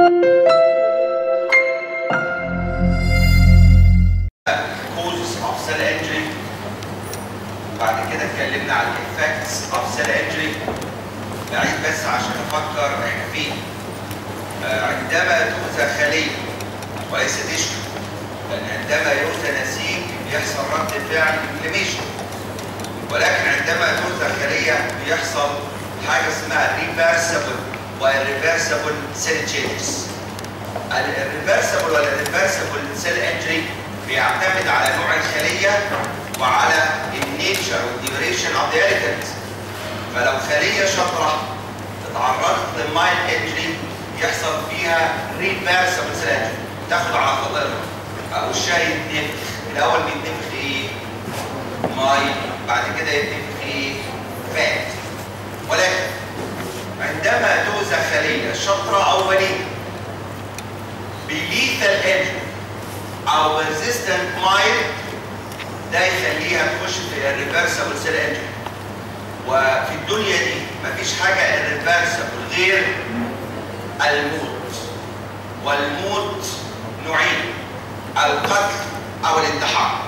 causes of cell injury وبعد كده اتكلمنا عن effects of cell injury نعيد بس عشان نفكر احنا فين آه، عندما تؤذى خلية وليس تشكو لأن عندما يؤذى نسيج بيحصل رد فعل inflammation ولكن عندما تؤذى خلية بيحصل حاجة اسمها reversible والreversible cell changes الريفرسبل ولا الريفرسبل سيل انجري بيعتمد على نوع الخليه وعلى النيتشر والديوريشن اوف ذا اليكنت فلو خليه شطره اتعرضت لمايل انجري يحصل فيها ريفرسبل سيل انجري تاخد على خاطرها او الشاي يتنفخ الاول بيتنفخ ايه؟ ماي بعد كده يتنفخ ايه؟ فات ولكن عندما تؤذى خليه شطره او وليده بليثال انجري او ريزيستنت مايل ده يخليها تخش في الريفرسبل سيل انجري وفي الدنيا دي مفيش حاجه الريفرسبل غير الموت والموت نوعين القتل او الانتحار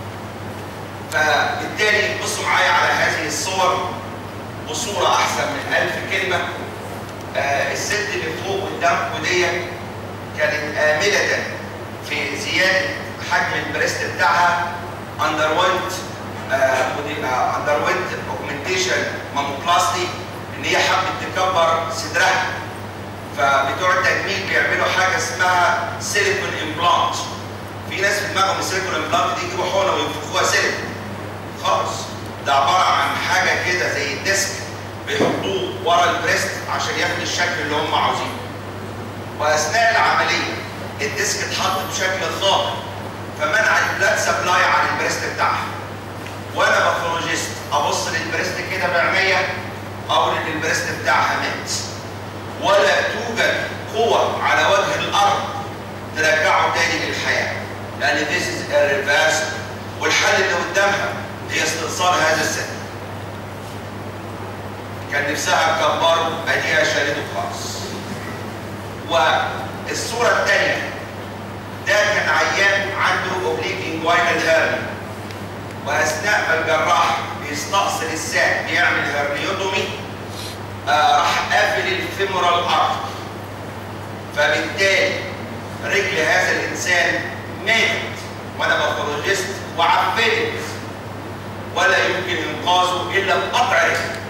فبالتالي بصوا معايا على هذه الصور بصوره احسن من ألف كلمه آه الست اللي فوق قدامكم ديت كانت آملة في زيادة حجم البريست بتاعها underwent uh, underwent augmentation mammoplasty ان هي حبت تكبر صدرها فبتوع التجميل بيعملوا حاجه اسمها سيليكون امبلانت في ناس في دماغهم السيليكون امبلانت دي يجيبوا حقنه وينفخوها سيليكون خالص ده عباره عن حاجه كده زي الديسك بيحطوه ورا البريست عشان ياخد الشكل اللي هم عاوزينه واثناء العمليه الديسك اتحط بشكل خاطئ فمنع البلاد سبلاي عن البريست بتاعها وانا باثولوجيست ابص للبريست كده بعينيا اقول ان البريست بتاعها مات ولا توجد قوه على وجه الارض ترجعه تاني للحياه لان this is irreversible والحل اللي قدامها هي استئصال هذا السن كان نفسها تكبره اديها شالته خالص والصورة الثانية ده كان عيان عنده اوبليك انجوينال هيرني واثناء ما الجراح بيستأصل الساق بيعمل هرنيوتومي آه راح قافل الفيمورال ارت فبالتالي رجل هذا الانسان ماتت وانا باثولوجيست وعفنت ولا يمكن انقاذه الا بقطع رجل.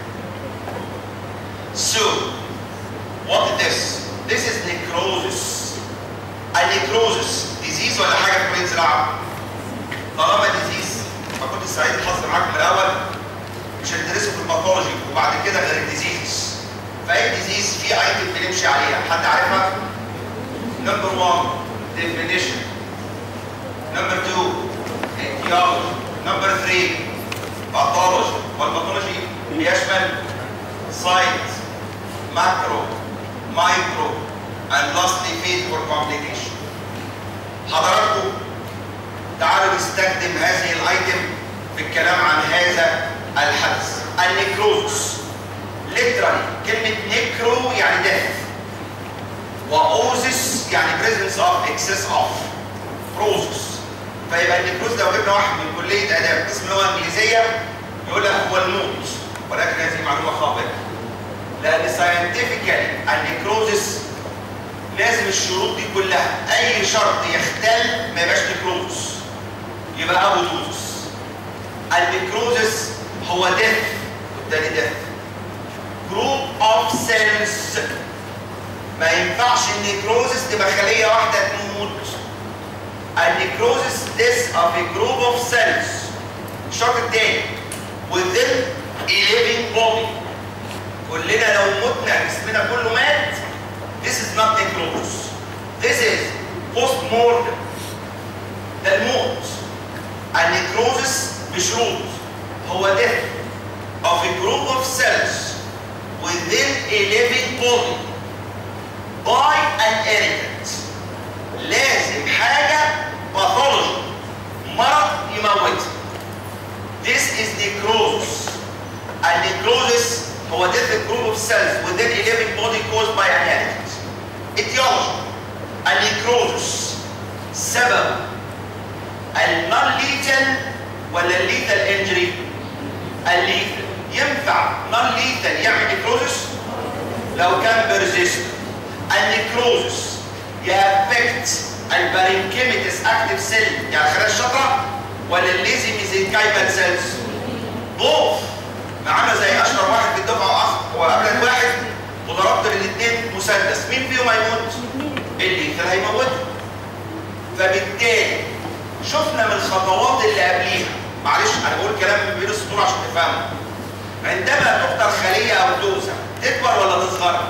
So, what is this? This is necrosis. النيكروزس ديزيز ولا حاجه في كليه زراعه؟ طالما ديزيز ما كنت سعيد الحظ معاكم من الاول مش هندرسه في الباثولوجي وبعد كده غير الديزيز. فاي ديزيز في ايتم بنمشي عليها، حد عارفها؟ نمبر 1 definition. نمبر 2 etiology. نمبر 3 باثولوجي والباثولوجي بيشمل سايت ماكرو مايكرو and lastly fate or complication. حضراتكم تعالوا نستخدم هذه الايتم في الكلام عن هذا الحدث النيكروزس literally كلمة نيكرو يعني death واوزس يعني presence of excess of بروزس فيبقى النيكروز لو جبنا واحد من كلية آداب قسم لغة إنجليزية يقول لك هو الموت ولكن هذه معلومة خاطئة لأن ساينتفيكالي النيكروزس لازم الشروط دي كلها اي شرط يختل ما يبقاش نيكروزس يبقى ابوتوزس النيكروزس هو ديث والتاني ديث جروب اوف سيلز ما ينفعش النيكروزس تبقى خليه واحده تموت النيكروزس ديث اوف a جروب اوف سيلز الشرط التاني within a living body كلنا لو متنا جسمنا كله مات This is not necrosis. This is post-mortem. ده الموت. النيكروزس بشروط هو death of a group of cells within a living body by an irritant. لازم حاجة باثولوجي مرض يموتها. This is necrosis. النيكروزس هو death of a group of cells within a living body caused by an irritant. etiology سبب النون ليتال ولا الليتال انجري الليتال ينفع نون ليتال يعمل نيكروزس لو كان بيرزيست النيكروزس يافكت البارينكيميتس اكتيف سيل يعني خلايا الشطره ولا الليزي ميزنكايمال سيلز بوث عامله زي اشهر واحد في الدفعه وقابلت واحد وضربت الاثنين مسدس مين فيهم هيموت؟ الليثال هيموت فبالتالي شفنا من الخطوات اللي قبليها معلش انا بقول كلام من بين السطور عشان تفهموا عندما تقتل خليه او دوزه تكبر ولا تصغر؟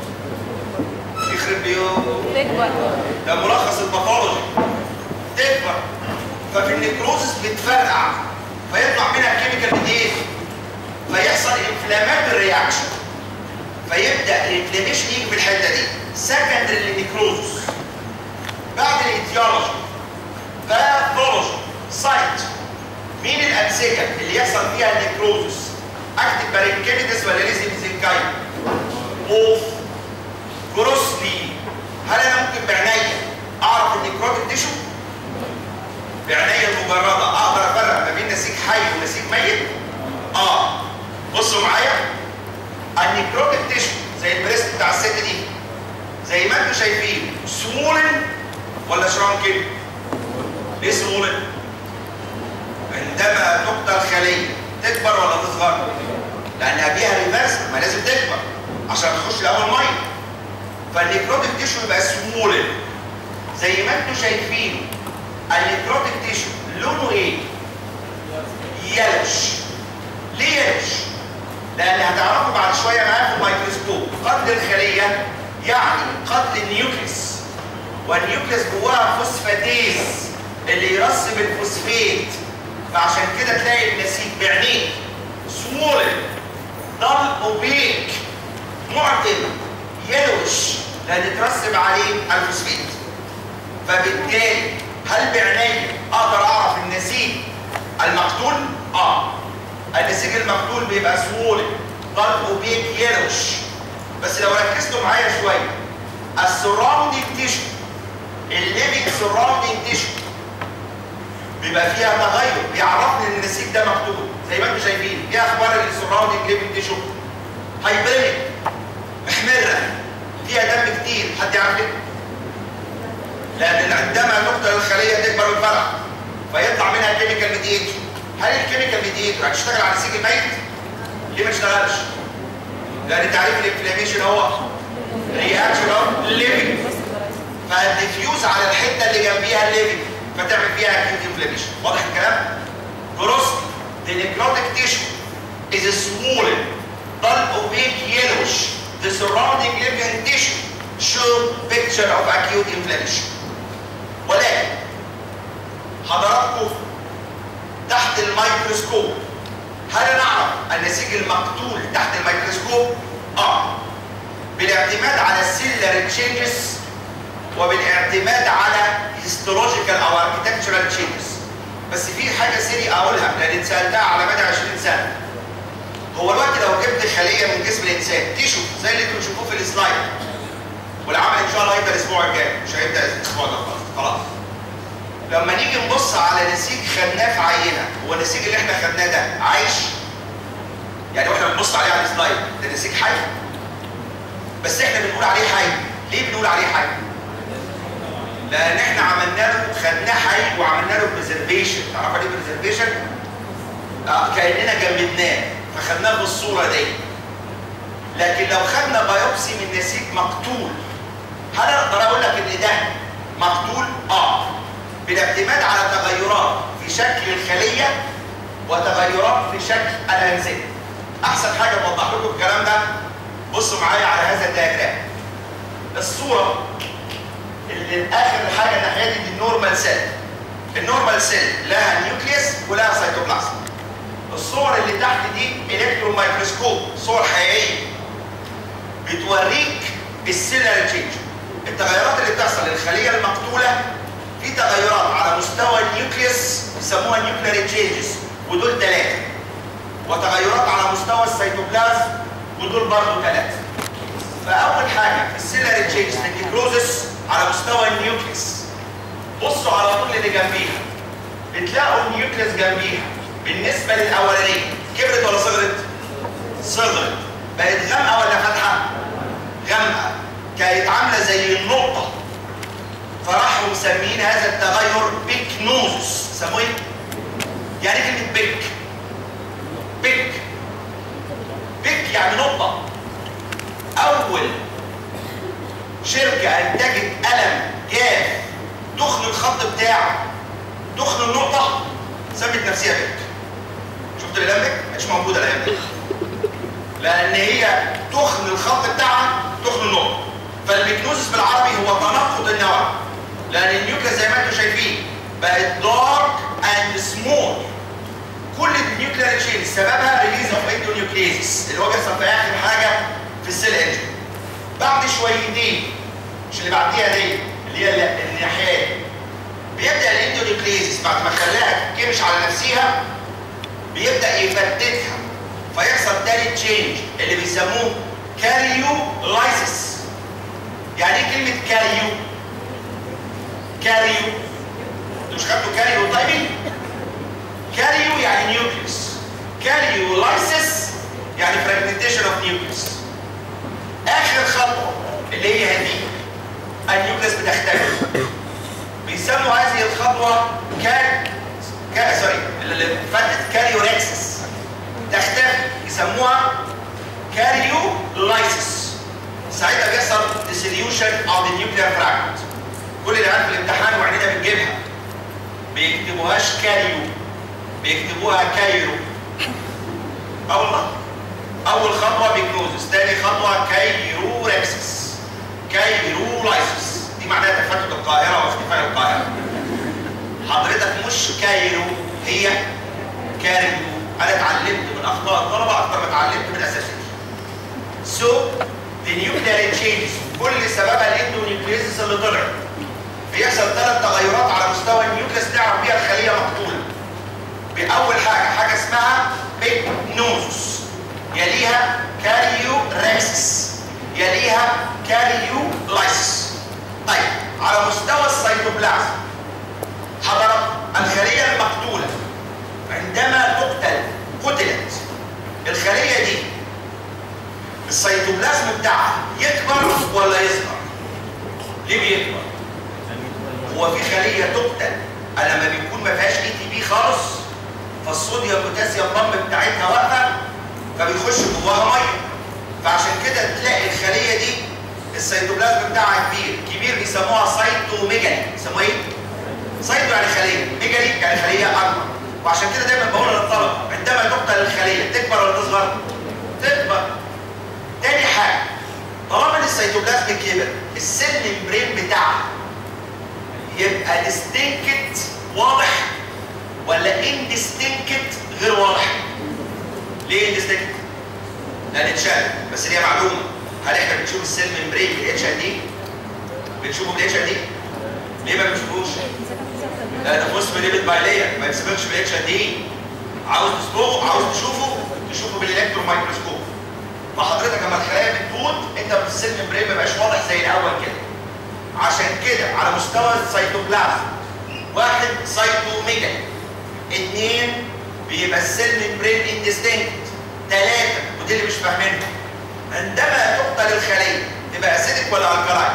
يخرب بيوم تكبر ده ملخص الباثولوجي تكبر ففي النيكروزس بتفرقع فيطلع منها كيميكال ميديت فيحصل انفلاماتوري رياكشن فيبدا الانفلاميشن يجي في الحته دي سكندري للنيكروزس بعد الايتيولوجي باثولوجي سايت مين الانسجه اللي يحصل فيها النيكروزس اكتب بارينكيميتس ولا ليزي ميزنكايم اوف جروسلي هل انا ممكن بعينيا اعرف النيكروتيك تيشو بعينيا المجرده اقدر افرق ما بين نسيج حي ونسيج ميت اه بصوا معايا النيكروتيك تيشو زي البريست بتاع الست دي زي ما انتم شايفين سمولن ولا شرانكن ليه سمولن عندما تقتل خليه تكبر ولا تصغر لانها فيها ريفرس ما لازم تكبر عشان تخش الاول ميه فالنيكروتيك تيشو يبقى سمولن زي ما انتم شايفين النيكروتيك تيشو لونه ايه يلوش ليه يلوش لان هتعرفوا بعد شويه معايا في الميكروسكوب قتل الخليه يعني قتل النيوكليس والنيوكليس جواها فوسفاتيز اللي يرسب الفوسفات فعشان كده تلاقي النسيج بعينيك سمولن ضل اوبيك معتم يلوش لان ترسب عليه الفوسفات فبالتالي هل بعيني اقدر اعرف النسيج المقتول؟ اه النسيج المقتول بيبقى سمول ضل اوبيك يلوش بس لو ركزتوا معايا شويه السراوندينج تيشو الليفنج سراوندينج تيشو بيبقى فيها تغير بيعرفني ان النسيج ده مقتول زي ما انتم شايفين ايه اخبار السراوندينج ليفنج تيشو؟ هايبرينيك محمره فيها دم كتير حد يعرف ليه؟ لان عندما تقتل الخليه تكبر وتفرع فيطلع منها كيميكال ميديتور هل الكيميكال ميديتور هتشتغل على النسيج الميت؟ ليه ما تشتغلش؟ لان تعريف الانفلاميشن هو رياكشن اوف ليفنج فهتديفيوز على الحته اللي جنبيها الليفنج فتعمل فيها اكيوت انفلاميشن واضح الكلام؟ جروس the necrotic tissue is swollen dull opaque yellowish the surrounding living tissue show picture of acute inflammation ولكن حضراتكم تحت الميكروسكوب هل نعرف النسيج المقتول تحت الميكروسكوب؟ اه بالاعتماد على السيلر تشينجز وبالاعتماد على هيستولوجيكال او اركتكتشرال تشينجز بس في حاجه سيري اقولها لان اتسالتها على مدى 20 سنه هو الوقت لو جبت خليه من جسم الانسان تيشو زي اللي انتم بتشوفوه في السلايد والعمل ان شاء الله هيبدا الاسبوع الجاي مش هيبدا الاسبوع ده خلاص خلاص لما نيجي نبص على نسيج خدناه في عينه هو النسيج اللي احنا خدناه ده عايش يعني واحنا بنبص عليه على السلايد ده نسيج حي بس احنا بنقول عليه حي ليه بنقول عليه حي لان احنا عملنا له خدناه حي وعملنا له بريزرفيشن تعرفوا ليه بريزرفيشن آه كاننا جمدناه فخدناه بالصوره دي لكن لو خدنا بايوبسي من نسيج مقتول هل اقدر اقول لك ان ده مقتول؟ اه بالاعتماد على تغيرات في شكل الخليه وتغيرات في شكل الانسجه. احسن حاجه اوضح لكم الكلام ده بصوا معايا على هذا الدياجرام. الصوره اللي اخر حاجه ناحيه دي النورمال سيل. النورمال سيل لها نيوكليوس ولها سيتوبلازم. الصور اللي تحت دي الكترون مايكروسكوب صور حقيقيه بتوريك السيلر تشينج التغيرات اللي بتحصل للخليه المقتوله في تغيرات على مستوى النيوكليوس بيسموها نيوكلير تشينجز ودول ثلاثه وتغيرات على مستوى السيتوبلازم ودول برضه ثلاثه فاول حاجه في السيلر تشينجز النيكروزس على مستوى النيوكليوس بصوا على طول اللي جنبيها بتلاقوا النيوكليس جنبيها بالنسبه للاولانيه كبرت ولا صغرت؟ صغرت بقت غامقه ولا فاتحه؟ غامقه كانت عامله زي النقطه فراحوا مسمين هذا التغير بيكنوزس سموه ايه؟ يعني كلمه بيك بيك بيك يعني نقطه اول شركه انتجت قلم جاف تخن الخط بتاعه تخن النقطه سمت نفسها بيك شفت الاقلام بيك؟ مش موجوده الايام دي لان هي تخن الخط بتاعها تخن النقطه فالبيكنوزس بالعربي هو تنقط النواه لان النيوكليس زي ما انتم شايفين بقت دارك اند سمول كل النيوكلير تشين سببها ريليز اوف اندونيوكليزيس اللي هو بيحصل في اخر حاجه في السيل انجن بعد شويتين مش اللي بعديها دي اللي هي الناحيه بيبدا الاندونيوكليزيس بعد ما خلاها تمشي على نفسها بيبدا يفتتها فيحصل تاني تشينج اللي بيسموه كاريو لايسيس يعني ايه كلمه كاريو كاريو انتوا مش خدتوا كاريو تايبنج كاريو يعني نيوكليوس كاريو لايسيس يعني فراجمنتيشن اوف نيوكليوس اخر خطوه اللي هي هذه النيوكليوس بتختلف بيسموا هذه الخطوه كار كا سوري اللي فاتت كاريوريكسس تختفي يسموها كاريو لايسيس ساعتها بيحصل ديسوليوشن اوف ذا نيوكليير فراجمنت كل اللي عارف الامتحان وعينينا بنجيبها بيكتبوهاش كاريو بيكتبوها كايرو اه والله اول خطوه بيكنوزس تاني خطوه كايروركسس كايرولايسيس دي معناها تفتت القاهره واختفاء القاهره حضرتك مش كايرو هي كاريو انا اتعلمت من اخطاء الطلبه اكتر ما اتعلمت من اساسيات So the nuclear changes كل سببها الاندونيوكليزيس اللي طلع بيحصل ثلاث تغيرات على مستوى النيوكليس نعرف بيها الخليه مقتوله بأول حاجة حاجة اسمها بيكنوزس يليها كاريو ريكسس يليها كاريو لايسس طيب على مستوى السيتوبلازم حضرت الخلية المقتولة عندما تقتل قتلت الخلية دي السيتوبلازم بتاعها يكبر ولا يصغر؟ ليه بيكبر؟ هو في خلية تقتل لما بيكون ما فيهاش اي تي بي خالص فالصوديوم بوتاسيوم بامب بتاعتها واقفه فبيخش جواها ميه فعشان كده تلاقي الخليه دي السيتوبلازم بتاعها كبير كبير بيسموها سايتوميجالي بيسموها ايه؟ سايتو يعني خليه ميجالي يعني خليه اكبر وعشان كده دايما بقول للطلبه عندما تقتل الخليه تكبر ولا تصغر؟ تكبر تاني حاجه طالما ان السيتوبلازم كبر السيل ممبرين بتاعها يبقى ديستنكت واضح ولا اندستنكت غير واضح ليه اندستنكت لان اتشال بس ليها معلومه هل احنا بنشوف السيل ممبرين بالاتش ار دي بنشوفه بالاتش ار دي ليه ما بنشوفوش لا ده فوسفوليبيد بايلير ما يتسبقش بالاتش ار دي عاوز تسبقه عاوز تشوفه تشوفه بالالكترون مايكروسكوب فحضرتك لما الخلايا بتموت انت في السيل ممبرين ما بقاش واضح زي الاول كده عشان كده على مستوى السيتوبلازم واحد سايتوميجالي اثنين بيبقى السيل ممبرين اندستنكت ثلاثة ودي اللي مش فاهمينها عندما تقتل الخلية تبقى اسيدك ولا الكلاين؟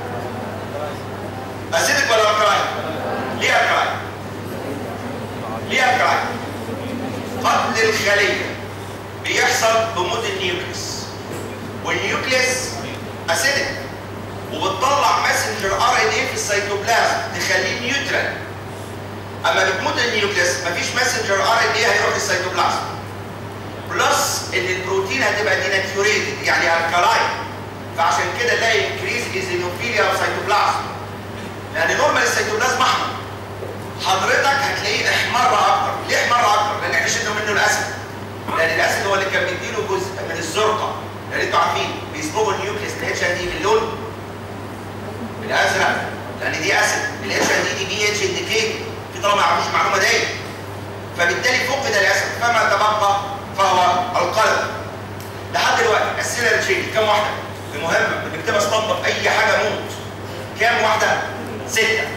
اسيدك ولا الكلاين؟ ليه الكلاين؟ ليه الكلاين؟ قتل الخلية بيحصل بموت النيوكليس والنيوكليس اسيدك وبتطلع ماسنجر ار ان ايه في السيتوبلازم تخليه نيوترال اما بتموت النيوكليس مفيش ماسنجر ار ان ايه هيروح للسيتوبلازم بلس ان البروتين هتبقى ديناتيوريتد يعني الكالاين فعشان كده تلاقي انكريز ايزينوفيليا في السيتوبلازم لان نورمال السيتوبلازم احمر حضرتك هتلاقيه احمر اكتر ليه احمر اكتر لان احنا شلنا منه الاسيد لان الاسيد هو اللي كان بيديله جزء من الزرقه لان انتوا عارفين بيصبغوا النيوكليس الاتش دي باللون الازرق لان دي اسيد الاتش دي دي بي اتش انديكيت في طلبه ما يعرفوش المعلومه دي فبالتالي فقد الاسيد فما تبقى فهو القلم لحد دلوقتي السيلر تشين كم واحده المهم بنكتبها اسطمبه في اي حاجه موت كام واحده سته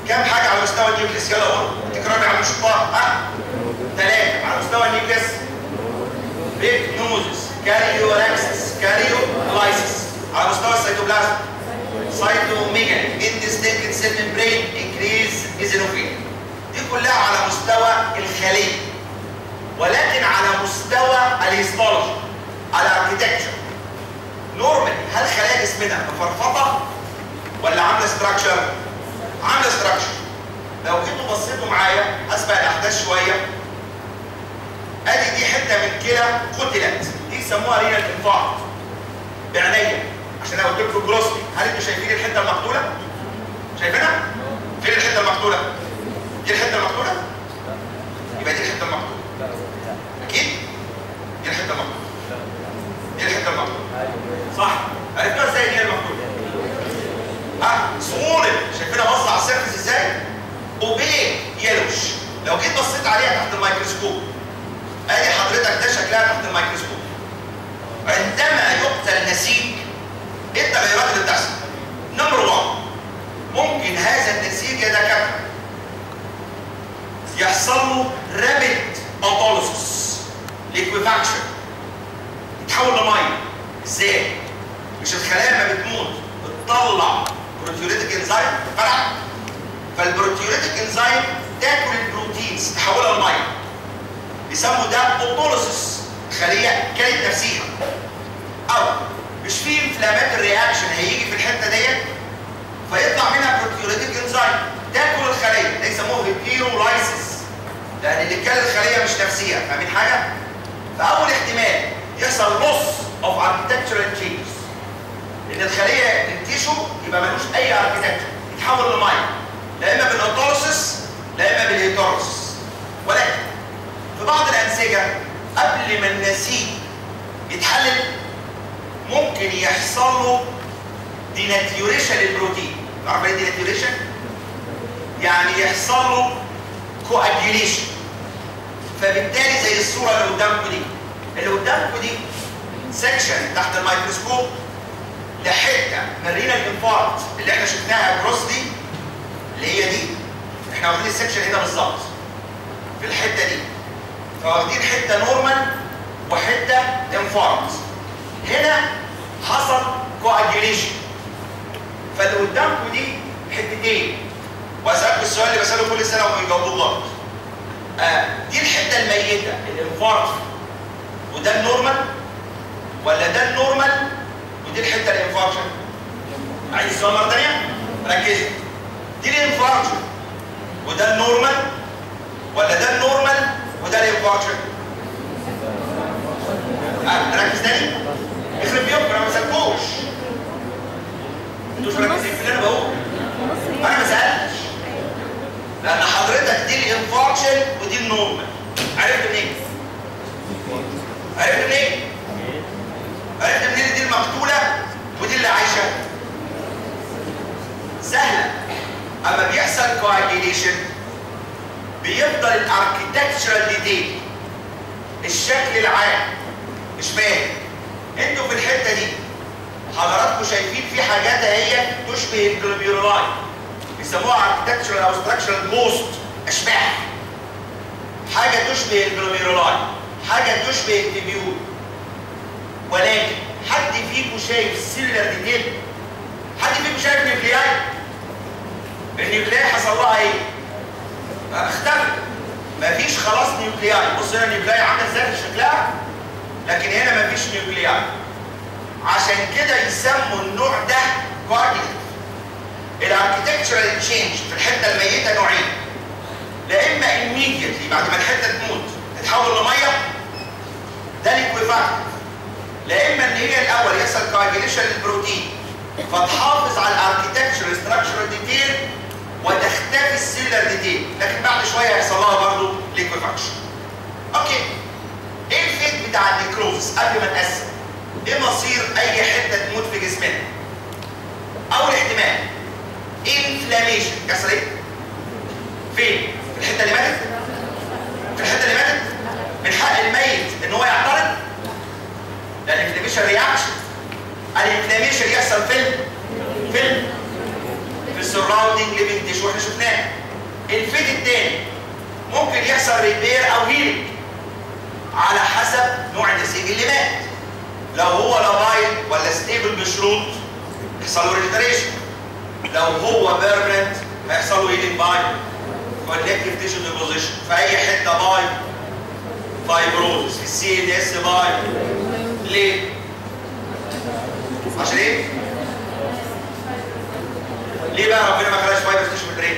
كام حاجه على مستوى النيوكليس يلا قول تكرار على الشطار ها ثلاثه على مستوى النيوكليس بيكنوزس كاريولاكسس كاريولايسس على مستوى السيتوبلازم سايتوميجالي اندستنكت سيل ممبرين انكريز ايزينوفيل دي كلها على مستوى الخليه ولكن على مستوى الهيستولوجي على اركيتكتشر نورمال هل خلايا جسمنا مفرفطه ولا عامله ستراكشر؟ عامله ستراكشر لو جيتوا بصيتوا معايا اسبق الاحداث شويه ادي دي حته من كلى قتلت دي يسموها رينال انفاركت بعينيا عشان انا قلت لكم جروسلي هل انتوا شايفين الحته المقتوله؟ شايفينها؟ فين الحته المقتوله؟ دي الحته المقتوله؟ يبقى دي الحته المقتوله اكيد؟ دي الحته المقتوله دي الحته المقتوله صح؟ عرفتوها ازاي دي المقتوله؟ ها سهوله شايفينها باصه على السيرفس ازاي؟ اوبيك يلوش لو جيت بصيت عليها تحت الميكروسكوب ادي حضرتك ده شكلها تحت الميكروسكوب عندما يقتل نسيج ايه التغيرات اللي بتحصل؟ نمبر 1 ممكن هذا النسيج يا دكاتره يحصل له رابيد اوتوليسيس ليكويفاكشن يتحول لميه ازاي؟ مش الخلايا لما بتموت بتطلع بروتيوليتيك انزيم فرع فالبروتيوليتيك انزيم تاكل البروتينز تحولها لميه بيسموا ده اوتوليسيس خليه كانت نفسيها او مش في انفلامات الرياكشن هيجي في الحته ديت فيطلع منها بروتيوليتيك انزيم تاكل الخليه ده يسموه هيتيرولايسيس لان اللي كان الخليه مش نفسيه فاهمين حاجه؟ فاول احتمال يحصل لوس اوف اركتكتشرال تشينجز ان الخليه التيشو يبقى ملوش اي اركتكتشر يتحول لميه لا اما بالاوتوليسيس لا اما بالهيتوليسيس ولكن في بعض الانسجه قبل ما النسيج يتحلل ممكن يحصل له ديناتيوريشن للبروتين تعرف ايه ديناتيوريشن؟ يعني يحصل له كواجيوليشن فبالتالي زي الصوره اللي قدامكم دي اللي قدامكم دي سكشن تحت الميكروسكوب لحته من رينال انفاركت اللي احنا شفناها كروس دي اللي هي دي احنا واخدين السكشن هنا بالظبط في الحته دي فواخدين حته نورمال وحته انفاركت هنا حصل كواجيوليشن فاللي قدامكم دي حتتين واسالكم السؤال اللي بساله كل سنه وبيجاوبوه غلط آه دي الحته الميته الانفاركت وده النورمال ولا ده النورمال ودي الحته الانفاركشن عايز السؤال مره ثانيه ركزوا دي الانفاركشن وده النورمال ولا ده النورمال وده الانفاركشن آه ركز تاني يخرب بيومكم انا ما سالكوش انتوا مش مركزين في اللي انا بقوله انا ما سالتش لان حضرتك دي الانفاركشن ودي النورمال عرفت منين؟ عرفت منين؟ عرفت منين دي المقتوله ودي اللي عايشه؟ سهله اما بيحصل كواجيليشن بيفضل الاركيتكتشرال ديتيل الشكل العام مش باين انتوا في الحته دي حضراتكم شايفين في حاجات اهي تشبه الجلوبيرولاي بيسموها اركتكتشرال او ستراكشرال بوست اشباح حاجه تشبه الجلوميرولاي حاجه تشبه التبيول ولكن حد فيكم شايف السيلولار ديتيل حد فيكم شايف نيوكلياي النيوكلياي حصل لها ايه اختفت مفيش خلاص نيوكلياي بص هنا النيوكلياي عامله ازاي في شكلها لكن هنا مفيش نيوكلياي عشان كده يسموا النوع ده كواجيلنت الاركتكتشرال تشينج في الحته الميته نوعين لا اما immediately بعد ما الحته تموت تتحول لميه ده ليكويفاكتيف لا اما ان هي الاول يحصل كواجيليشن للبروتين فتحافظ على الاركتكتشر ستراكشرال ديتيل وتختفي السيلر ديتيل لكن بعد شويه هيحصل لها برضه ليكويفاكشن اوكي ايه الفيت بتاع النيكروزس قبل ما نقسم ايه مصير اي حته تموت في جسمنا اول احتمال انفلاميشن يحصل ايه فين في الحته اللي ماتت في الحته اللي ماتت من حق الميت ان هو يعترض ده الانفلاميشن رياكشن الانفلاميشن يحصل فين فين في السراوند سراوندينج ليفنج تيشو احنا شفناه الفيت الثاني ممكن يحصل ريبير او هيلينج على حسب نوع النسيج اللي مات لو هو لابايل ولا ستيبل بشروط يحصل له ريجنريشن لو هو بيرمنت هيحصل له هيلينج باي كونكتيف تيشو ديبوزيشن في اي حته باي فايبروزس في السي ان اس باي ليه؟ عشان ايه؟ ليه بقى ربنا ما خلاش فايبرز تيشو في البرين؟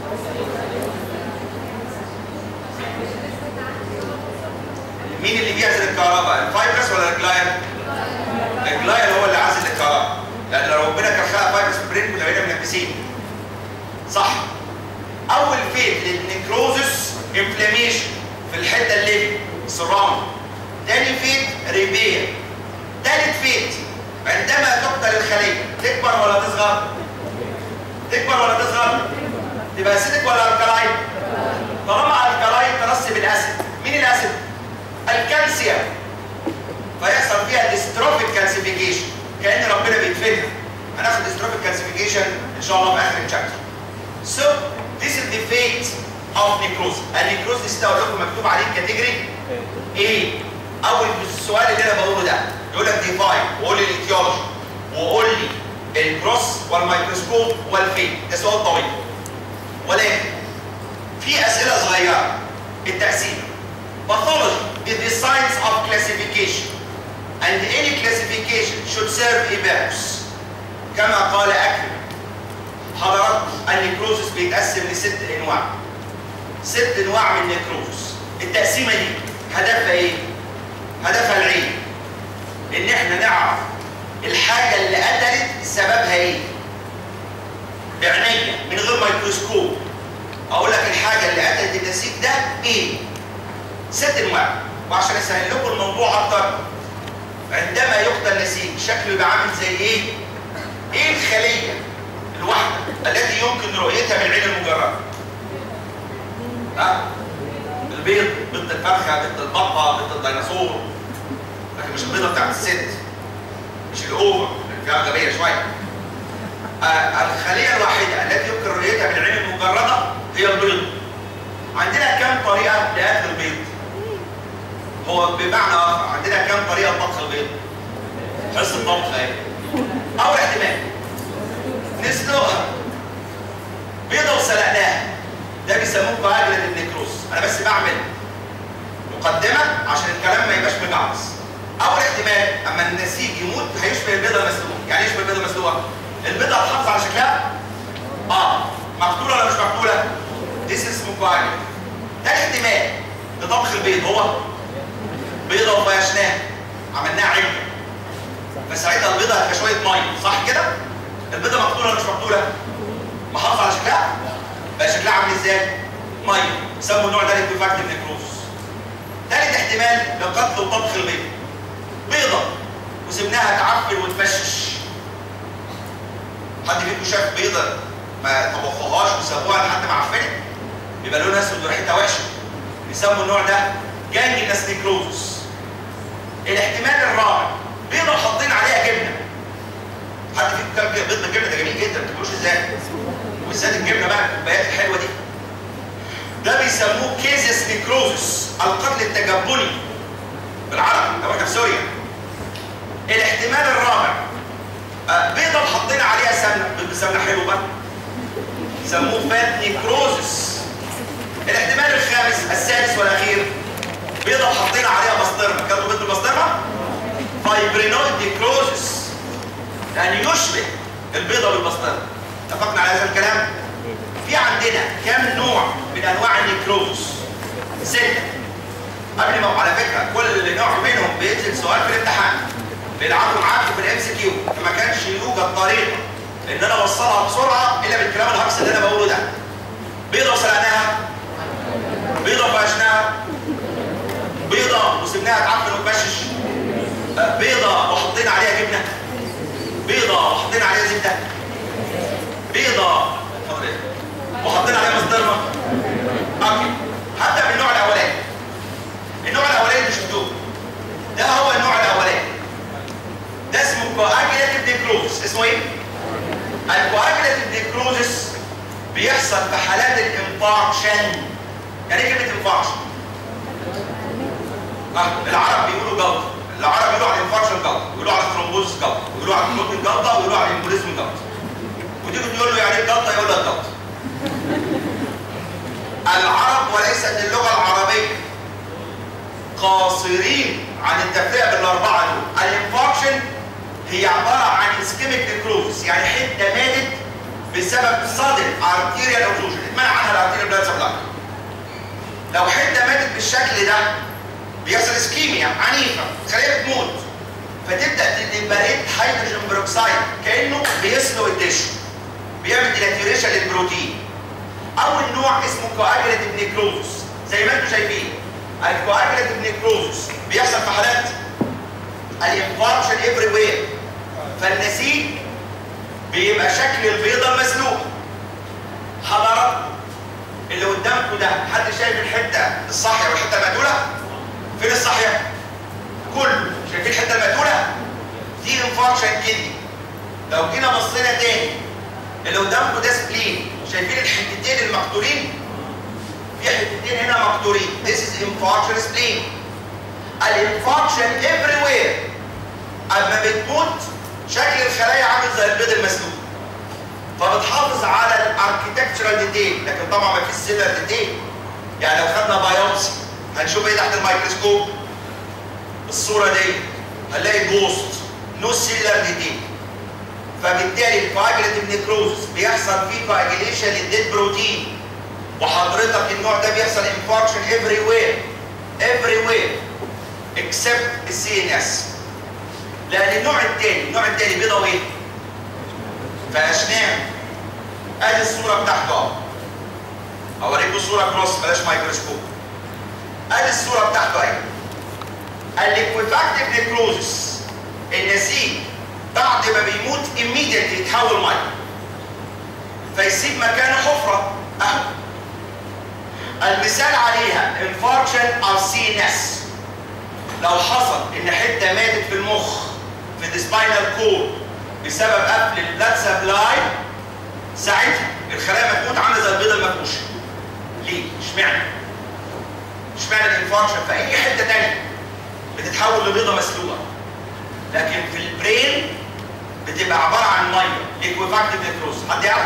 مين اللي بيعزل الكهرباء؟ الفايبرس ولا الجلايل؟ الجلايل هو اللي عازل الكهرباء لان لو ربنا كان خلق فايبرس في البرين كنا بقينا منكسين صح اول فيت للنكروزس انفلاميشن في الحته الليفي سراوند تاني فيت ريبير تالت فيت عندما تقتل الخليه تكبر ولا تصغر؟ تكبر ولا تصغر؟ تبقى اسيدك ولا الكلاين؟ طالما الكلاين ترسب الاسيد مين الاسيد؟ الكالسيوم فيحصل فيها ديستروفيك كالسيفيكيشن كان ربنا بيدفنها هناخد ديستروفيك كالسيفيكيشن ان شاء الله في اخر الشابتر So this is the fate of necrosis. النيكروزس ده اقول لكم مكتوب عليه كاتيجوري ايه؟ اول السؤال اللي انا بقوله ده يقول لك ديفاين وقول لي الايتيولوجي وقول لي الكروس والميكروسكوب والفيت ده سؤال طويل ولكن في اسئله صغيره التقسيم pathology is the science of classification and any classification should serve a purpose كما قال اكرم حضراتكم النيكروزس بيتقسم لست انواع ست انواع من النيكروزس التقسيمه دي هدفها ايه هدفها العين ان احنا نعرف الحاجه اللي قتلت سببها ايه بعينيا من غير ميكروسكوب اقول لك الحاجه اللي قتلت النسيج ده ايه ست انواع وعشان اسهل لكم الموضوع اكتر عندما يقتل نسيج شكله يبقى عامل زي ايه ايه الخليه الواحده التي يمكن رؤيتها بالعين المجرده ها البيض بيض الفرخه بيض البطه بيض الديناصور لكن مش البيضه بتاعت الست مش الاوفر اللي فيها غبيه شويه آه الخليه الوحيده التي يمكن رؤيتها بالعين المجرده هي البيض عندنا كم طريقه لاكل البيض هو بمعنى اخر عندنا كم طريقه لطبخ البيض حصه الطبخ اهي اول احتمال نسلقها بيضه وسلقناها ده بيسموه كواجلة النيكروز انا بس بعمل مقدمه عشان الكلام ما يبقاش مجعص اول احتمال اما النسيج يموت هيشبه البيضه المسلوقه يعني يشبه البيضه المسلوقه البيضه هتحافظ على شكلها اه مقتوله ولا مش مقتوله This اسمه كواجلة ده احتمال لطبخ البيض هو بيضه وفيشناها عملناها عجه فساعتها البيضه هتبقى شويه ميه صح كده البيضه مقتوله ولا مش مقتوله محافظه على شكلها بقى شكلها عامل ازاي ميه سموا النوع ده ليكوفاكتيف نيكروز ثالث احتمال لقتل وطبخ البيض بيضه وسبناها تعفن وتفشش حد فيكم شاف بيضه ما طبخوهاش وسابوها لحد ما عفنت بيبقى لونها اسود وريحتها وحشه بيسموا النوع ده جانجلس نيكروزس الاحتمال الرابع بيضه حاطين عليها جبنه حد فيكم كان بيض بالجبنه ده جميل جدا ما بتاكلوش ازاي وبالذات الجبنه بقى الكوبايات الحلوه دي ده بيسموه كيزس نيكروزس القتل التجبني بالعربي لو احنا في سوريا الاحتمال الرابع آه، بيضه حاطين عليها سمنه بيض سمنه حلو بقى سموه فات نيكروزس الاحتمال الخامس السادس والاخير بيضه وحاطين عليها بسطرمه كانوا بيض البسطرمه فايبرينويد نيكروزس يعني يشبه البيضه بالبسطرمه اتفقنا على هذا الكلام في عندنا كم نوع من انواع النيكروزس سته قبل ما على فكره كل نوع منهم بينزل سؤال في الامتحان بيلعبوا معاكم في الام سي كيو فما كانش يوجد طريقه ان انا اوصلها بسرعه الا بالكلام الهكس اللي انا بقوله ده بيضه وسلقناها بيضه وفشناها بيضه وسبناها تعفن وتبشش بيضه وحطينا عليها جبنه بيضه وحطينا عليها زبده بيضه اتفضل إيه؟ وحطينا عليها مصدرمه اوكي هبدا بالنوع الاولاني النوع الاولاني اللي شفتوه ده هو النوع الاولاني ده اسمه كواجيلاتيف نيكروزس اسمه ايه؟ الكواجيلاتيف نيكروزس بيحصل في حالات الانفاركشن يعني ايه كلمه انفاركشن؟ آه العرب بيقولوا جلطه العرب بيقولوا على الانفاركشن جلطه بيقولوا على الثرومبوز جلطه بيقولوا على الكلوتين جلطه ويقولوا على الامبوليزم جلطه وتيجي تقول له يعني ايه جلطه يقول لك جلطه العرب وليست اللغه العربيه قاصرين عن التفريع بالاربعه دول الانفاركشن هي عباره عن اسكيميك نيكروزس يعني حته ماتت بسبب صدر ارتيريال اوكلوجن اتمنع عنها الارتيريال بلاد سبلاي لو حته ماتت بالشكل ده بيحصل اسكيميا عنيفه خليه بتموت فتبدا تليبريت هيدروجين بروكسايد كانه بيسلو الدش بيعمل ديناتيوريشن للبروتين اول نوع اسمه كواجليتيف نيكروزس زي ما انتم شايفين الكواجليتيف نيكروزس بيحصل في حالات الانفاركشن افري وير فالنسيج بيبقى شكل البيضه المسلوقه حضراتكم اللي قدامكم ده حد شايف الحته الصاحيه والحته المقتوله فين الصاحيه كله شايفين الحته المقتوله دي انفاركشن كدني لو جينا بصينا تاني اللي قدامكم ده سبلين شايفين الحتتين المقتولين في حتتين هنا مقتولين this is infarction spleen الانفاركشن everywhere اما بتموت شكل الخلايا عامل زي البيض المسلوق فبتحافظ على الاركيتكتشرال ديتيل لكن طبعا ما فيش سيلر ديتيل يعني لو خدنا بايوبسي هنشوف ايه تحت الميكروسكوب الصوره دي هنلاقي جوست نو سيلر ديتيل فبالتالي الكواجليتيف نيكروزس بيحصل فيه كواجيليشن للديد بروتين وحضرتك النوع ده بيحصل انفاركشن افري وير افري وير اكسبت السي ان اس لان النوع الثاني النوع الثاني بيضاوي ايه؟ فاشناه ادي الصوره بتاعته اهو اوريكم صوره كروس بلاش مايكروسكوب ادي الصوره بتاعته اهي الليكويفاكتيف نيكروزس النسيج بعد ما بيموت immediately يتحول ميه فيسيب مكانه حفره اهو المثال عليها انفاركشن او سي ان اس لو حصل ان حته ماتت في المخ في السباينال كورد بسبب قفل البلاد سبلاي ساعتها الخلايا ما تموت عامله زي البيضه المفقوشه ليه؟ اشمعنى؟ اشمعنى الانفاركشن في اي حته ثانيه بتتحول لبيضه مسلوقه لكن في البرين بتبقى عباره عن ميه ليكويفاكتيف نيكروز حد يعرف؟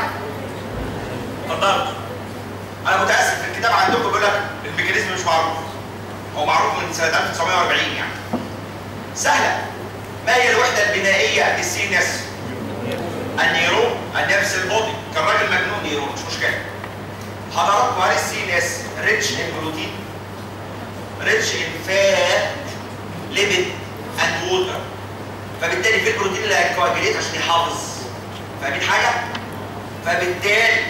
اتفضل انا متاسف في الكتاب عندكم بيقول لك الميكانيزم مش معروف هو معروف من سنه 1940 يعني سهله ما هي الوحده البنائيه للسي ان اس؟ النيرون النفس البودي كان راجل مجنون نيرون مش مشكله حضراتكم هل السي ان اس ريتش ان بروتين ريتش ان فات ليبيد اند ووتر فبالتالي في البروتين اللي هيكواجليت عشان يحافظ فاهمين حاجه؟ فبالتالي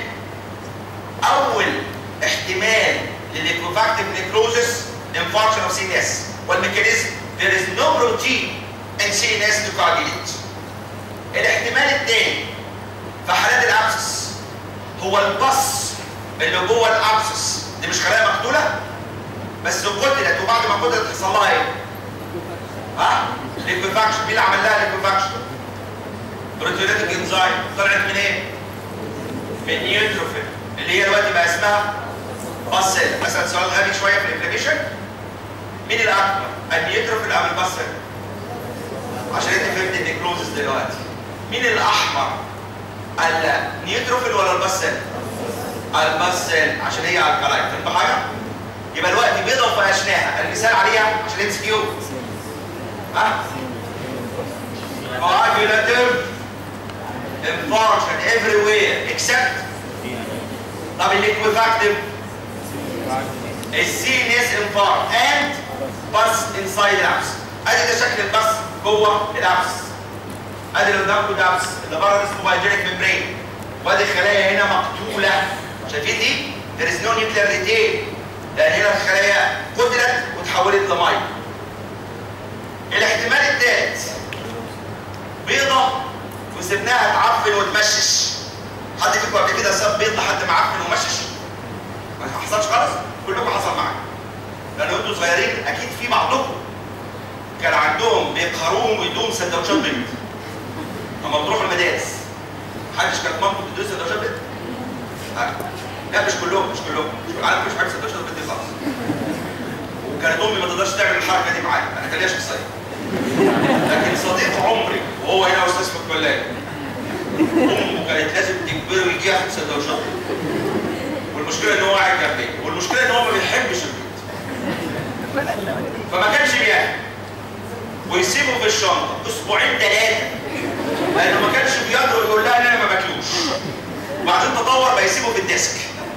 اول احتمال للليكوفاكتيف نيكروزس انفاركشن اوف سي ان اس والميكانيزم there is no protein in CNS to coagulate الاحتمال الثاني في حالات الابسس هو البص اللي جوه الابسس دي مش خلايا مقتوله بس قتلت وبعد ما قتلت حصل لها ايه؟ ها؟ ليكوفاكشن مين اللي عمل لها ليكوفاكشن؟ بروتيوليتيك انزايم طلعت من ايه؟ من نيوتروفيل اللي هي دلوقتي بقى اسمها باسل مثلا سؤال غبي شويه في الانفلاميشن مين الاكبر؟ النيوتروفيل ام الباسل؟ عشان انت فهمت النيكروزس دلوقتي مين الاحمر؟ النيوتروفيل ولا الباسل؟ الباسل عشان هي الكلاين فهمتوا حاجه؟ يبقى الوقت بيضه وفقشناها المثال عليها عشان اتس كيو ها؟ coagulative infarction everywhere except طب الليكويفاكتيف السي ان اس انفاركت and بس انسايد الابس ادي ده شكل البس جوه الابس ادي اللي قدامكم ده ابس اللي بره اسمه بايجينيك ميمبرين وادي خلايا هنا مقتوله شايفين دي؟ there is no nuclear detail لان هنا الخلايا قتلت وتحولت لميه الاحتمال الثالث بيضه وسبناها تعفن وتمشش حد فيكم قبل كده ساب بيض لحد ما عفن ومشش؟ ما حصلش خالص كلكم حصل معاكم لان انتوا صغيرين اكيد في بعضكم كان عندهم بيقهروهم ويدوهم سندوتشات بيض لما بتروحوا المدارس محدش كانت مامته بتدوس سندوتشات بيض آه. لا مش كلهم مش كلهم مش كلهم عارف مش حاجه 16 بنتي خالص وكانت امي ما تقدرش تعمل الحركه دي معايا انا كان ليا شخصيه لكن صديق عمري وهو هنا استاذ في الكليه امه كانت لازم تجبره يجي ياخد سندوتشات والمشكله ان هو قاعد جنبي والمشكله ان هو ما بيحبش البيت فما كانش بياكل ويسيبه في الشنطه اسبوعين ثلاثه لانه ما كانش بيقدر يقول لها ان انا ما باكلوش وبعدين تطور بقى يسيبه في الديسك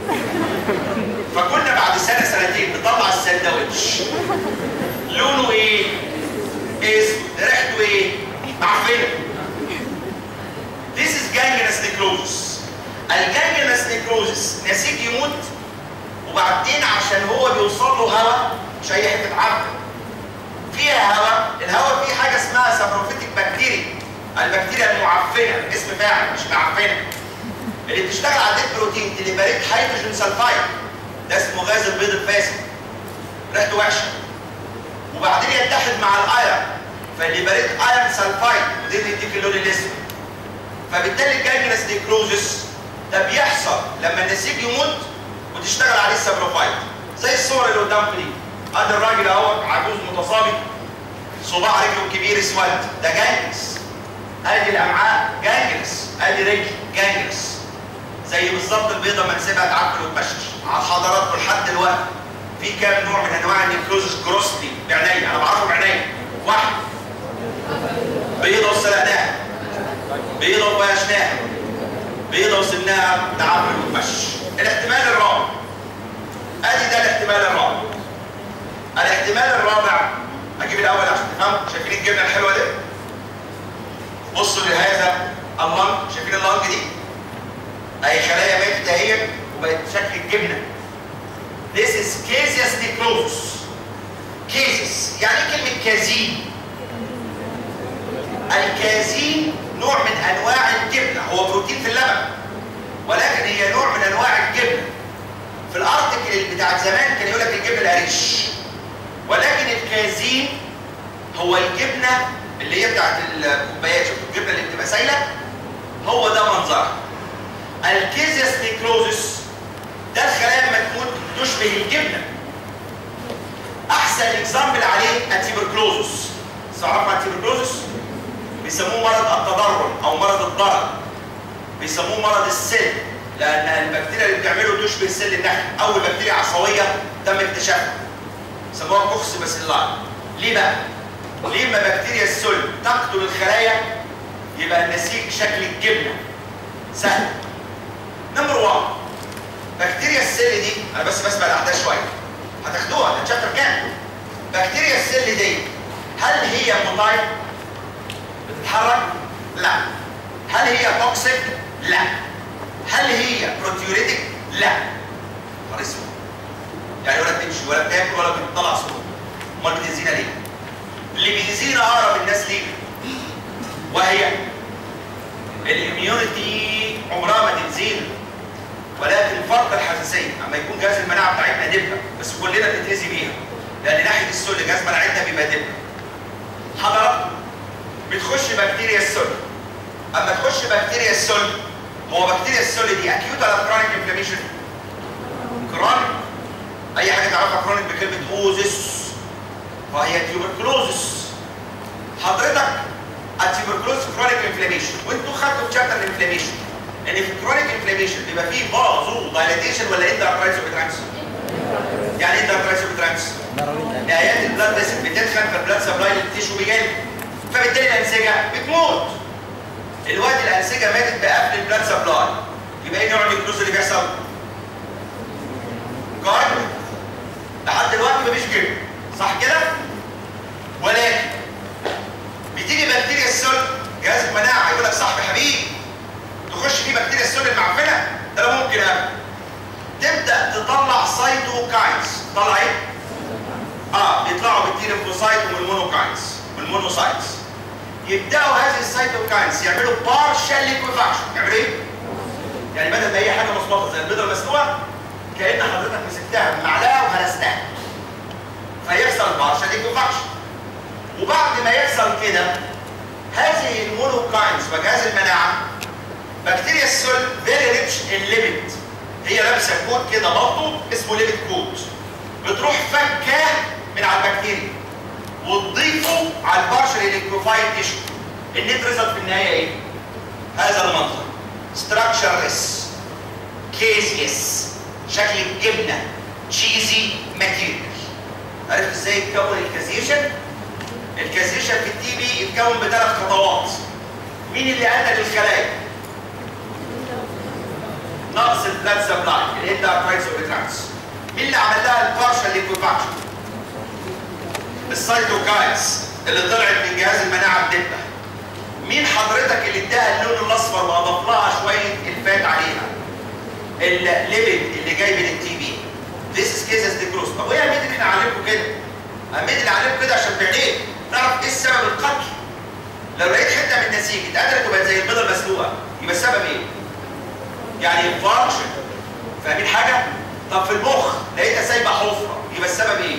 فكنا بعد سنه سنتين نطلع السندوتش لونه ايه؟ اسود ريحته ايه؟ معفنه This is gangrenous necrosis. الجانجرنس نيكروزس نسيج يموت وبعدين عشان هو بيوصل له هواء مش اي حته عفن فيها هواء الهواء فيه حاجه اسمها سابروفيتك بكتيريا البكتيريا المعفنه اسم فاعل مش معفنه اللي بتشتغل على الديت بروتين تليبريت هيدروجين سلفايد ده اسمه غاز البيض الفاسد ريحته وحشه وبعدين يتحد مع الايرن فالليبريت ايرن سلفايد ودي اللي يديك اللون الاسود فبالتالي الجانجرس نيكروزس ده بيحصل لما النسيج يموت وتشتغل عليه السابروفايت زي الصور اللي قدامكم دي ادي الراجل اهو عجوز متصابي صباع رجله الكبير اسود ده جانجرس ادي الامعاء جانجرس ادي رجل جانجرس زي بالظبط البيضه ما نسيبها تعفن وتمشش على حضراتكم لحد دلوقتي في كام نوع من انواع النيكروزس جروسلي بعينيا انا بعرفه بعينيا واحد بيضه وسلقناها بيضه وبيشناها بيضه وسبناها تعفن وتمشش الاحتمال الرابع ادي ده الاحتمال الرابع الاحتمال الرابع اجيب الاول عشان تفهموا شايفين الجبنه الحلوه دي بصوا لهذا اللنج شايفين اللنج دي اي خلايا ماتت اهي وبقت شكل الجبنه This is caseous necrosis cases يعني ايه كلمه كازين الكازين نوع من انواع الجبنه هو بروتين في اللبن ولكن هي نوع من انواع الجبنه في الارتكل بتاع زمان كان يقول لك الجبنه القريش ولكن الكازين هو الجبنه اللي هي بتاعت الكوبايات شوفوا الجبنه اللي بتبقى سايله هو ده منظرها الكيزيس نيكروزس ده الخلايا لما تموت تشبه الجبنه احسن اكزامبل عليه التيبركلوزس تعرفوا عن التيبركلوزس بيسموه مرض التضرر او مرض الضرر بيسموه مرض السل لان البكتيريا اللي بتعمله تشبه سل النحل اول بكتيريا عصويه تم اكتشافها سموها كوكس باسيلاي ليه بقى؟ ليه ما بكتيريا السل تقتل الخلايا يبقى النسيج شكل الجبنه سهل نمبر 1 بكتيريا السل دي انا بس بسمع الاحداث شويه هتاخدوها ده تشابتر كام بكتيريا السل دي هل هي موتايل بتتحرك لا هل هي توكسيك لا هل هي بروتيوريتك لا نهار اسود يعني ولا بتمشي ولا بتاكل ولا بتطلع صوت امال بتأذينا ليه اللي بيأذينا اقرب الناس لينا وهي الاميونيتي عمرها ما تأذينا ولكن فرط الحساسيه اما يكون جهاز المناعه بتاعتنا دبه بس كلنا بنتاذي بيها لان ناحيه السل جهاز مناعتنا بيبقى دبه حضراتكم بتخش بكتيريا السل اما تخش بكتيريا السل هو بكتيريا السل دي اكيوت ولا كرونيك انفلاميشن كرونيك اي حاجه تعرفها كرونيك بكلمه اوزس فهي تيوبركلوزس حضرتك التيوبركلوز كرونيك انفلاميشن وانتوا خدتوا في شابتر الانفلاميشن ان في الكرونيك انفلاميشن بيبقى فيه بازو دايلاتيشن ولا انت ارترايتس بترانس يعني انت ارترايتس بترانس نهايات البلاد فيسل بتدخل فالبلاد سبلاي للتيشو بيجري فبالتالي الانسجه بتموت الوقت الانسجه ماتت بقفل البلاد سبلاي يبقى ايه نوع النيكروز اللي بيحصل؟ كارد لحد دلوقتي مفيش كده صح كده؟ ولكن بتيجي بكتيريا السل جهاز المناعه يقول لك صاحبي حبيبي تخش فيه بكتيريا السل المعفنه ده لا ممكن ابدا تبدا تطلع سايتوكاينز تطلع ايه؟ اه بيطلعوا بالتيرمفوسايت والمونوكاينز والمونوسايتس يبداوا هذه السايتوكاينز يعملوا بارشال ليكوفاكشن يعملوا ايه؟ يعني بدل ما هي حاجه مصمطه زي البيضه المسلوقه كان حضرتك مسكتها بمعلقه وهرستها فيحصل بارشال ليكوفاكشن وبعد ما يحصل كده هذه المونوكاينز وجهاز المناعه بكتيريا السل فيري ريتش ان ليبيد هي لابسه كود كده برضه اسمه ليبت كود بتروح فكاه من على البكتيريا وتضيفه على البارشل الكتروفايد تيشو النت ريزلت في النهايه ايه؟ هذا المنظر ستراكشرلس كيزيس شكل الجبنه تشيزي ماتيريال عرفت ازاي يتكون الكازيشن؟ الكازيشن في التي بي يتكون بثلاث خطوات مين اللي ادى للخلايا؟ نقص البلاد سبلاي الانداركرايتس والريتراكتس مين اللي عمل لها البارشال ليكوفاكشن؟ السيتوكاينز اللي طلعت من جهاز المناعه بدقه مين حضرتك اللي اداها اللون الاصفر واضاف لها شويه الفات عليها؟ الليبيد اللي جاي من التي بي This is cases ديكروس طب وايه اهميه ان احنا نعلمكم كده؟ اهميه اللي اعلمكم كده عشان بعدين نعرف ايه السبب القتل لو لقيت حته من النسيج اتقتلت وبقت زي البيضه المسلوقه يبقى السبب ايه؟ يعني انفاركشن فاهمين حاجه؟ طب في المخ لقيتها سايبه حفره يبقى السبب ايه؟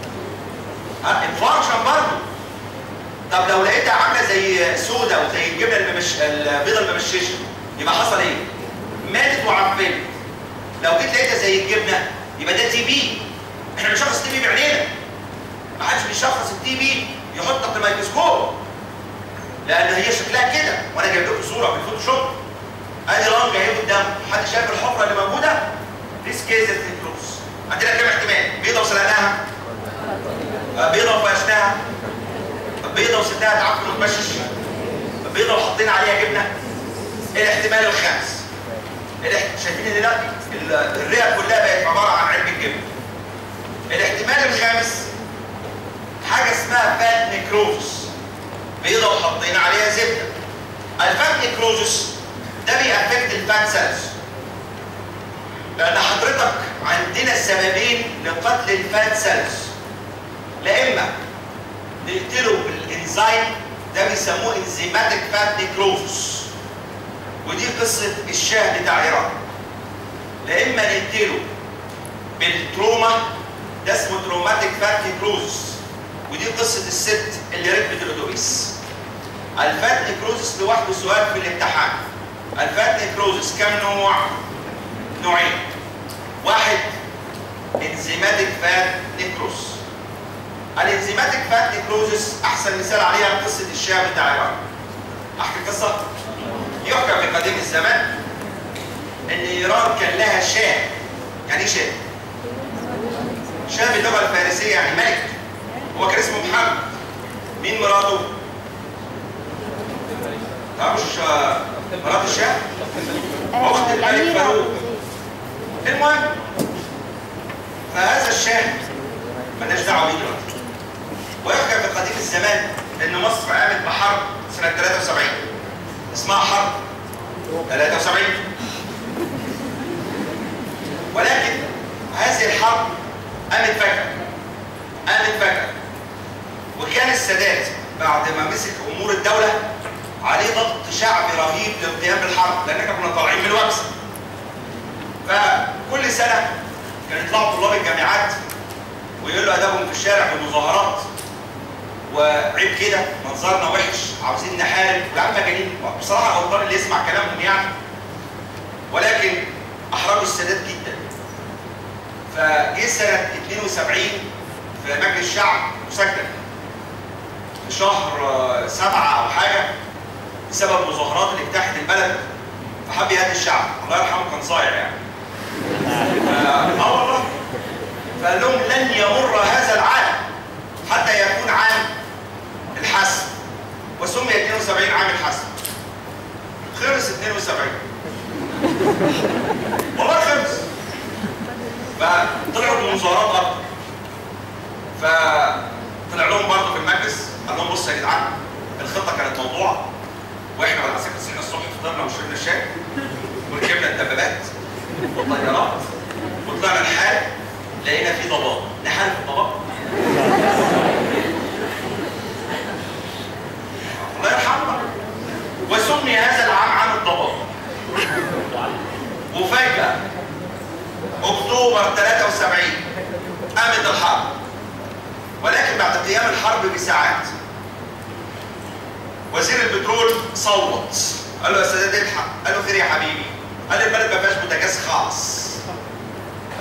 ها انفاركشن برضه طب لو لقيتها عامله زي سودا وزي الجبنه الممش... البيضه الممششه يبقى حصل ايه؟ ماتت وعفنت لو جيت لقيتها زي الجبنه يبقى ده تي بي احنا بنشخص تي بي بعينينا ما حدش بيشخص التي بي يحط تحت الميكروسكوب لان هي شكلها كده وانا جايب لكم صوره في الفوتوشوب ادي لانج اهي قدام حد شايف الحفره اللي موجوده ديس كيز كروس عندنا كام احتمال بيضه وسلقناها بيضه وفرشناها بيضه وسبناها تعفن وتمشش بيضه وحطينا عليها جبنه الاحتمال الخامس الاحت- شايفين ان لا ال- الرئه كلها بقت عباره عن علبه جبن الاحتمال الخامس حاجه اسمها فات نيكروزس بيضه وحطينا عليها زبده الفات نيكروزس ده بيأفكت الفات سيلز لان حضرتك عندنا سببين لقتل الفات سيلز لا اما نقتله بالانزيم ده بيسموه انزيماتيك فات نيكروزس ودي قصه الشاه بتاع ايران لا اما نقتله بالتروما ده اسمه تروماتيك فات نيكروزس ودي قصه الست اللي ركبت الاتوبيس الفات نيكروزس لوحده سؤال في الامتحان الفات نيكروزس كم نوع؟ نوعين واحد انزيماتيك فات نيكروز الانزيماتيك فات نيكروزس احسن مثال عليها قصه الشاه بتاع ايران احكي قصه يحكى في قديم الزمان ان ايران كان لها شاه يعني ايه شاه؟ شاه باللغه الفارسيه يعني ملك هو كان اسمه محمد مين مراته؟ لا مش آه، مرات الشاه أخت الملك الأميرة فاروق. المهم فهذا الشاه مالناش دعوه بيه دلوقتي ويحكى في قديم الزمان ان مصر قامت بحرب سنه 73 اسمها حرب 73 ولكن هذه الحرب قامت فجأة قامت فجأة وكان السادات بعد ما مسك امور الدولة عليه ضغط شعبي رهيب للقيام بالحرب لان احنا كنا طالعين من الوكسة فكل سنة كان يطلعوا طلاب الجامعات ويقولوا ادابهم في الشارع بمظاهرات وعيب كده منظرنا وحش عاوزين نحارب يا عم مجانين بصراحه غلطان اللي يسمع كلامهم يعني ولكن احرجوا السادات جدا فجه سنه 72 في مجلس الشعب مسجل في شهر آه، سبعه او حاجه بسبب مظاهرات اللي اجتاحت البلد فحب يهدي الشعب الله يرحمه كان صايع يعني ف- اه والله فقال لهم لن يمر هذا العام حتى يكون عام الحسم وسمي 72 عام الحسم خلص 72 والله خلص فطلعوا بمظاهرات اكتر فطلع لهم برضه في المجلس قال لهم بصوا يا جدعان الخطه كانت موضوعه واحنا على اساس صحينا الصبح فطرنا وشربنا الشاي وركبنا الدبابات والطيارات وطلعنا الحال لقينا في ضباب نحارب الضباب الله يرحمه وسمي هذا العام عام الضباب وفجأة أكتوبر 73 قامت الحرب ولكن بعد قيام الحرب بساعات وزير البترول صوت قال له يا سادات الحق قال له خير يا حبيبي قال البلد ما فيهاش بوتاجاز خالص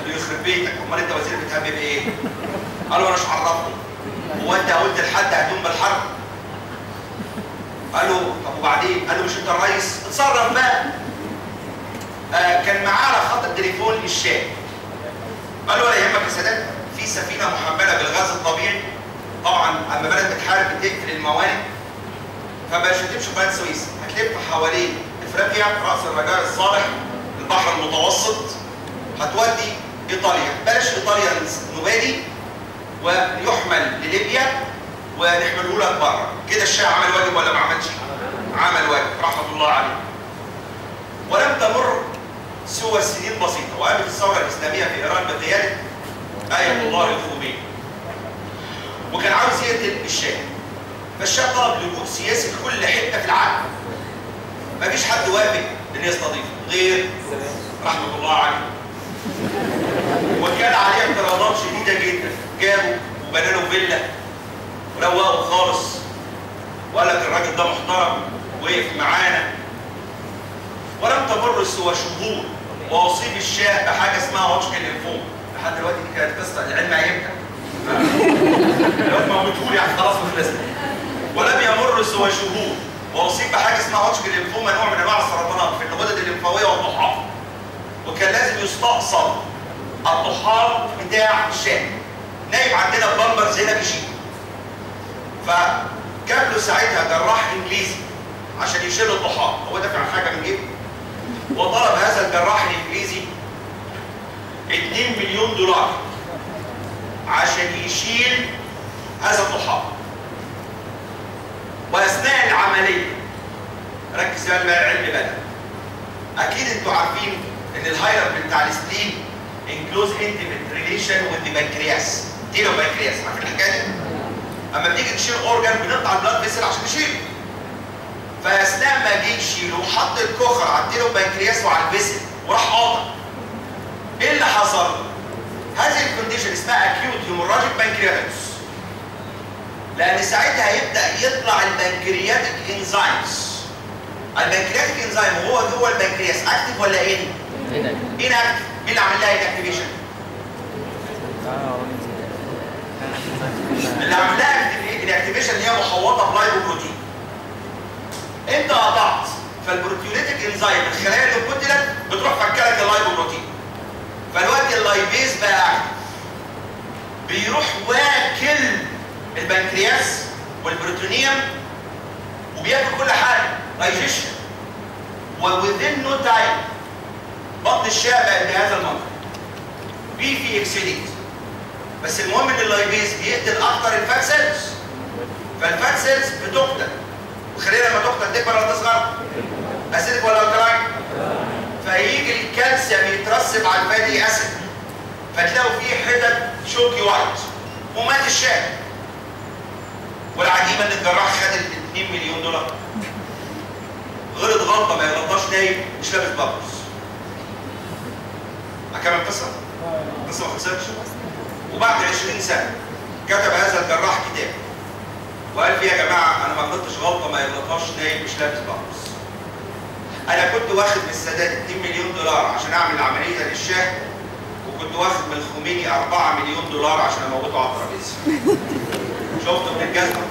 له يخرب بيتك امال انت وزير بتهمم بايه؟ قال له انا مش عرفني هو انت قلت لحد هتقوم بالحرب؟ قال له طب وبعدين؟ قال له مش انت الرئيس؟ اتصرف بقى آه كان معاه على خط التليفون الشام قال له ولا يهمك يا سادات في سفينه محمله بالغاز الطبيعي طبعا اما بلد بتحارب بتقفل الموانئ فمش هتمشي في قناه السويس هتلف حوالين افريقيا راس الرجاء الصالح البحر المتوسط هتودي ايطاليا بلاش ايطاليا نبادي ويحمل لليبيا ونحمله لك بره كده الشاه عمل واجب ولا ما عملش؟ عمل واجب رحمه الله عليه ولم تمر سوى سنين بسيطه وقامت الثوره الاسلاميه في ايران بقياده ايه الله الخميني وكان عاوز يقتل الشاه فالشاه طلب لجوء سياسي في كل حته في العالم ما فيش حد وافق ان يستضيفه غير رحمه الله عليه وكان عليه اعتراضات شديده جدا جابوا وبنى له فيلا وروقه خالص وقال لك الراجل ده محترم وقف معانا ولم تمر سوى شهور واصيب الشاه بحاجه اسمها هوتشكن لينفوما لحد دلوقتي دي كانت قصه العلم هيبدا لو موتوه يعني خلاص خلصنا ولم يمر سوى شهور واصيب بحاجه اسمها هوتشكن لينفوما نوع من انواع السرطانات في الغدد الليمفاويه والطحال وكان لازم يستأصل الطحال بتاع الشاه نايم عندنا بامبرز هنا بيشيل فجاب له ساعتها جراح انجليزي عشان يشيل الطحال هو دافع حاجه من جيبه وطلب هذا الجراح الانجليزي 2 مليون دولار عشان يشيل هذا الطحال واثناء العمليه ركز بقى العلم بقى اكيد انتوا عارفين ان الهايرم بتاع السليم انكلوز انتيميت ريليشن وذ بانكرياس تيلو بانكرياس عارفين الحكايه دي؟ اما بنيجي نشيل اورجان بنقطع البلاد فيسل عشان نشيله فاثناء ما جه يشيله حط الكخر على التيلو بانكرياس وعلى الفيسل وراح قاطع ايه اللي حصل؟ هذه الكونديشن اسمها اكيوت هيموراجيك بانكرياتيس لان ساعتها هيبدا يطلع البنكرياتيك انزيمز البنكرياتيك انزيم وهو جوه البنكرياس اكتف ولا ايه؟ ان اكتف مين اللي عمل لها الاكتيفيشن؟ اللي عمل لها الاكتيفيشن اللي هي محوطه بلايبوبروتين انت قطعت فالبروتيوليتيك انزيم الخلايا اللي قتلت بتروح فكلك اللايبوبروتين فالوقت اللايبيز بقى اكتف بيروح واكل البنكرياس والبروتونيوم وبياكل كل حاجه دايجيشن ووذين نو تايم بطن الشاه بقى بهذا المنظر بي في اكسيديت بس المهم ان اللايبيز بيقتل اكتر الفات سيلز فالفات سيلز بتقتل وخلينا لما تقتل تكبر ولا تصغر؟ اسيدك ولا الكلاين؟ فيجي الكالسيوم يترسب على الفاتي اسيد فتلاقوا فيه حتت شوكي وايت ومات الشاه والعجيبه ان الجراح خد ال 2 مليون دولار غلط غلطه ما يغلطهاش نايم مش لابس بابلز اكمل القصه؟ القصه ما خلصتش وبعد 20 سنه كتب هذا الجراح كتاب وقال فيه يا جماعه انا ما غلطتش غلطه ما يغلطهاش نايم مش لابس بابلز انا كنت واخد من السادات 2 مليون دولار عشان اعمل عمليه للشاه وكنت واخد من الخميني 4 مليون دولار عشان اموته على الترابيزه شفته من الجزمه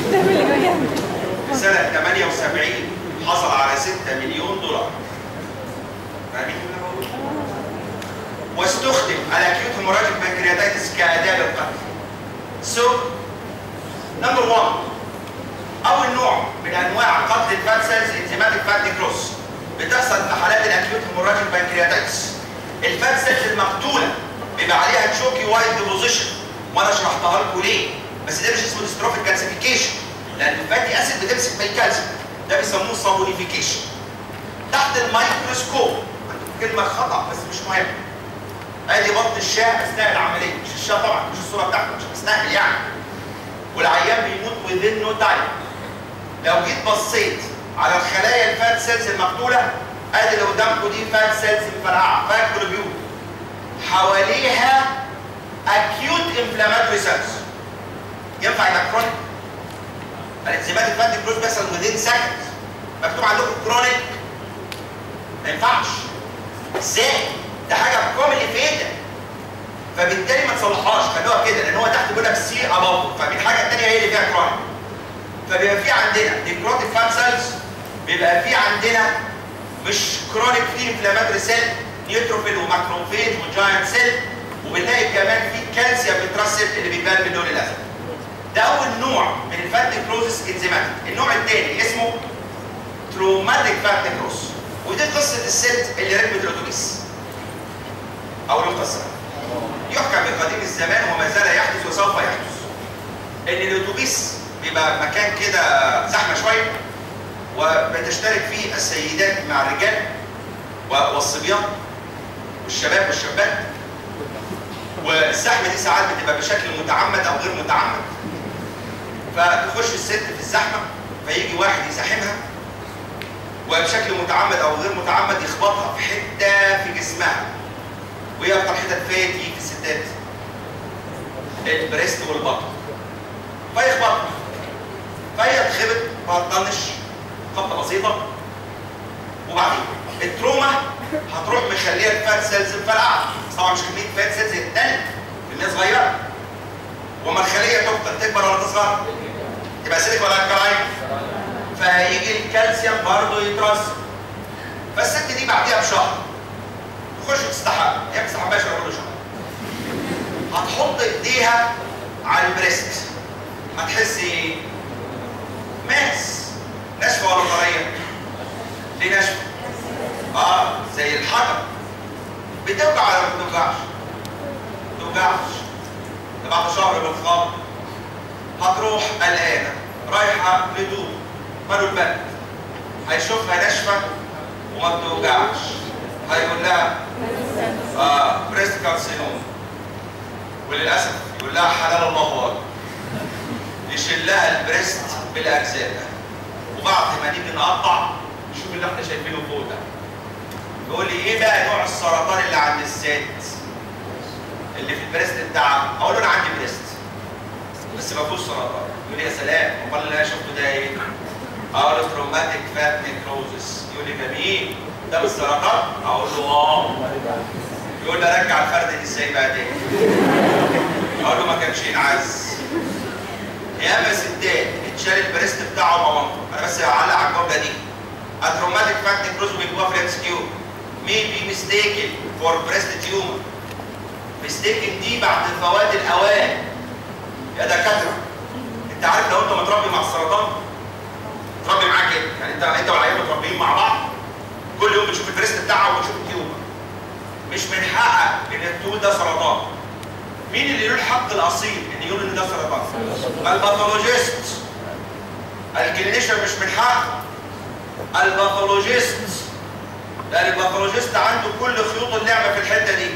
في سنه 78 حصل على 6 مليون دولار فاهمين اللي انا بقوله؟ واستخدم الاكيوت هيموراجيك بانكرياتيتس كاداه للقتل. سو نمبر 1 اول نوع من انواع قتل الفات سيلز انزيماتيك فات نيكروس بتحصل في حالات الاكيوت هيموراجيك بانكرياتيتس الفات سيلز المقتوله بيبقى عليها تشوكي وايت ديبوزيشن وانا شرحتها لكم ليه بس ده مش اسمه ديستروفيك كالسيفيكيشن لان الفاتي اسيد بتمسك في الكالسيوم ده بيسموه صابونيفيكيشن تحت الميكروسكوب كلمه خطا بس مش مهم ادي بطن الشاه اثناء العمليه مش الشاه طبعا مش الصوره بتاعته مش مستاهل يعني والعيان بيموت within نو تايم لو جيت بصيت على الخلايا الفات سيلز المقتوله ادي اللي قدامكم دي فات سيلز مفرقعه فات جلوبيول حواليها acute inflammatory cells ينفع يبقى كرونيك الانزيمات الفات كروز بيحصل within seconds مكتوب عندكم كرونيك ما ينفعش ازاي؟ ده حاجه كومنلي فيتال فبالتالي ما تصلحهاش خلوها كده لان هو تحت بيقول لك سي اباف فالحاجه الثانيه هي اللي فيها كرونيك فبيبقى في عندنا نيكروتيك فات سيلز بيبقى في عندنا مش كرونيك في انفلاماتوري سيل نيوتروفيل وماكروفيج وجاينت سيل وبنلاقي كمان في كالسيوم بترسب اللي بيبان باللون الازرق ده اول نوع من الفات نيكروزس انزيماتيك النوع الثاني اسمه تروماتيك فات نيكروز ودي قصه الست اللي ركبت الاتوبيس او القصه يحكى بقديم الزمان وما زال يحدث وسوف يحدث ان الاتوبيس بيبقى مكان كده زحمه شويه وبتشترك فيه السيدات مع الرجال والصبيان والشباب والشابات والزحمه دي ساعات بتبقى بشكل متعمد او غير متعمد فتخش الست في الزحمه فيجي واحد يزاحمها وبشكل متعمد او غير متعمد يخبطها في حته في جسمها وهي اكتر حتت فيا تيجي في الستات البريست والبطن فيخبطها فهي تخبط فهتطنش خبطه بسيطه وبعدين التروما هتروح مخليها الفات سيلز مفرقعه بس طبعا مش كميه فات سيلز الثانيه كميه صغيره وما الخليه تفضل تكبر ولا تصغر تبقى سيلك ولا كراين فهيجي الكالسيوم برضه يترسب فالست دي بعديها بشهر تخش تستحمى هي ما بتستحماش ولا كل شهر هتحط ايديها على البريست هتحس ايه؟ ماس ناشفه ولا طريه؟ ليه ناشفه؟ اه زي الحجر بتوجع ولا ما بتوجعش؟ ما بتوجعش ده بعد شهر بالخط هتروح قلقانه رايحه لدوب ماله البلد هيشوفها ناشفه وما بتوجعش هيقول لها اه بريست كارسينوم وللاسف يقول لها حلال الله اكبر يشيل لها البريست بالاجزاء وبعد ما نيجي نقطع نشوف اللي احنا شايفينه فوق ده يقول لي ايه بقى نوع السرطان اللي عند الست اللي في البريست بتاعها اقول له انا عندي بريست بس ما فيهوش سرطان يقول لي يا سلام امال اللي انا شفته ده ايه اقول له تروماتيك فات نيكروزس يقول لي جميل ده مش سرطان اقول له اه يقول لي ارجع الفرد دي ازاي بقى تاني اقول له ما كانش ينعز ياما ستات اتشال البريست بتاعه مامته انا بس هعلق على الجمله دي اتروماتيك فات نيكروز بيجيبوها في الام كيو may be mistaken for breast tumor mistaken دي بعد فوات الاوان يا دكاتره انت عارف لو انت متربي مع السرطان متربي معاه كده يعني انت انت والعيال متربيين مع بعض كل يوم بتشوف البريست بتاعها وبتشوف التيومر مش من حقك انك تقول ده سرطان مين اللي له الحق الاصيل ان يقول ان ده سرطان الباثولوجيست الكلينيشن مش من حقه الباثولوجيست لان الباثولوجيست عنده كل خيوط اللعبه في الحته دي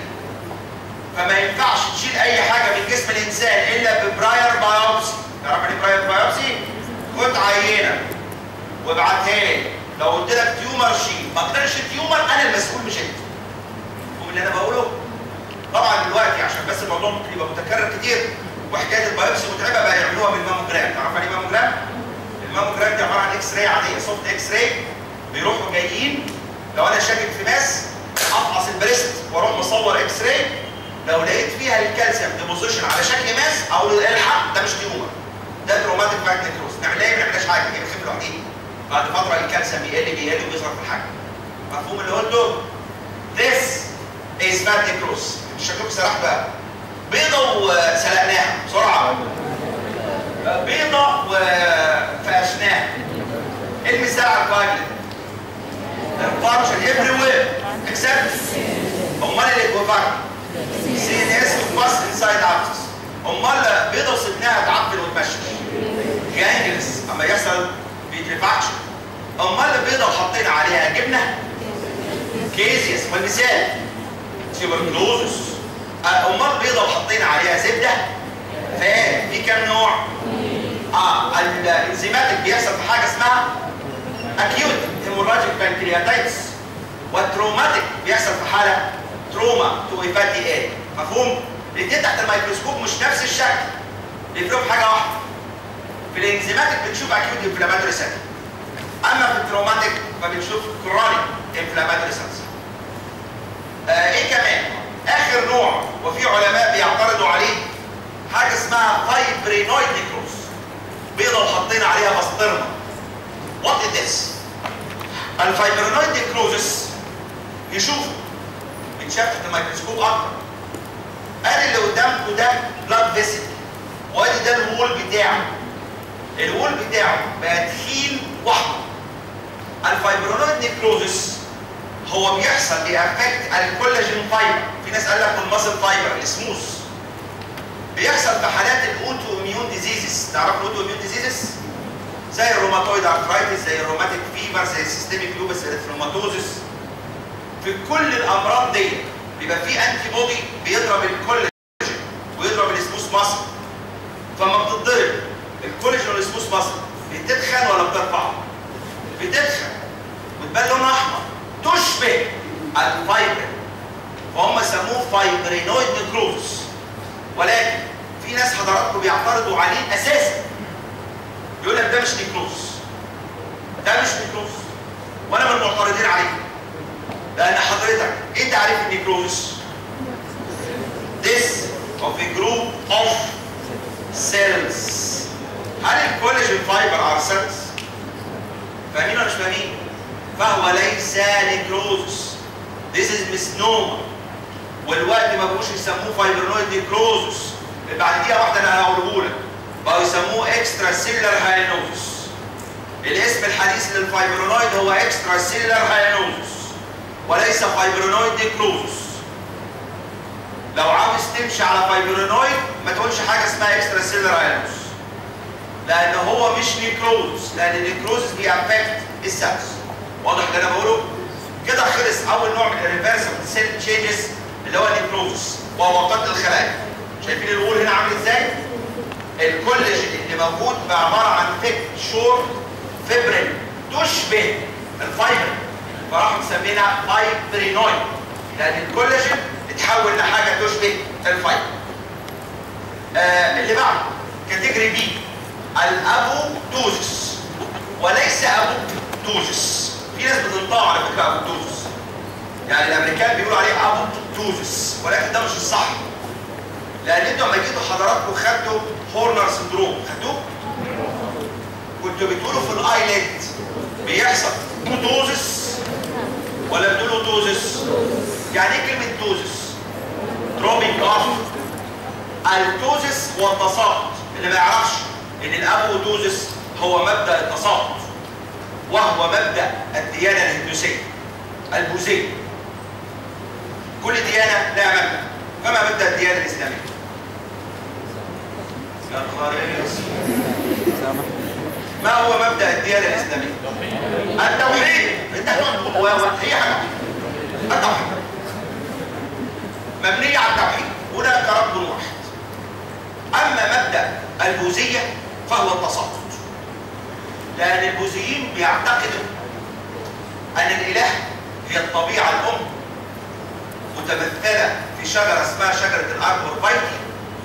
فما ينفعش تشيل اي حاجه من جسم الانسان الا ببراير بايوبسي تعرف يعني براير بايوبسي خد عينه وابعتها لي لو قلت لك تيومر شيل ما اقدرش تيومر انا المسؤول مش انت فاهم اللي انا بقوله طبعا دلوقتي عشان بس الموضوع ممكن يبقى متكرر كتير وحكايه البايوبسي متعبه بقى يعملوها بالماموجرام تعرف يعني ايه ماموجرام؟ الماموجرام دي عباره عن اكس راي عاديه سوفت اكس راي بيروحوا جايين لو انا شاكك في ماس افحص البريست واروح مصور اكس راي لو لقيت فيها الكالسيوم ديبوزيشن على شكل ماس اقول له الحق ده مش تيومر ده تروماتيك فات نيكروز نعمل ايه ما نعملهاش حاجه هي بتخف لوحدها بعد فتره الكالسيوم بيقل بيقل وبيظهر في الحجم مفهوم اللي قلته this is fat necrosis شكلكم سرح بقى بيضه وسلقناها بسرعه بيضه وفقشناها المثال على الكواجلة الفانكشن افري وير اكسبت امال الاكوفاكت سي ان اس باس انسايد ابسس امال بيضه وسبناها تعفن وتمشي جانجلس اما يحصل بيترفعش امال البيضه وحطينا عليها جبنه كيزيس والمثال تيوبركلوزس امال بيضه وحطينا عليها زبده فات في كام نوع؟ اه الانزيماتيك بيحصل في حاجه اسمها اكيوت هيموراجيك بانكرياتايتس والتروماتيك بيحصل في حاله تروما تو ايفاتي اي مفهوم؟ الاثنين تحت الميكروسكوب مش نفس الشكل بيفرقوا في حاجه واحده في الانزيماتيك بنشوف اكيوت انفلاماتوري سيل اما في التروماتيك فبنشوف كرونيك انفلاماتوري سيلز آه ايه كمان اخر نوع وفي علماء حاجه اسمها فايبرينويد نيكروز بيضه وحطينا عليها بسطرمه وات از ذس الفايبرينويد نيكروزس يشوف بيتشاف في الميكروسكوب اكتر ادي اللي قدامكم ده بلاد فيسل وادي ده الوول بتاعه الوول بتاعه بقى تخين واحمر الفايبرونويد نيكروزس هو بيحصل بيأفكت الكولاجين فايبر في ناس قال لك الماسل فايبر السموث بيحصل في حالات الاوتو اميون ديزيزز تعرفوا الاوتو اميون ديزيزز زي الروماتويد ارثرايتس زي الروماتيك فيفر زي السيستميك لوبس اريثروماتوزس في كل الامراض دي بيبقى في انتي بودي بيضرب الكولاجين ويضرب السموث ماسل فما بتتضرب الكولاجين والسموث ماسل بتتخن ولا بترفع؟ بتتخن وتبان لونها احمر تشبه الفايبر فهم سموه فايبرينويد نيكروز ولكن في ناس حضراتكم بيعترضوا عليه اساسا يقول لك ده مش نيكروز ده مش نيكروز وانا من المعترضين عليه لان حضرتك ايه تعريف النيكروز؟ This of a group of cells هل الكولاجين فايبر ار cells؟ فاهمين ولا مش فاهمين؟ فهو ليس نيكروزس This is misnomer والوقت ما بقوش يسموه فايبرنويد نيكروزس بعد دقيقة واحدة أنا هقوله لك بقوا يسموه اكسترا سيلر هاينوزس الاسم الحديث للفايبرونويد هو اكسترا سيلر هاينوزس وليس فايبرونويد نيكروزس لو عاوز تمشي على فايبرونويد ما تقولش حاجة اسمها اكسترا سيلر هاينوزس لأن هو مش نيكروزس لأن النيكروزس بيأفكت السيلز واضح اللي أنا بقوله؟ كده خلص أول نوع من الريفرسبل سيل تشينجز اللي هو النيكروزس وهو قتل الخلايا شايفين الوول هنا عامل ازاي؟ الكولاجين اللي موجود عباره عن فيك شور فيبرين تشبه الفايبر فراحوا مسمينها فايبرينويد لان الكولاجين اتحول لحاجه تشبه الفايبر. آه اللي بعده كاتيجوري بي الابوتوزس وليس ابوتوزس في ناس بتنطقه على فكره ابوتوزس يعني الامريكان بيقولوا عليه ابوتوزس ولكن ده مش الصح لان انتوا لما جيتوا حضراتكم خدتوا هورنر سندروم خدتوه؟ كنتوا بتقولوا في الايلت بيحصل توزس ولا بتقولوا توزس؟ يعني ايه كلمه توزس؟ دروبينج اوف التوزس هو التساقط اللي ما يعرفش ان الابوتوزس هو مبدا التساقط وهو مبدا الديانه الهندوسيه البوذيه كل ديانه لها مبدا فما مبدا الديانه الاسلاميه يا نهار اسود. ما هو مبدا الديانه الاسلاميه التوحيد انت هتقول هو هو هي حاجه التوحيد مبنيه على التوحيد هناك رب واحد اما مبدا البوذيه فهو التساقط لان البوذيين بيعتقدوا ان الاله هي الطبيعه الام متمثله في شجره اسمها شجره الاربور فايتي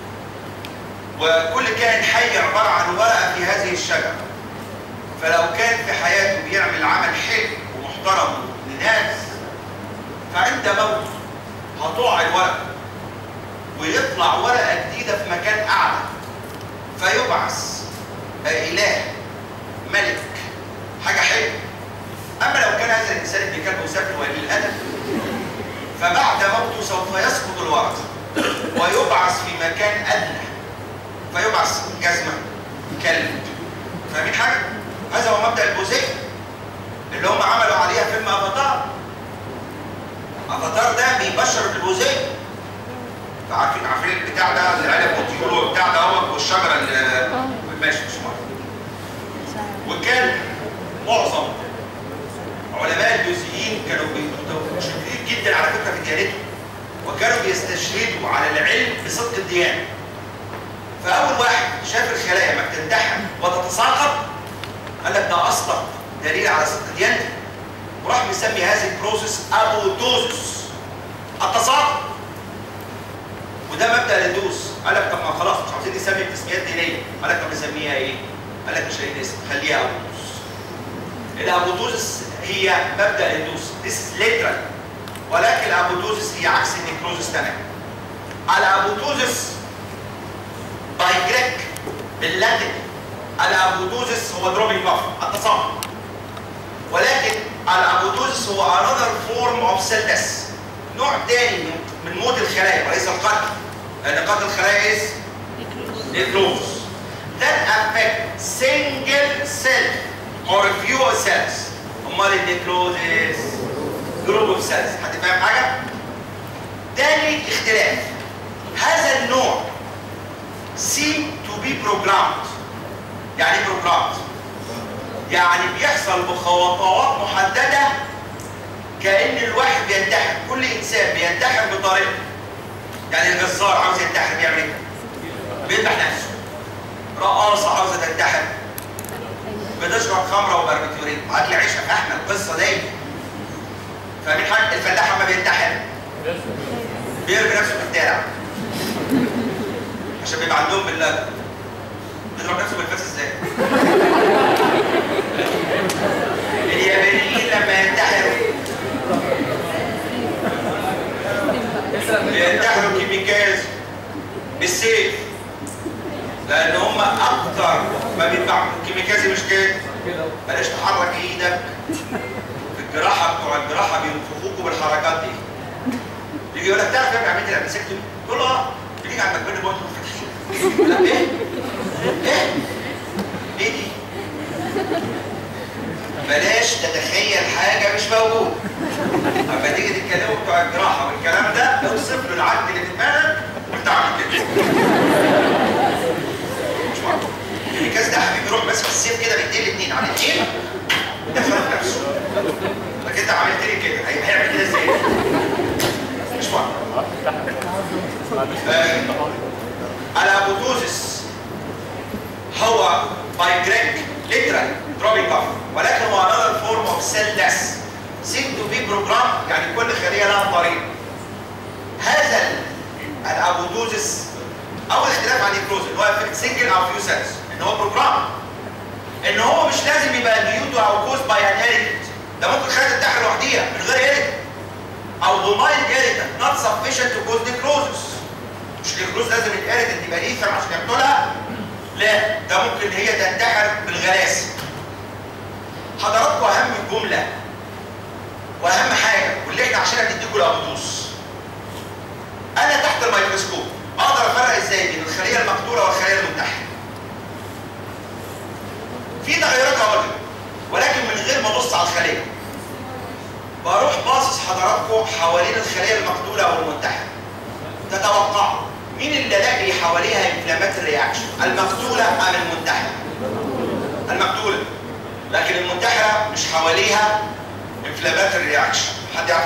وكل كائن حي عباره عن ورقه في هذه الشجره فلو كان في حياته بيعمل عمل حلو ومحترم لناس فعند موته هتقع الورقه ويطلع ورقه جديده في مكان اعلى فيبعث اله ملك حاجه حلوه اما لو كان هذا الانسان ابن كلب وسافر وقليل الادب فبعد موته سوف يسقط الورق ويبعث في مكان ادنى فيبعث جزمه كلب فاهمين حاجه؟ هذا هو مبدا البوذيه اللي هم عملوا عليها فيلم افاتار افاتار ده بيبشر بالبوذيه عارفين عارفين البتاع ده العلب والطيور والبتاع ده هو والشجره اللي ماشي مش مهم وكان معظم علماء البوذيين كانوا متشددين جدا على فكره في ديانتهم وكانوا بيستشهدوا على العلم بصدق الديانه فاول واحد شاف الخلايا ما بتنتحر وتتساقط قال لك ده اصلا دليل على صدق ديانتي وراح مسمي هذه البروسيس ابوتوزس التساقط وده مبدا الهندوس قال لك طب ما خلاص مش عاوزين نسمي بتسميات دينيه قال لك طب نسميها ايه؟ قال لك مش لاقيين اسم خليها ابوتوزس الابوتوزس هي مبدا الهندوس This is literal ولكن الابوتوزس هي عكس النيكروزس تماما الابوتوزس باي جريك باللاتين الابوتوزس هو دروبينج اوف التصامم ولكن الابوتوزس هو another form of cell death نوع تاني من- من موت الخلايا وليس القتل لان قتل الخلايا is necrosis that affect single cell or few cells امال النيكروزيس جروب اوف سيلز حد فاهم حاجه؟ تاني اختلاف هذا النوع seem to be programmed يعني ايه programmed؟ يعني بيحصل بخطوات محدده كأن الواحد بينتحر كل إنسان بينتحر بطريقة يعني الجزار عاوز ينتحر بيعمل إيه؟ بيذبح نفسه رقاصة عاوزة تنتحر بتشرب خمرة وبربيتورين أكل عيشها فاهمة القصة دي فاهمين حاجة الفلاح لما بينتحر بيرمي نفسه في الترع عشان بيبقى عندهم بالله بيضرب نفسه بالفاس ازاي؟ اليابانيين لما ينتحروا بينتحروا كيميكاز بالسيف لان هم اكتر ما بيدفعوا الكيميكازي مش كده بلاش تحرك ايدك في الجراحه بتوع الجراحه بينفخوكوا بالحركات دي يجي يقول لك تعرف يا عمليه الابسكتومي تقول له اه بيجي عند مكبري برضه فاتحين لا ايه؟ ايه؟ ايه دي؟ بلاش تتخيل حاجه مش موجوده اما تيجي تتكلموا بتوع الجراحه والكلام ده اوصف له العد اللي في دماغك وانت عامل كده مش معقول الكاس ده حبيبي يروح ماسك السيف كده بايديه الاثنين على الاثنين ودخله في نفسه لكن انت عملت لي كده هي- هيعمل كده ازاي؟ مش معقول آه، الابوتوزس هو باي جريك ليترال دروبينج اوف ولكن هو another form of cell death seem to be program يعني كل خليه لها طريق هذا ال- الابوتوزس اول اختلاف عن الكروز اللي هو افكت سنجل او فيو سيلز ان هو بروجرام ان هو مش لازم يبقى ديوتو او كوز باي ان هيريتد ده ممكن خليه تنتحر لوحديها من غير هيريتد او دوماين هيريتد نوت سفيشنت تو كوز نيكروزس مش النيكروز لازم الهيريتد يبقى ليثر عشان يقتلها لا ده ممكن هي تنتحر بالغلاسه حضراتكم اهم جمله واهم حاجه واللي احنا عشان نديكم الابوتوس انا تحت الميكروسكوب اقدر افرق ازاي بين الخليه المقتوله والخليه المنتحره في تغيرات هقول ولكن من غير ما ابص على الخليه بروح باصص حضراتكم حوالين الخليه المقتوله او المنتحره تتوقعوا مين اللي الاقي حواليها انفلاماتوري رياكشن المقتوله ام المنتحره المقتوله لكن المنتحره مش حواليها انفلاماتوري رياكشن حد يعرف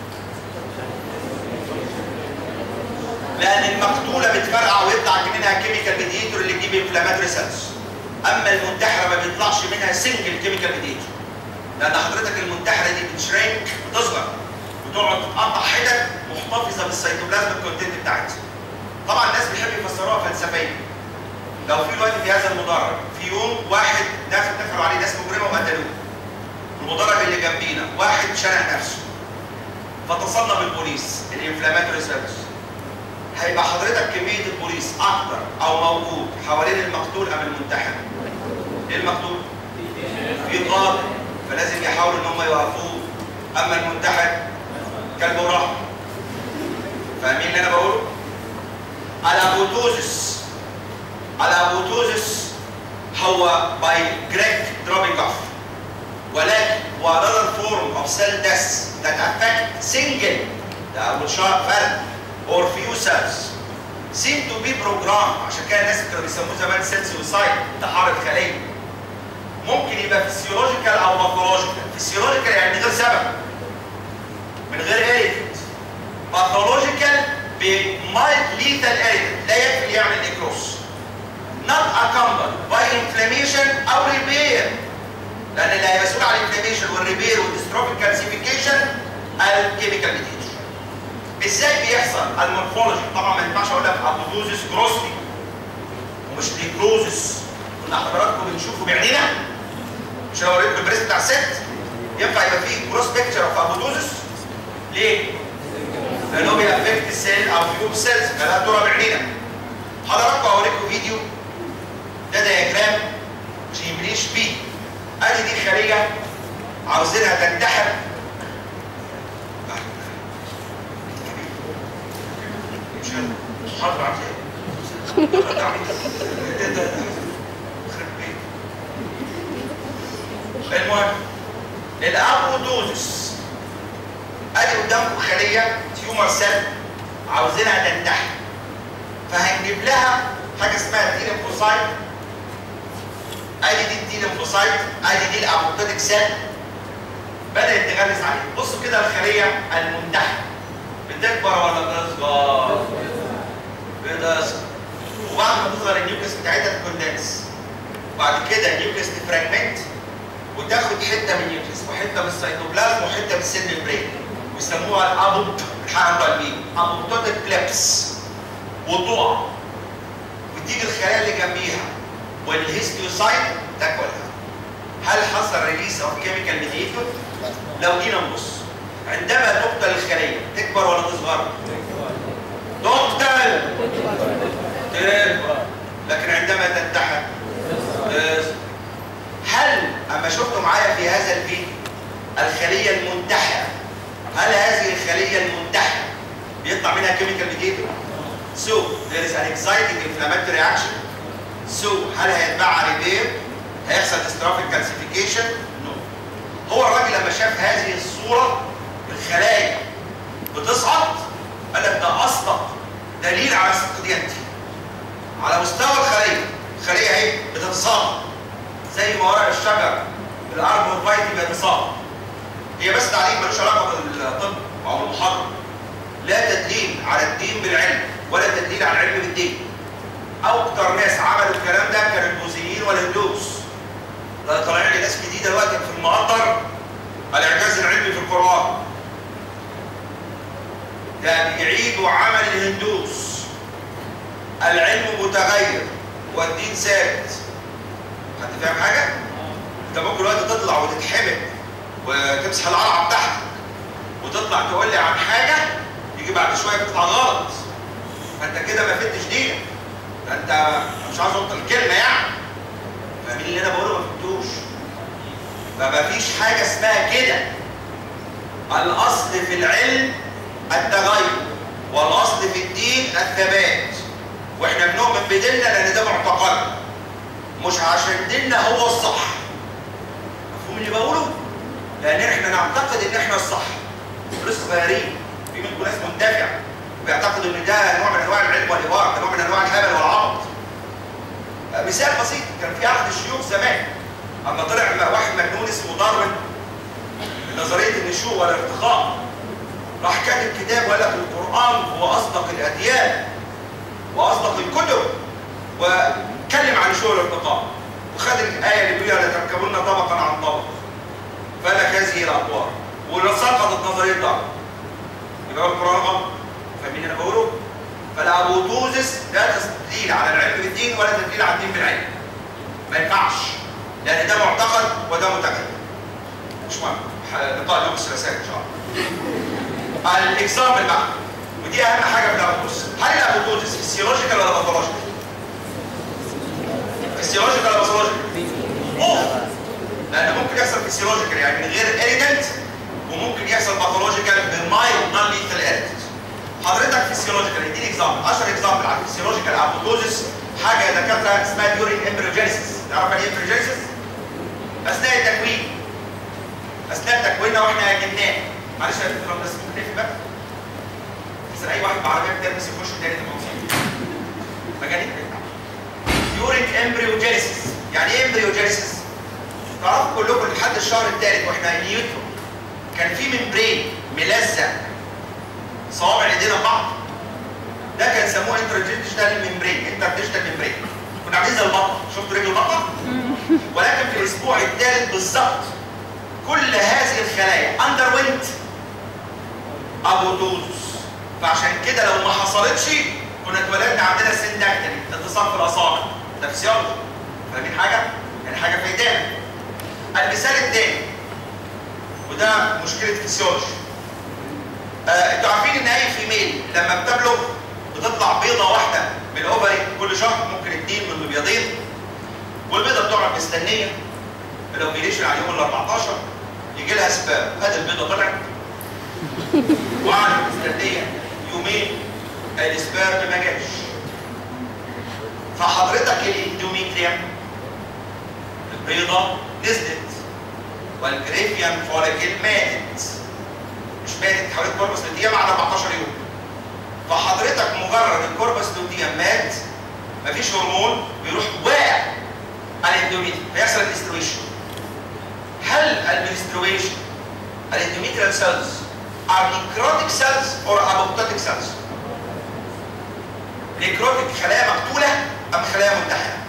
لان المقتوله بتفرقع ويطلع منها كيميكال ميديتور اللي تجيب انفلاماتوري سيلز اما المنتحره ما بيطلعش منها سنجل كيميكال ميديتور لان حضرتك المنتحره دي بتشرينك بتصغر وتقعد تقطع حتت محتفظه بالسيتوبلازم الكونتنت بتاعتها طبعا الناس بيحبوا يفسروها فلسفيا لو في دلوقتي في هذا المدرج في يوم واحد ناس اتفقوا عليه ده اسمه جريمه وقتلوه المدرج اللي جنبينا واحد شنق نفسه فاتصلنا بالبوليس الانفلاماتوري سيلز هيبقى حضرتك كميه البوليس اكتر او موجود حوالين المقتول ام المنتحر ايه المقتول؟ في قاتل فلازم يحاولوا ان هم يوقفوه اما المنتحر كلب وراح فاهمين اللي انا بقوله؟ الابوتوزس الابوتوزس هو باي جريك دروبينج اوف ولكن هو another form of cell death that affect single ده اول شهر فرد or few cells seem to be programmed عشان كده الناس كانوا بيسموه زمان سيل سويسايد انتحار الخليه ممكن يبقى فيسيولوجيكال او باثولوجيكال فيسيولوجيكال يعني من غير سبب من غير ايريتنت باثولوجيكال بمايلد ليثال ايريتنت لا يكفي يعمل نيكروس not accompanied by inflammation او repair لان اللي هيبقى مسؤول عن الانفلاميشن والريبير والديستروفيك كالسيفيكيشن الكيميكال ميديتور ازاي بيحصل المورفولوجي طبعا ما ينفعش اقول لك ابوتوزيس جروسلي ومش نيكروزس كنا حضراتكم بنشوفه بعينينا مش انا وريتكم البريس بتاع الست ينفع يبقى فيه جروس بيكتشر اوف ابوتوزيس ليه؟ لانه بيأفكت السيل او فيوب سيلز فلا ترى بعينينا حضراتكم هوريكم فيديو ده دياجرام مش يهمنيش بيه ادي دي خليه عاوزينها تنتحر مش انا حاضر عامل ايه؟ حاضر عامل ايه؟ ده ده يخرب بيت. المهم الابودوزس ادي قدامكم خليه تيومر سيل عاوزينها تنتحر فهنجيب لها حاجه اسمها تي ليمفوسايت ادي دي التي ليمفوسايت ادي دي الابوبتيك سيل بدات تغلس عليه بصوا كده الخليه المنتحره بتكبر ولا بتصغر؟ بتصغر وبعد ما تصغر النيوكليس بتاعتها تكوندنس وبعد كده النيوكليس تفراجمنت وتاخد حته من النيوكليس وحته من السيتوبلازم وحته من السيل ميمبرين ويسموها الابوب الحقن بالمين ابوبتوتيك كليبس وتقع وتيجي الخلايا اللي جنبيها والهيستيوسايت تاكلها هل حصل ريليس اوف كيميكال ميديتور؟ لو جينا نبص عندما تقتل الخليه تكبر ولا تصغر؟ تقتل تكبر لكن عندما تنتحر تصغر. هل اما شفتوا معايا في هذا الفيديو الخليه المنتحره هل هذه الخليه المنتحره بيطلع منها كيميكال ميديتور؟ So there is an exciting inflammatory reaction. So هل هيتبعها ريبير؟ هيحصل dystrophic calcification؟ No. هو الراجل لما شاف هذه الصورة الخلايا بتصعد قال لك ده أصدق دليل على صدق ديانتي. على مستوى الخلية، الخلية اهي بتتصاب زي ما ورق الشجر الاربور فايتي بيتصاب. هي بس تعليم ملوش علاقة بالطب أو المحاضرة. لا تدليل على الدين بالعلم ولا تدليل على العلم بالدين اكتر ناس عملوا الكلام ده كانوا البوذيين والهندوس ده طالعين لي ناس جديده دلوقتي في المقدر الاعجاز العلمي في القران ده بيعيدوا عمل الهندوس العلم متغير والدين ثابت حد فاهم حاجه؟ انت ممكن دلوقتي تطلع وتتحمل وتمسح القرعه بتاعتك وتطلع تقول لي عن حاجه يجي بعد شويه تطلع غلط فانت كده ما فدتش دينك ده انت مش عاوز انطق الكلمه يعني فاهمين اللي انا بقوله ما فهمتوش فما فيش حاجه اسمها كده الاصل في العلم التغير والاصل في الدين الثبات واحنا بنؤمن بديننا لان ده معتقد مش عشان ديننا هو الصح مفهوم اللي بقوله لان احنا نعتقد ان احنا الصح لسه صغيرين في منكم ناس مندفع بيعتقدوا ان ده نوع من انواع العلم والابهار ده نوع من انواع الهبل والعبط مثال بسيط كان في احد الشيوخ زمان اما طلع واحد مجنون اسمه داروين نظريه النشوء والارتقاء راح كاتب كتاب وقال لك القران هو اصدق الاديان واصدق الكتب واتكلم عن النشوء والارتقاء وخد الايه اللي بيقولها لتركبن طبقا عن طبق فقال لك هذه الاطوار وسقطت نظريه داروين يبقى القران غلط فاهمين انا بقوله؟ فالابوتوزس لا تدليل على العلم بالدين ولا تدليل على الدين بالعلم. ما ينفعش لان ده معتقد وده متكلم. مش مهم لقاء يوم الثلاثاء ان شاء الله. الاكزامبل بقى ودي اهم حاجه في الابوتوزس. هل الابوتوزس فيسيولوجيكال ولا باثولوجيكال؟ فيسيولوجيكال ولا باثولوجيكال؟ اوف لان ممكن يحصل فيسيولوجيكال يعني من غير اريدنت وممكن يحصل باثولوجيكال بمايلد نون ليثال اريدنت. حضرتك فيسيولوجيكال اديني اكزامبل 10 اكزامبل على الفيسيولوجيكال ابوتوزس حاجه يا دكاتره اسمها ديورين امبريوجينيسيس تعرف يعني ايه امبريوجينيسيس؟ اثناء التكوين اثناء تكويننا واحنا جبناه معلش يا دكتور بس ممكن نقفل بقى بس اي واحد بعربيه بتلبس يخش تاني تبقى مصيبه مجاني ديورين امبريوجينيسيس يعني ايه امبريوجينيسيس؟ تعرفوا كلكم لحد الشهر الثالث واحنا نيوترو كان في ممبرين ملزق صوابع ايدينا بعض ده كان سموه انترديجيتال ممبرين انترديجيتال ممبرين كنا عاملين زي البطه شفتوا رجل البطه ولكن في الاسبوع الثالث بالظبط كل هذه الخلايا اندر وينت ابوتوزس فعشان كده لو ما حصلتش كنا اتولدنا عندنا سندكتري اتصال في الاصابع ده فسيولوجي فاهمين حاجه؟ يعني حاجه فايدانا المثال الثاني وده مشكله فسيولوجي آه، انتوا عارفين ان اي فيميل لما بتبلغ بتطلع بيضه واحده بالاوفري كل شهر ممكن اثنين من البياضين والبيضه بتقعد مستنيه الاوبريشن على اليوم ال 14 يجي لها سباب هذه البيضه طلعت وقعدت مستنيه يومين السباب ما جاش فحضرتك الاندوميتريم البيضه نزلت والجريفيان فوليكل ماتت مش ماتت حوالي الكوربس لوتيام على 14 يوم فحضرتك مجرد الكوربس لوتيام مات مفيش هرمون بيروح واقع على الاندوميتريم فيحصل الاسترويشن هل المنسترويشن الاندوميتريال سيلز are necrotic cells or apoptotic cells؟ نيكروتيك خلايا مقتولة أم خلايا منتحرة؟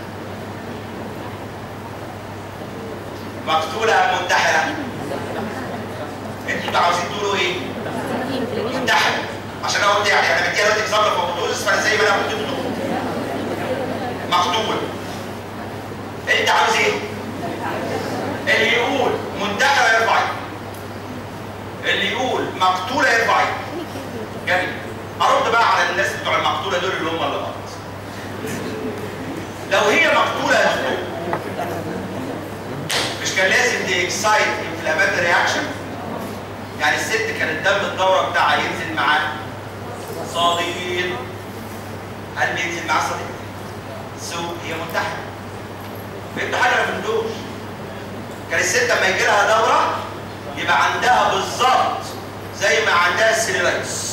مقتولة أم منتحرة؟ انتوا عاوزين تقولوا ايه؟ منتحرة عشان انا قلت يعني انا بديها دلوقتي اكزامبل فوتوزس فانا زي ما انا قلت له مقتول انت عاوز ايه؟ اللي يقول منتحرة يرفع ايده اللي يقول مقتولة يرفع ايده جميل ارد بقى على الناس بتوع المقتولة دول اللي هم اللي غلط لو هي مقتولة يا دكتور مش كان لازم دي اكسايت انفلاماتوري رياكشن يعني الست كان الدم الدورة بتاعها ينزل معاه صديد هل بينزل معاه صديد؟ سو هي منتحرة فهمتوا حاجة ما فهمتوش كان الست لما يجي لها دورة يبقى عندها بالظبط زي ما عندها السيلولايتس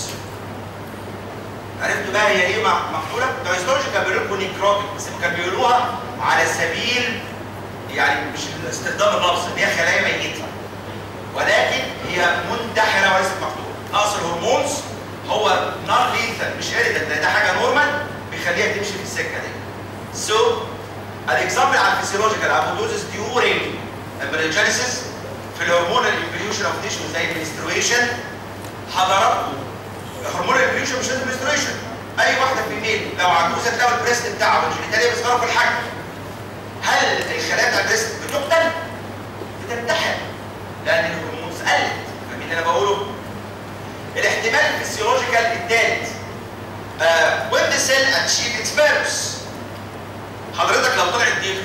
عرفتوا بقى هي ايه مقتوله؟ بتوع هيستولوجي كانوا بيقولوا لكم نيكروتيك بس كانوا بيقولوها على سبيل يعني مش استخدام اللفظ ان هي خلايا ميته ولكن هي منتحره وليست مقتوله نقص الهرمونز هو نار ليثال مش هيريدت ده, ده حاجه نورمال بيخليها تمشي في السكه دي سو الاكزامبل على الفسيولوجيكال ابودوزس ديورينج امبريوجينيسيس في الهرمون الانفليوشن اوف تيشو زي المنسترويشن حضراتكم هرمون الانفليوشن مش لازم منسترويشن اي واحده في الميل لو عجوزه تلاقي البريست بتاعها والجينيتاليا بيصغروا في الحجم هل الخلايا بتاع البريست بتقتل؟ بتنتحر لان الهرمونز قلت فاهمين اللي انا بقوله؟ الاحتمال الفسيولوجيكال الثالث uh, when the cell achieve its purpose حضرتك لو طلعت دي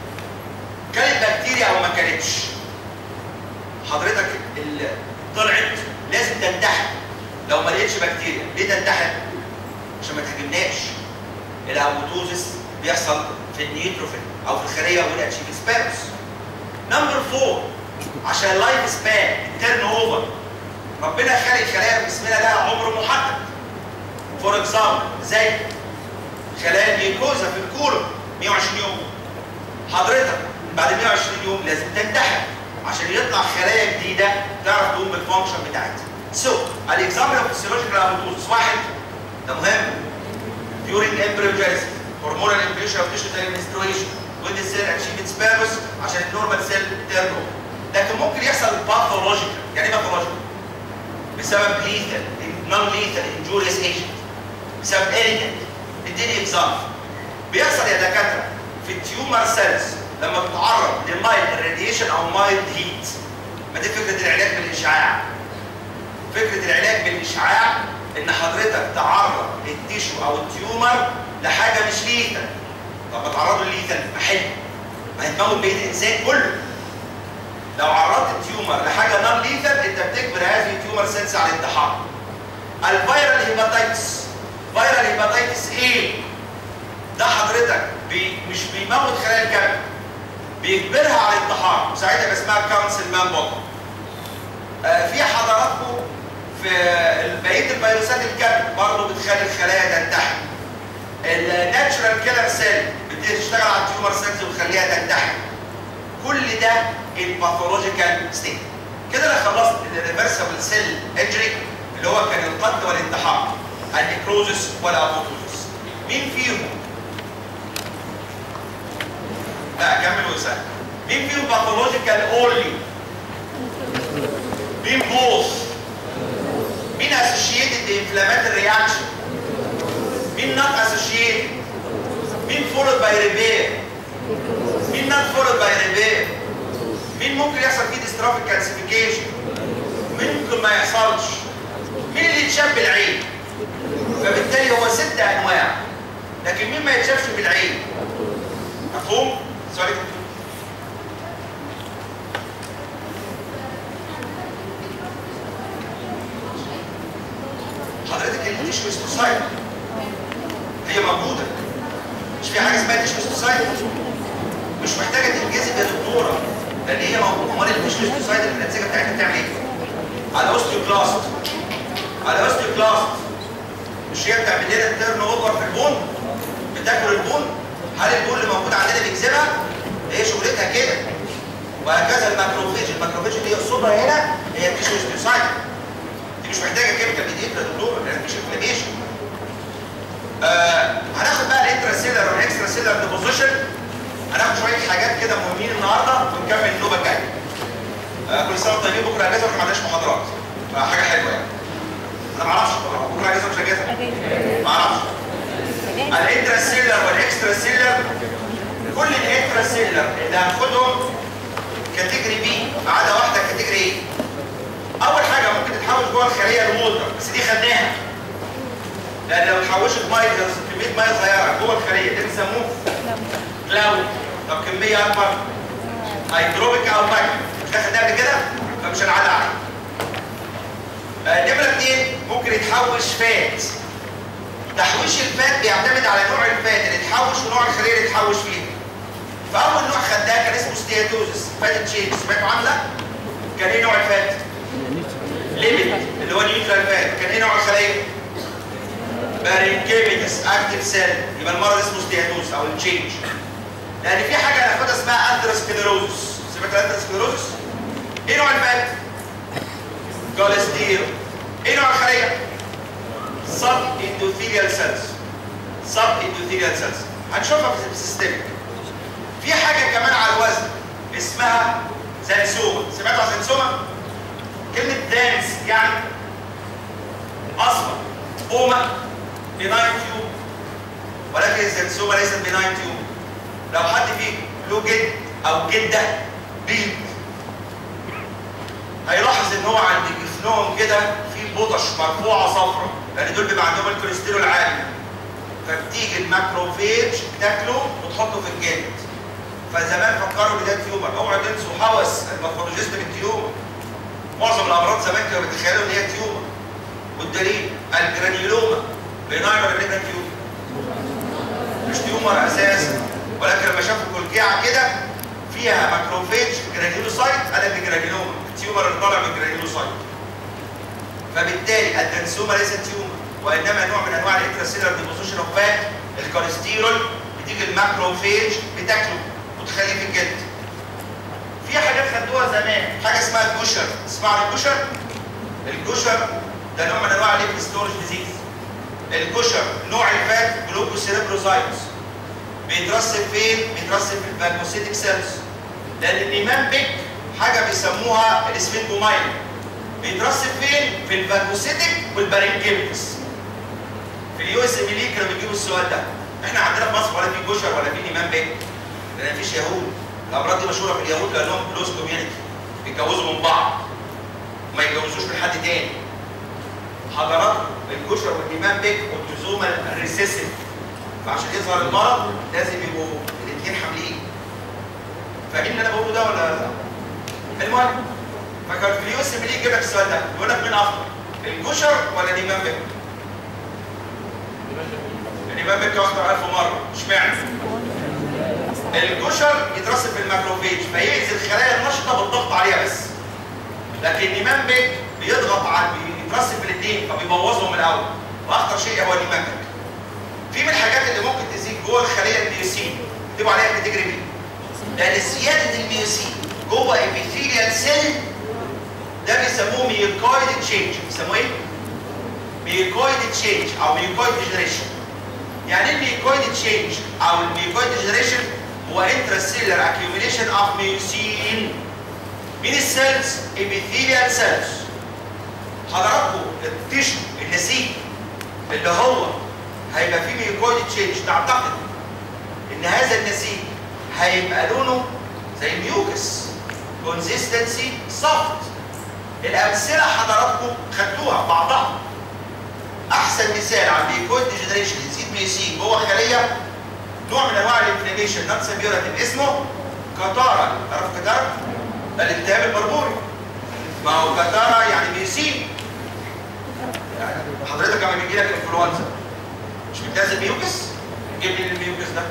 كانت بكتيريا او ما كانتش حضرتك اللي طلعت لازم تنتحر لو ما لقيتش بكتيريا ليه تنتحر؟ عشان ما تهاجمناش الابوتوزس بيحصل في النيوتروفيل او في الخليه ولا اتشيف سبيرس نمبر 4 عشان اللايف سبان التيرن اوفر ربنا خلق خلايا في جسمنا لها عمر محدد فور اكزامبل زي خلايا الجلوكوزا في الكولون 120 يوم حضرتك بعد 120 يوم لازم تنتحر عشان يطلع خلايا جديده تعرف تقوم بالفانكشن بتاعتها سو الاكزامبل اوف فيسيولوجيكال ابوتوزس واحد ده مهم during embryogenesis hormonal inflation of tissue زي menstruation when the cell achieve its purpose عشان النورمال سيل تيرن لكن ممكن يحصل باثولوجيكال يعني ايه باثولوجيكال؟ بسبب ليثال نون ليثال انجوريوس ايجنت بسبب اريجنت اديني اكزامبل بيحصل يا دكاتره في التيومر سيلز لما بتتعرض لمايلد راديشن او مايلد هيت ما دي فكره العلاج بالاشعاع فكره العلاج بالاشعاع ان حضرتك تعرض التيشو او التيومر لحاجه مش ليثال طب تعرضه لليثال حلو ما هتموت بقيه الانسان كله لو عرضت التيومر لحاجه نون ليثال انت بتجبر هذه التيومر سيلز على الانتحار الفيرال هيباتيتس فيرال هيباتيتس ايه ده حضرتك بي مش بيموت خلايا الكبد بيجبرها على الانتحار ساعتها اسمها كانسل مان بوتر آه في حضراتكم في بقيه الفيروسات الكبد برضه بتخلي الخلايا تنتحر الناتشورال كيلر سيل بتشتغل على التيومر سيلز وتخليها تنتحر كل ده الباثولوجيكال ستيت كده انا خلصت الريفرسبل سيل انجري اللي هو كان القتل والانتحار النيكروزس والابوتوزس مين فيهم لا كمل وسهل مين فيهم باثولوجيكال اونلي مين بوث مين اسوشيتد انفلاماتوري رياكشن مين نوت اسوشيتد مين فولد باي ريبير مين نوت فولد باي ريبير مين ممكن يحصل فيه ديسترافيك كالسيفيكيشن مين ممكن ما يحصلش مين اللي يتشاب بالعين فبالتالي هو ست انواع لكن التيشو هيستوسايت هي موجوده مش في حاجه اسمها تيشو هيستوسايت مش محتاجه تنجذب يا دكتوره لان هي موجوده امال التيشو هيستوسايت النتيجه بتاعتها بتعمل ايه؟ على اوستيوكلاست على اوستيوكلاست مش هي بتعمل لنا تيرن اوفر في البون بتاكل البون هل البون اللي موجود عندنا بيجذبها؟ هي شغلتها كده وهكذا الماكروفيج الماكروفيج اللي يقصدها هنا هي التيشو هيستوسايت دي مش محتاجه كيميكال ميديتر يا دكتور لان مفيش انفلاميشن آه هناخد بقى الانترا سيلر والاكسترا سيلر ديبوزيشن هناخد شويه حاجات كده مهمين النهارده ونكمل النوبه الجايه آه كل سنه وانتم طيبين بكره اجازه واحنا ما عندناش محاضرات فحاجه حلوه يعني انا ما اعرفش بكره اجازه مش اجازه ما اعرفش الانترا سيلر والاكسترا سيلر كل الانترا سيلر اللي هناخدهم كاتيجوري بي ما عدا واحده كاتيجوري ايه اول حاجه ممكن تتحوش جوه الخليه لووتر بس دي خدناها لان لو اتحوشت ميه كميه ميه صغيره جوه الخليه ده بيسموه كلاود طب كميه اكبر هيدروبيك او مايكرو مش ده خدناها قبل كده فمش هنعلق عليه آه، نمره اثنين ممكن يتحوش فات تحويش الفات بيعتمد على نوع الفات اللي اتحوش ونوع الخليه اللي اتحوش فيها فاول نوع خدناه كان اسمه ستياتوزس فات تشينج سمعتوا عنه ده؟ كان ايه نوع الفات؟ ليميت اللي هو نيوترال فات كان ايه نوع الخليه؟ بارينكيميتس اكتيف سيل يبقى المرض اسمه ستياتوز او التشينج لان في حاجه هناخدها اسمها اندروسكليروزس سمعت الاندروسكليروزس؟ ايه نوع الفات؟ كوليستيرول ايه نوع الخليه؟ سب اندوثيليال سيلز سب اندوثيليال سيلز هنشوفها في السيستم في حاجه كمان على الوزن اسمها زنسوما سمعتوا عن زنسوما؟ كلمة دانس يعني أصفر أوما بناين تيوب ولكن الزنسوما ليست بناين تيوب لو حد فيكم له جد أو جدة بيض هيلاحظ إن هو عند جفنهم كده في بطش مرفوعة صفرا لأن دول بيبقى عندهم الكوليسترول عالي فبتيجي الماكروفيج تاكله وتحطه في الجلد فزمان فكروا ان ده تيومر اوعوا تنسوا حوس المورفولوجيست بالتيومر معظم الامراض زمان كانوا بيتخيلوا ان هي تيومر والدليل الجرانيولوما بيناين ولا بيناين تيومر مش تيومر اساسا ولكن لما شافوا كلكيعه كده فيها ماكروفيج جرانيولوسايت قال دي جرانيولوما التيومر اللي طالع من جرانيولوسايت فبالتالي الدنسوما ليست تيومر وانما نوع من انواع الانتراسيلر ديبوزيشن اوف فات الكوليسترول بتيجي الماكروفيج بتاكله وتخليه في الجلد في حاجات خدوها زمان حاجه اسمها الجشر اسمعوا عن الجشر الجشر ده نوع من انواع الليف ستورج ديزيز الجشر نوع الفات جلوكوسيريبروزايتس بيترسب فين؟ بيترسب في الفاجوسيتك سيلز لان الايمان بيك حاجه بيسموها الاسفنجوماين بيترسب فين؟ في الفاجوسيتك والبارينكيمتس في اليو اس ام لي كانوا بيجيبوا السؤال ده احنا عندنا في مصر ولا في جشر ولا في ايمان بيك لان مفيش يهود الامراض دي مشهوره في اليهود لانهم كلوز كوميونتي بيتجوزوا من بعض ما يتجوزوش من حد تاني حضرات الكشر والايمان بيك اوتوزومال ريسيسيف فعشان يظهر المرض لازم يبقوا الاثنين حاملين فاهمين اللي انا بقوله ده ولا لا؟ المهم فكان في اليو اس ام يجيب لك السؤال ده يقول لك مين افضل؟ الكشر ولا الايمان بيك؟ الايمان بيك اخطر 1000 مره اشمعنى؟ الجشر يترسب في الماكروفيج فيأذي الخلايا النشطه بالضغط عليها بس لكن الايمان بيك بيضغط على بيترسب في الاثنين فبيبوظهم الاول واخطر شيء هو الايمان بيك في من الحاجات اللي ممكن تزيد جوه الخليه الميوسين اكتبوا عليها كاتيجوري بي لان زياده الميوسين جوه ابيثيليال سيل ده بيسموه ميوكويد تشينج بيسموه ايه؟ ميوكويد تشينج او ميوكويد ديجنريشن يعني ايه الميوكويد تشينج او الميوكويد ديجنريشن هو intracellular accumulation of mucin من السيلز epithelial cells حضراتكم التشو النسيج اللي هو هيبقى فيه ميوكويد تشينج تعتقد ان هذا النسيج هيبقى لونه زي ميوكس كونسيستنسي سوفت الامثله حضراتكم خدتوها بعضها احسن مثال على الميوكويد ديجنريشن يزيد ميوسين جوه خليه نوع من انواع الانفلاميشن نون سيمبيوراتيف اسمه كاتارا تعرف كاتارا؟ الالتهاب البربوري ما هو كاتارا يعني ميوسين يعني حضرتك لما بيجي لك انفلونزا مش بتنزل ميوكس جيب لي الميوكس ده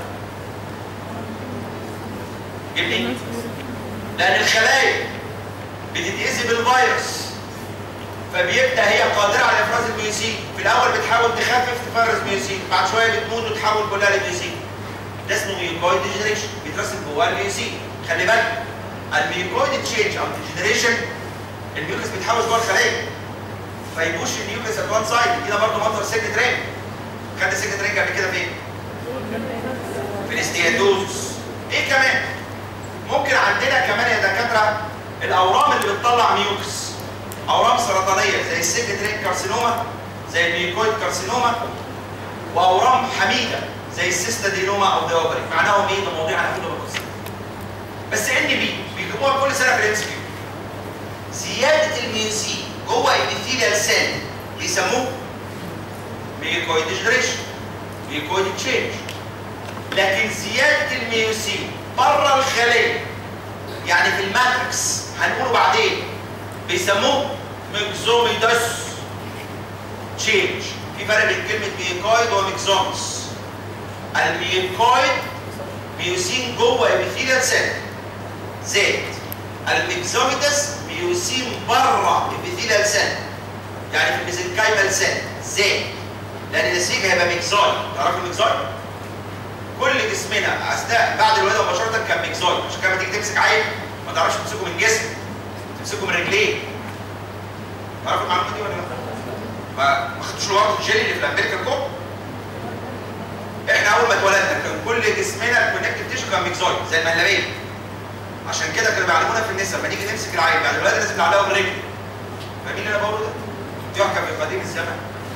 جيب لي لان الخلايا بتتاذي بالفيروس فبيبدا هي قادره على افراز الميوسين في الاول بتحاول تخفف تفرز ميوسين بعد شويه بتموت وتحول كلها لميوسين ده اسمه ميوكويد ديجنريشن بيترسب جواه الميوسين خلي بالك الميوكويد تشينج او ديجنريشن الميوكس بيتحول جوه الخلايا فيبوش الميوكس ات وان سايد كده برضه منظر سيجنت رينج خد سيجنت رينج قبل كده فين؟ في الاستيادوز ايه كمان؟ ممكن عندنا كمان يا دكاتره الاورام اللي بتطلع ميوكس اورام سرطانيه زي السيجنت رينج كارسينوما زي الميوكويد كارسينوما واورام حميده زي السيستادينوما او ديوبري معناهم ايه ده مواضيع هناخدها بالتفصيل بس ان بي بيجيبوها كل سنه في الام كيو زياده الميوسين جوه الابيثيليال سيل بيسموه ميوكويد ديجنريشن ميوكويد تشينج لكن زياده الميوسين بره الخليه يعني في الماتريكس هنقوله بعدين بيسموه ميكزوميدس تشينج في فرق بين كلمه ميوكويد وميكزومس الميوكويد ميوسين جوه ابيثيليال سيل زاد الميكزوميدس ميوسين بره ابيثيليال سيل يعني في الميزنكايمال سيل زاد لان النسيج هيبقى ميكزويد تعرفوا الميكزويد؟ كل جسمنا اثناء بعد الولاده مباشره كان ميكزويد عشان كده لما تيجي تمسك عيل ما تعرفش تمسكه من جسم تمسكه من رجليه تعرفوا المعلومه دي ولا لا؟ ما ما خدتوش برضه الجيلي اللي في الامريكان كوب احنا اول ما اتولدنا كان كل جسمنا الكونكتيف تيشو كان ميكزويد زي المهلبيه عشان كده كانوا بيعلمونا في النساء لما نيجي نمسك العيل بعد الولاده لازم نعلقه برجل فاهمين اللي انا بقوله ده؟ يحكى في قديم الزمن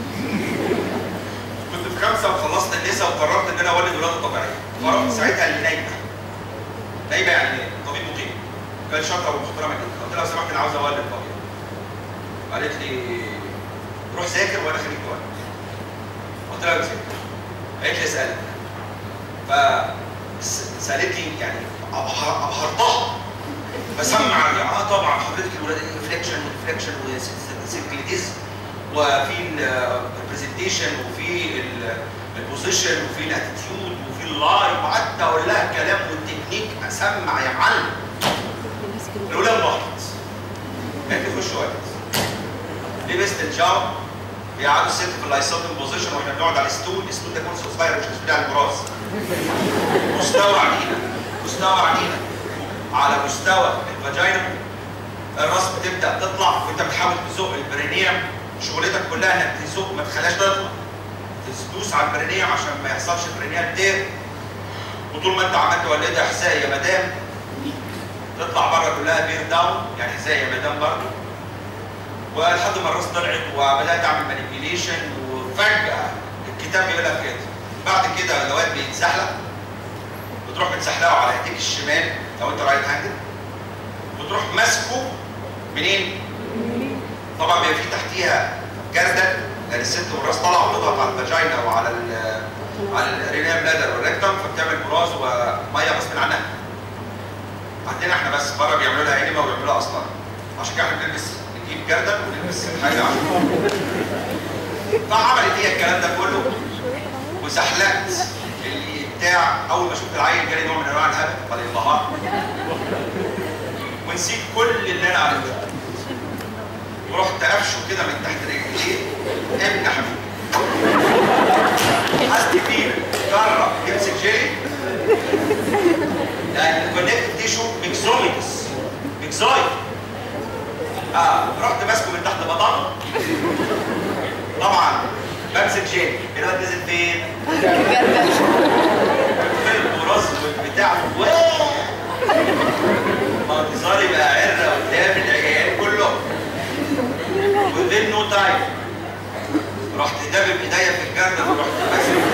كنت في خمسه وخلصت النساء وقررت ان انا اولد ولاده طبيعيه فرحت ساعتها لنايمه نايمه يعني طبيب مقيم كانت شاطره ومحترمه جدا قلت لها لو سمحت انا عاوز اولد طبيعي قالت لي روح ذاكر وانا خليك تولد قلت لها بذاكر قالت لي اسالك فسالتني يعني أبهر- ابهرتها بسمع يعني اه طبعا حضرتك الولاده انفليكشن وانفليكشن وسيكليتيز وفي البرزنتيشن وفي البوزيشن وفي الاتيتيود وفي اللاي وقعدت اقول لها الكلام والتكنيك اسمع يا معلم الاولى انبهرت قالت لي خش وقت لبست الجاو بيقعدوا الست في اللايسوتم بوزيشن واحنا بنقعد على الستول الستول ده كرسي صغير مش مسؤول عن البراز مستوى عنينا مستوى عنينا على مستوى الفاجينا الراس بتبدا تطلع وانت بتحاول تزق البرينيوم شغلتك كلها انك تزق ما تخليهاش تطلع تدوس على البرينيوم عشان ما يحصلش برينيوم تير وطول ما انت عمال تولدها حذاء يا مدام تطلع بره كلها بير داون يعني حذاء يا مدام برضه ولحد ما الراس طلعت وبدات اعمل مانيبيوليشن وفجاه الكتاب بيقول لك كده بعد كده الواد بيتزحلق بتروح بتزحلقه على ايديك الشمال لو انت رايت هاندد وتروح ماسكه منين؟ طبعا بيبقى في تحتيها جردل لان الست والراس طالعه وتضغط على الفاجينا وعلى ال على الرينيال بلادر والريكتم فبتعمل براز وميه غصب عنها. عندنا احنا بس بره بيعملوا لها انيما وبيعملوا لها اصلا عشان كده احنا بنلبس نجيب جردل ونلبس حاجه عشان فعملت هي الكلام ده كله وزحلقت اللي بتاع اول ما شفت العيل جالي نوع من انواع الهبل والانبهار ونسيت كل اللي انا عرفته ورحت قفشه كده من تحت رجليه ابن حبيبي حد فينا جرب يمسك جيلي لان الكونكتيف تيشو ميكزويدس ميكزويد اه رحت ماسكه من تحت بطنه طبعا بمسك جيلي الواد نزل فين؟ فين وراس بتاع منظري بقى عرة قدام العيال كلهم within no time رحت دابب ايديا في الجردل ورحت ماسك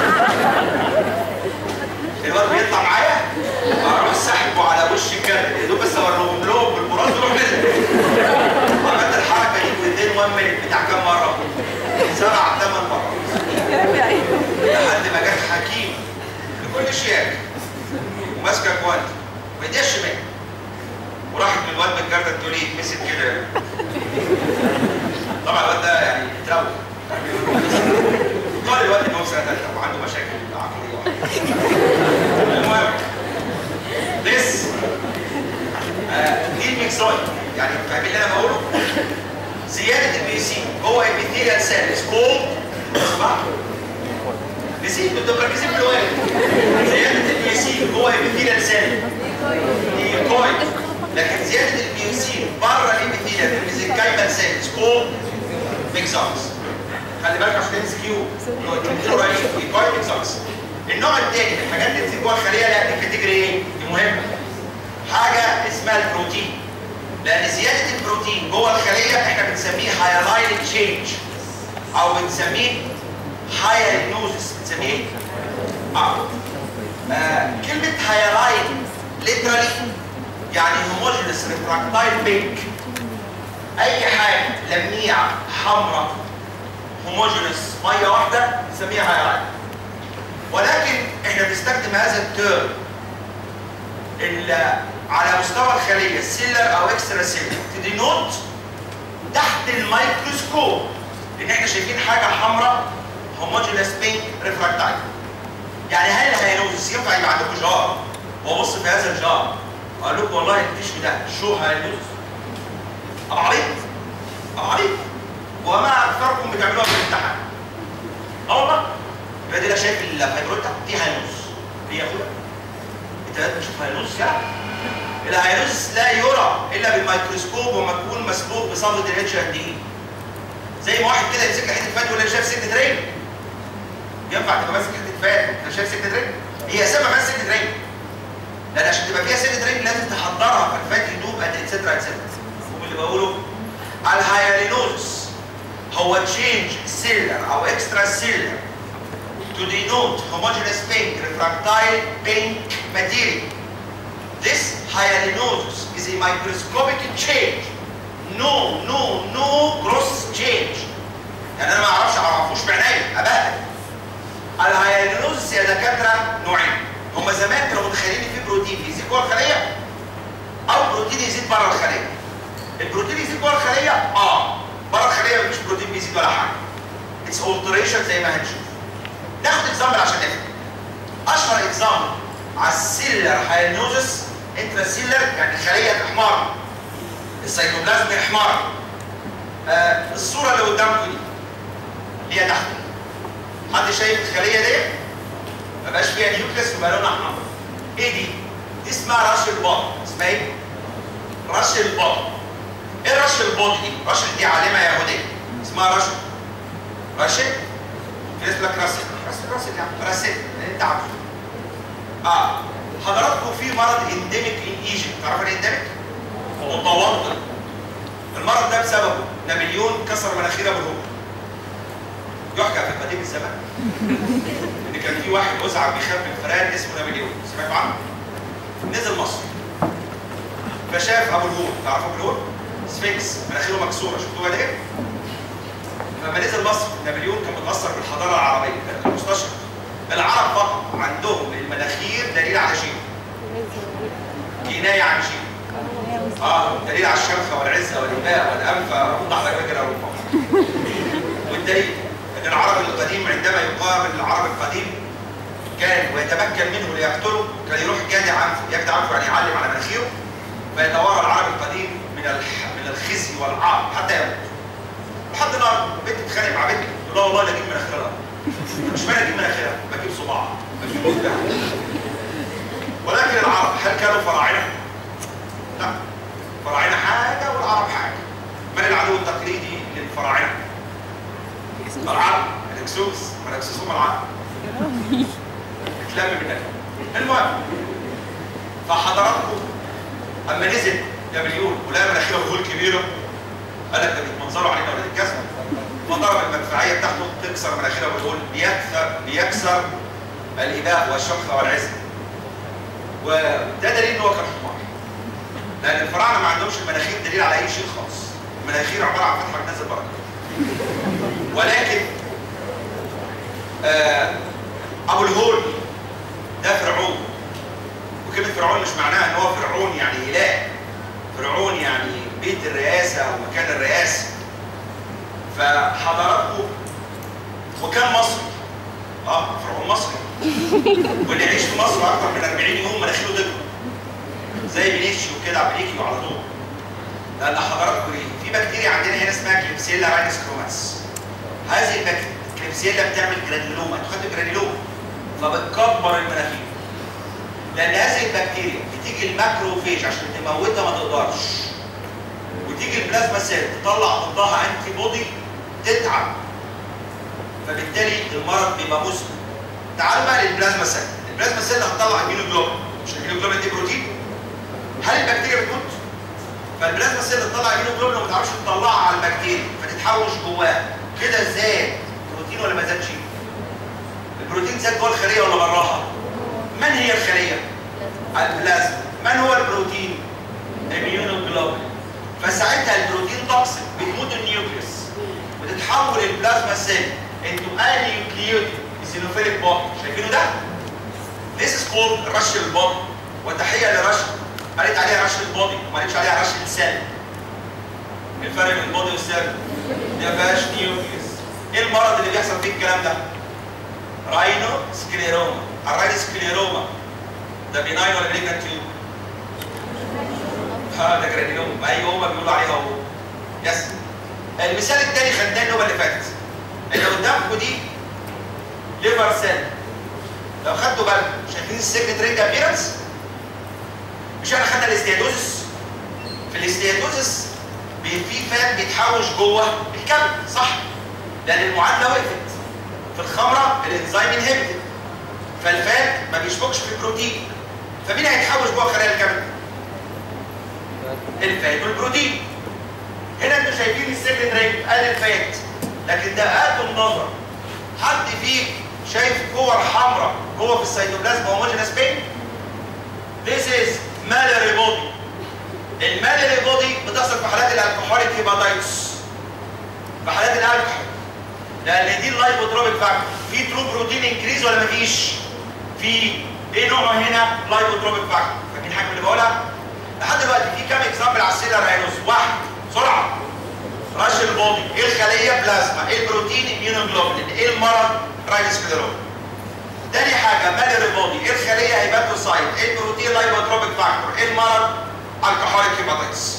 الواد بيطلع معايا اروح سحبه على وش الجردل يا دوب بس اوريهم لهم بالبراز يروح نزل عملت الحركه دي within one minute بتاع كام مره؟ سبع ثمان مرات لحد ما جت حكيم بكل شياكه وماسكه كوانت بايديها الشمال وراحت من الواد بالجردل تقول لي مسك كده طبعا الواد ده يعني اتروق طالب الوقت ان هو في سنه ثالثه وعنده مشاكل عقليه المهم this آه، دي الميكسويد يعني فاهمين اللي انا بقوله؟ زياده البي سي جوه ابيثيليال سيل سكوب اسمع نسيت انتوا مركزين في الوقت زياده البي سي جوه ابيثيليال سيل ايكويد لكن زياده البي سي بره الابيثيليال في الميزنكايمال سيل سكوب ميكسوكس خلي بالك عشان تمسك كيو ايكويد ميكسوكس النوع الثاني من الحاجات اللي بتيجي جوه الخليه لا دي كاتيجوري ايه؟ دي مهمه حاجه اسمها البروتين لان زياده البروتين جوه الخليه احنا بنسميه هايلاين تشينج او بنسميه هايلينوزس بنسميه اه, آه. كلمه هايلاين ليترالي يعني هوموجينس ريفراكتايل بينك اي حاجه لميعه حمراء هوموجينس ميه واحده نسميها هايلاين ولكن احنا بنستخدم هذا التيرم على مستوى الخليه سيلر او اكسترا سيلر تدينوت تحت الميكروسكوب ان احنا شايفين حاجه حمراء هوموجينس بينك ريفراكتايل يعني هل الهيانوزس ينفع يبقى عندكم جار وابص في هذا الجار اقول لكم والله التشو ده شو هيانوزس ابو عبيط ابو عبيط وما اكثركم بتعملوها في الامتحان اه والله يبقى دي لا شايف الفايبرويد دي هيانوز هي اخويا انت لازم تشوف هيانوز يعني الهيانوز لا يرى الا بالميكروسكوب وما يكون مسبوق بصمد الاتش ان دي زي ما واحد كده يمسك لي حته فات يقول لي شايف سكه رين ينفع تبقى ماسك حته فات انت شايف سكه رين هي اسمها بس سكه رين لان عشان تبقى فيها سكه رين لازم تحضرها فالفات يدوب اتسترا اتسترا اللي بقوله الهيالينوز هو تشينج سيلر او اكسترا سيلر to denote homogeneous pink refractile pink material. This hyalinosis is a microscopic change. No, no, no gross change. يعني انا ما اعرفش اعرفوش بعينيا ابدا. الهيالينوزس يا دكاتره نوعين. هم زمان كانوا متخيلين ان في بروتين بيزيد جوه الخليه او بروتين يزيد بره الخليه. البروتين يزيد جوه الخليه؟ اه. بره الخليه مفيش بروتين بيزيد ولا حاجه. اتس alteration زي ما هنشوف. ناخد اكزامبل عشان نفهم اشهر اكزامبل على السيلر هاينوزس انتراسيلر يعني خليه احمر السيتوبلازم احمر آه الصوره اللي قدامكم دي اللي هي تحت حد شايف الخليه دي ما بقاش فيها نيوكليس وبقى لونها احمر ايه دي؟ دي اسمها رش الباط اسمها ايه؟ رش الباط ايه رش الباط دي؟ رش دي عالمه يهوديه اسمها رش رش في ناس لك راسل راسل راسل يعني راسل اللي انت عارفه اه حضراتكم في مرض انديميك ان ايجيبت تعرفوا الانديميك؟ متوطن المرض ده بسببه نابليون كسر مناخير ابو الهول يحكى في قديم الزمان ان كان في واحد مزعج بيخاف من الفئران اسمه نابليون سمعتوا عنه؟ نزل مصر فشاف ابو الهول تعرفوا ابو الهول؟ سفنكس مناخيره مكسوره شفتوها دي؟ لما نزل مصر نابليون كان متاثر بالحضاره العربيه كانت المستشرق العرب فقط عندهم المناخير دليل على شيء كنايه عن شيء اه دليل على الشمخه والعزه والاباء والانف اوضح لك كده والدليل ان العرب القديم عندما يقابل العرب القديم كان ويتمكن منه ليقتله كان يروح جادع عنفه يجدع عنفه يعني يعلم على مناخيره فيتوارى العرب القديم من من الخزي والعار حتى يموت لحد النهارده بنت بتتخانق مع بنت تقول لها والله لا اجيب مناخيرها مش معنى اجيب مناخيرها بجيب صباعها بجيب مفتاح ولكن العرب هل كانوا فراعنه؟ لا فراعنه حاجه والعرب حاجه من العدو التقليدي للفراعنه؟ العرب الاكسوس ما الاكسوس هم العرب اتلم منك المهم فحضراتكم اما نزل نابليون ولقى مناخيره غول كبيره قال لك ده بيتمنظروا علينا ولاد الكسر فضرب المدفعيه بتاعته تكسر مناخيره وتقول بيكسر بيكسر الاباء والشمخه والعزه وده دليل ان هو كان حمار لان الفراعنه ما عندهمش المناخير دليل على اي شيء خالص المناخير عباره عن فتحه بتنزل بره ولكن آه ابو الهول ده فرعون وكلمه فرعون مش معناها ان هو فرعون يعني اله فرعون يعني بيت الرئاسه او مكان الرئاسه فحضراتكم وكان مصري اه فرعون مصري واللي يعيش في مصر اكثر من 40 يوم مناخيره تكبر زي بنيشيو كده بنيكيو على طول لان حضراتكم ايه في بكتيريا عندنا هنا اسمها كليبسيلا راينس كروماتس هذه البكتيريا الكليبسيلا بتعمل جرانيلوما انتوا خدتوا جرانيلوما فبتكبر المناخير لان هذه البكتيريا بتيجي الماكروفيج عشان تموتها ما تقدرش وتيجي البلازما سيل تطلع ضدها انتي بودي تتعب فبالتالي المرض بيبقى مزمن تعالوا بقى للبلازما سيل البلازما سيل هتطلع امينوجلوبين مش الامينوجلوبين دي بروتين هل البكتيريا بتموت فالبلازما سيل تطلع امينوجلوبين وما تعرفش تطلعها على البكتيريا فتتحوش جواها كده ازاي بروتين ولا ما زادش البروتين زاد جوه الخليه ولا براها من هي الخليه البلازما من هو البروتين اميونوجلوبين فساعتها البروتين توكسيك بتموت النيوكليوس وتتحول البلازما سيل انتو انيوكليوتيد سينوفيليك بودي شايفينه ده؟ This is called رش البودي وتحيه لرش قالت عليها رش البودي وما قالتش عليها رش السيل الفرق بين البودي والسيل ما فيهاش نيوكليوس ايه المرض اللي بيحصل فيه الكلام ده؟ راينو سكليروما الراينو سكليروما ده بيناين ولا بريجنانت تيوب؟ ها ده جرانيلوم ايوه هما بيقولوا عليها هو يس المثال الثاني خدناه النوبه اللي فاتت اللي قدامكم دي ليفر سيل لو خدتوا بالكم شايفين السيجنت رينج ابيرنس مش احنا خدنا الاستيادوزس في الاستيادوزس في فات بيتحوش جوه الكبد صح لان المعادله وقفت في الخمره الانزيم انهبتد فالفات ما بيشبكش في البروتين فمين هيتحوش جوه خلايا الكبد؟ الفات والبروتين هنا انتوا شايفين السيجنت رينج ادي الفات لكن ده اتم نظر حد فيك شايف كور حمراء جوه في السيتوبلازم هوموجينس بين This is malary body المالري بودي بتحصل في حالات الالكحوليك هيباتايتس في حالات الالكحول لان دي اللايبوتروبيك فاكتور في ترو بروتين انكريز ولا مفيش؟ في ايه نوعه هنا؟ لايبوتروبيك فاكتور فاكرين حاجه اللي بقولها؟ لحد دلوقتي في كام اكزامبل على السيلر هينوس واحد بسرعه رش البودي ايه الخليه بلازما ايه البروتين اميونوجلوبولين ايه المرض رايل سكليروما تاني حاجه مالري بودي ايه الخليه هيباتوسايت ايه البروتين لايبوتروبيك فاكتور ايه المرض الكحوليك هيباتيتس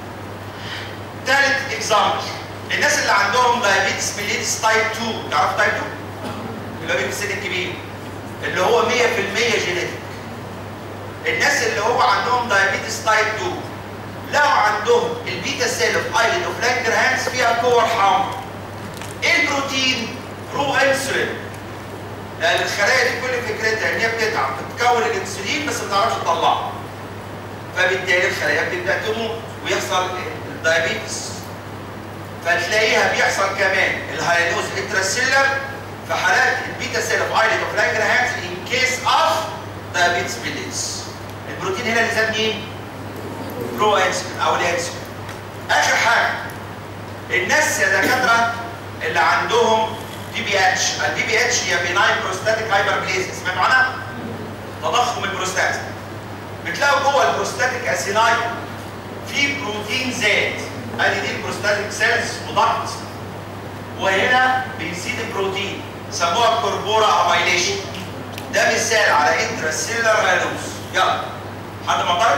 تالت اكزامبل الناس اللي عندهم دايابيتس ميليتس تايب 2 تعرف تايب 2 اللي هو في السن الكبير اللي هو 100% جينيتك الناس اللي هو عندهم دايابيتس تايب 2 لو عندهم البيتا سيل اوف ايلد اوف لانجرهانز فيها كور حمراء ايه البروتين؟ برو انسولين لان الخلايا دي كل فكرتها ان هي بتتعب بتكون الانسولين بس ما بتعرفش تطلعه فبالتالي الخلايا بتبدا تموت ويحصل الدايابيتس فتلاقيها بيحصل كمان الهايلوز انتراسيلر في حالات البيتا سيل اوف ايلد اوف لانجرهانز ان كيس اوف دايابيتس ميليتس البروتين هنا اللي زاد مين؟ برو انسولين او الانسولين اخر حاجه الناس يا دكاتره اللي عندهم بي بي اتش البي بي اتش هي بيناين بروستاتيك هايبربليزيا سمعتوا عنها؟ تضخم البروستات بتلاقوا جوه البروستاتيك اسيناي في بروتين زاد ادي دي البروستاتيك سيلز وضغط وهنا بيزيد البروتين سموها كوربورا امايليشن ده مثال على انتراسيلر هالوز يلا حد معترض؟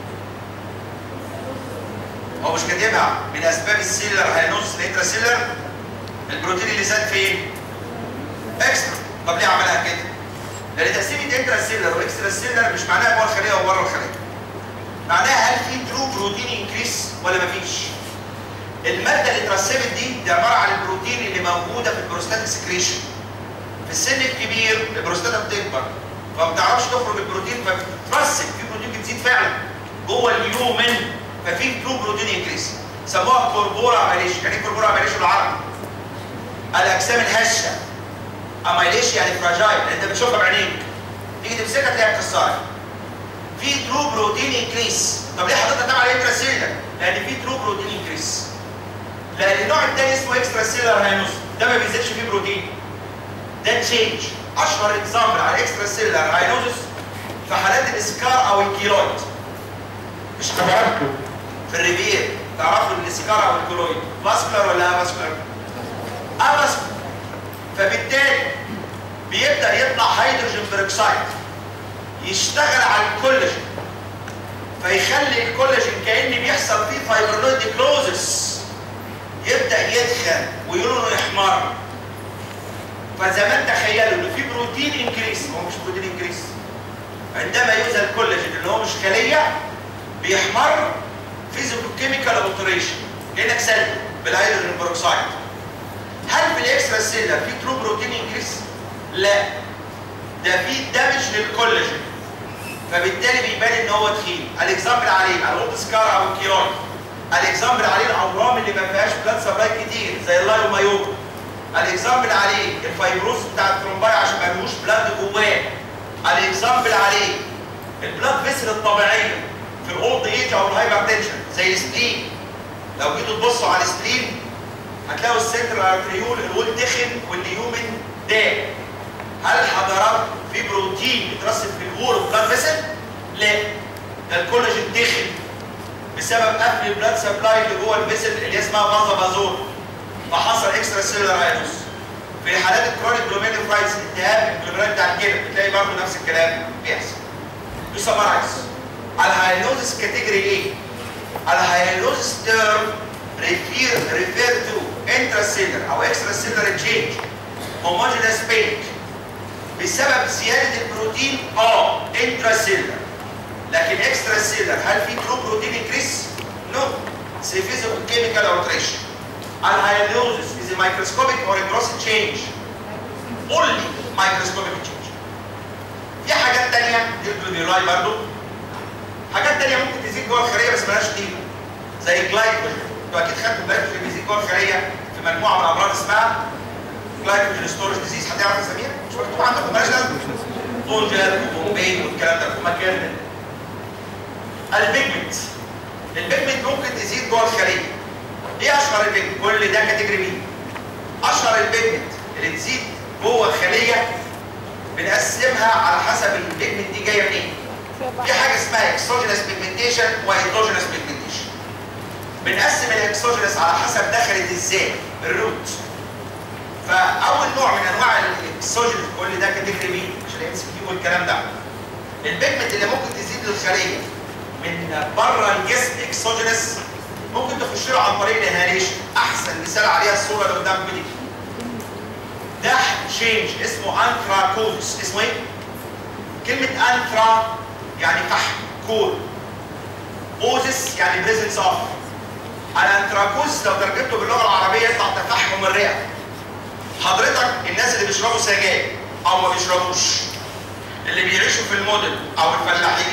هو مش كاتبها من اسباب السيلر هينوس الانتراسيلر البروتين اللي زاد فين؟ اكسترا طب ليه عملها كده؟ لان تقسيمه انتراسيلر واكسترا سيلر مش معناها جوه الخليه وبره الخليه معناها هل في ترو بروتين انكريس ولا مفيش؟ الماده اللي اترسبت دي دي عباره عن البروتين اللي موجوده في البروستاتيك سكريشن في السن الكبير البروستاتا بتكبر فما بتعرفش تخرج البروتين فبتترسب في بروتين بتزيد فعلا جوه اليومن ففي ترو بروتين انكريس سموها كوربورا اميليشن يعني ايه كوربورا اميليشن بالعربي؟ الاجسام الهشه اميليشن يعني فراجايل انت بتشوفها بعينيك تيجي تمسكها تلاقيها اتكسرت في ترو بروتين انكريس طب ليه حضرتك تعمل عليه انتراسيلر؟ لان في ترو بروتين انكريس لان النوع الثاني اسمه اكسترا سيلر هاينوس ده ما بيزيدش فيه بروتين ده تشينج اشهر اكزامبل على اكسترا سيلر هاينوزس في حالات الاسكار او الكيلويد مش حضراتكم في الريفير تعرفوا الاسكار او الكيلويد فاسكولار ولا افاسكولار؟ افاسكولار بيروكسيد يشتغل على الكولاجين فيخلي الكولاجين كان بيحصل فيه فايبرونويد كلوزس يبدا يدخن ويلونه يحمر فزمان تخيلوا ان في بروتين انكريس هو مش بروتين انكريس عندما يؤذى الكولاجين اللي هو مش خليه بيحمر فيزيكو كيميكال اوبتريشن كانك سلبي بالهيدروجين بروكسيد هل في الاكسترا سيلر في ترو بروتين انكريس؟ لا ده في دامج للكولاجين فبالتالي بيبان ان هو تخين الاكزامبل عليه على الاولد سكار او الكيون الاكزامبل عليه الاورام اللي ما فيهاش بلاد سبلاي كتير زي اللايومايوما الاكزامبل عليه الفايبروز بتاع الترومباي عشان ما فيهوش بلاد جواه الاكزامبل عليه البلاد فيسل الطبيعيه في الاولد ايج او الهايبر تنشن زي السبلين لو جيتوا تبصوا على السبلين هتلاقوا السنترال ارتريول الول تخن والنيومن داب هل حضرات في بروتين بيترسب في الوول اوف بلاد فيسل؟ لا ده الكولاجين تخن بسبب قفل البلاد سبلاي اللي جوه الفيسل اللي اسمها فازا بازور فحصل اكسترا سيلولار ايروس في حالات الكرونيك جلوميرولوفرايتس التهاب الجلوميرولات بتاع الكلى بتلاقي برضه نفس الكلام بيحصل يسمرايز الهايلوزس كاتيجوري ايه؟ الهايلوزس تيرم ريفير ريفير تو intracellular او extracellular change homogeneous pink بسبب زياده البروتين اه intracellular لكن extracellular هل في ترو بروتين انكريس؟ نو سي physical chemical alteration الهايلوزس is a microscopic or a gross change only microscopic change في حاجات تانية دي الجلوبيولاي برضه حاجات تانية ممكن تزيد جوه الخلية بس مالهاش قيمة زي الجلايكوجين انتوا اكيد خدتوا الجلايكوجين بيزيد جوه الخلية في مجموعة من الأمراض اسمها جلايكوجين ستورج ديزيز هتعرف اساميها؟ مش مكتوب عندكم مالهاش لازمة فونجر وبومبين والكلام ده ومكان البيجمنت البيجمنت ممكن تزيد جوه الخلية ايه اشهر البيجمنت؟ كل ده كاتيجوري مين؟ اشهر البيجمنت اللي تزيد جوه الخلية بنقسمها على حسب البيجمنت دي جايه منين في حاجه اسمها اكسوجينس بيجمنتيشن واندوجينس بيجمنتيشن بنقسم الاكسوجينس على حسب دخلت ازاي الروت فاول نوع من انواع الاكسوجينس كل ده كاتيجوري مين عشان الام سي كيو والكلام ده البيجمنت اللي ممكن تزيد للخليه من بره الجسم اكسوجينس ممكن تخش له عن طريق الانهاليشن احسن مثال عليها الصوره اللي قدامكم دي ده تشينج اسمه انثراكوز اسمه ايه؟ كلمة انثرا يعني فحم كول اوزس يعني بريزنس اوف الانثراكوز لو ترجمته باللغة العربية يطلع تفحم الرئة حضرتك الناس اللي بيشربوا سجاير او ما بيشربوش اللي بيعيشوا في المدن او الفلاحين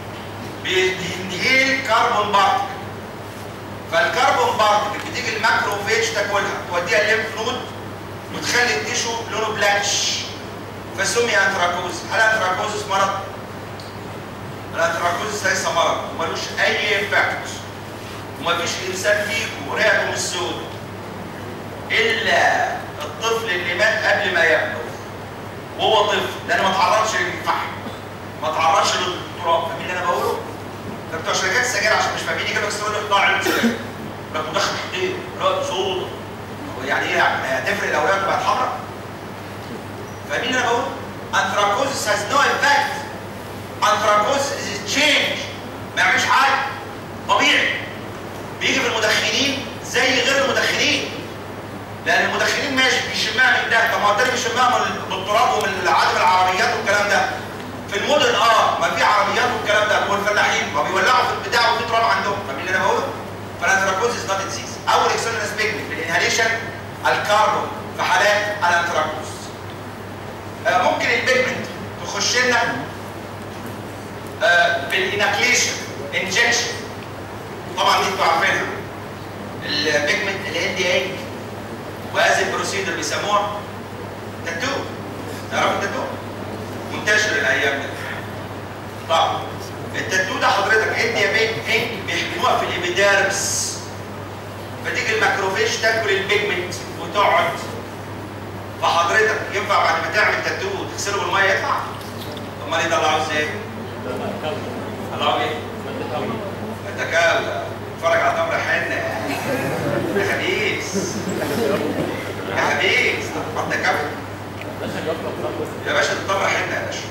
بينهيل كربون بارتكل فالكربون بارتكل بتيجي الماكروفيج تاكلها توديها الليمف نود وتخلي التيشو لونه بلاكش فسمي انتراكوز هل انتراكوزس مرض؟ الانتراكوزس ليس مرض وملوش اي افكت ومفيش انسان فيكم رئته مش سود الا الطفل اللي مات قبل ما يبلغ وهو طفل لان ما تعرضش للفحم ما تعرضش للتراب فاهمين اللي انا بقوله؟ ده بتوع شركات السجاير عشان مش فاهمين كده بس يقول لك ضاع السجاير لك مدخن حديد رأي صودا يعني ايه هتفرق الاوراق تبقى حمراء فاهمين انا بقول انثراكوزس هاز نو افكت انثراكوزس از تشينج ما يعملش حاجه طبيعي بيجي في المدخنين زي غير المدخنين لان المدخنين ماشي بيشمها من ده طب ما هو التاني بيشمها من التراب ومن عدم العربيات والكلام ده في المدن اه ما في عربيات والكلام ده والفلاحين ما بيولعوا في البتاع وفي تراب عندهم فاهمين اللي انا بقوله؟ فالانثراكوزس نوت ديزيز اول اكسونس بيجمنت بالانهاليشن الكاربون في حالات الانثراكوز آه ممكن البيجمنت تخش لنا آه بالاناكليشن انجكشن طبعا دي انتوا عارفينها البيجمنت الهندي ايج وهذه البروسيدر بيسموها تاتو تعرفوا التاتو؟ منتشر الايام دي طبعا التاتو ده حضرتك هندي بيج انك بيحملوها في الابيديرمس فتيجي الماكروفيج تاكل البيجمنت وتقعد فحضرتك ينفع بعد ما تعمل تاتو تغسله بالميه يطلع؟ امال يطلعوه ازاي؟ طلعوه ايه؟ تكاوى اتفرج على تمر حنه يا خبيث يا خبيث التكاوى يا باشا ده تمر حنه يا باشا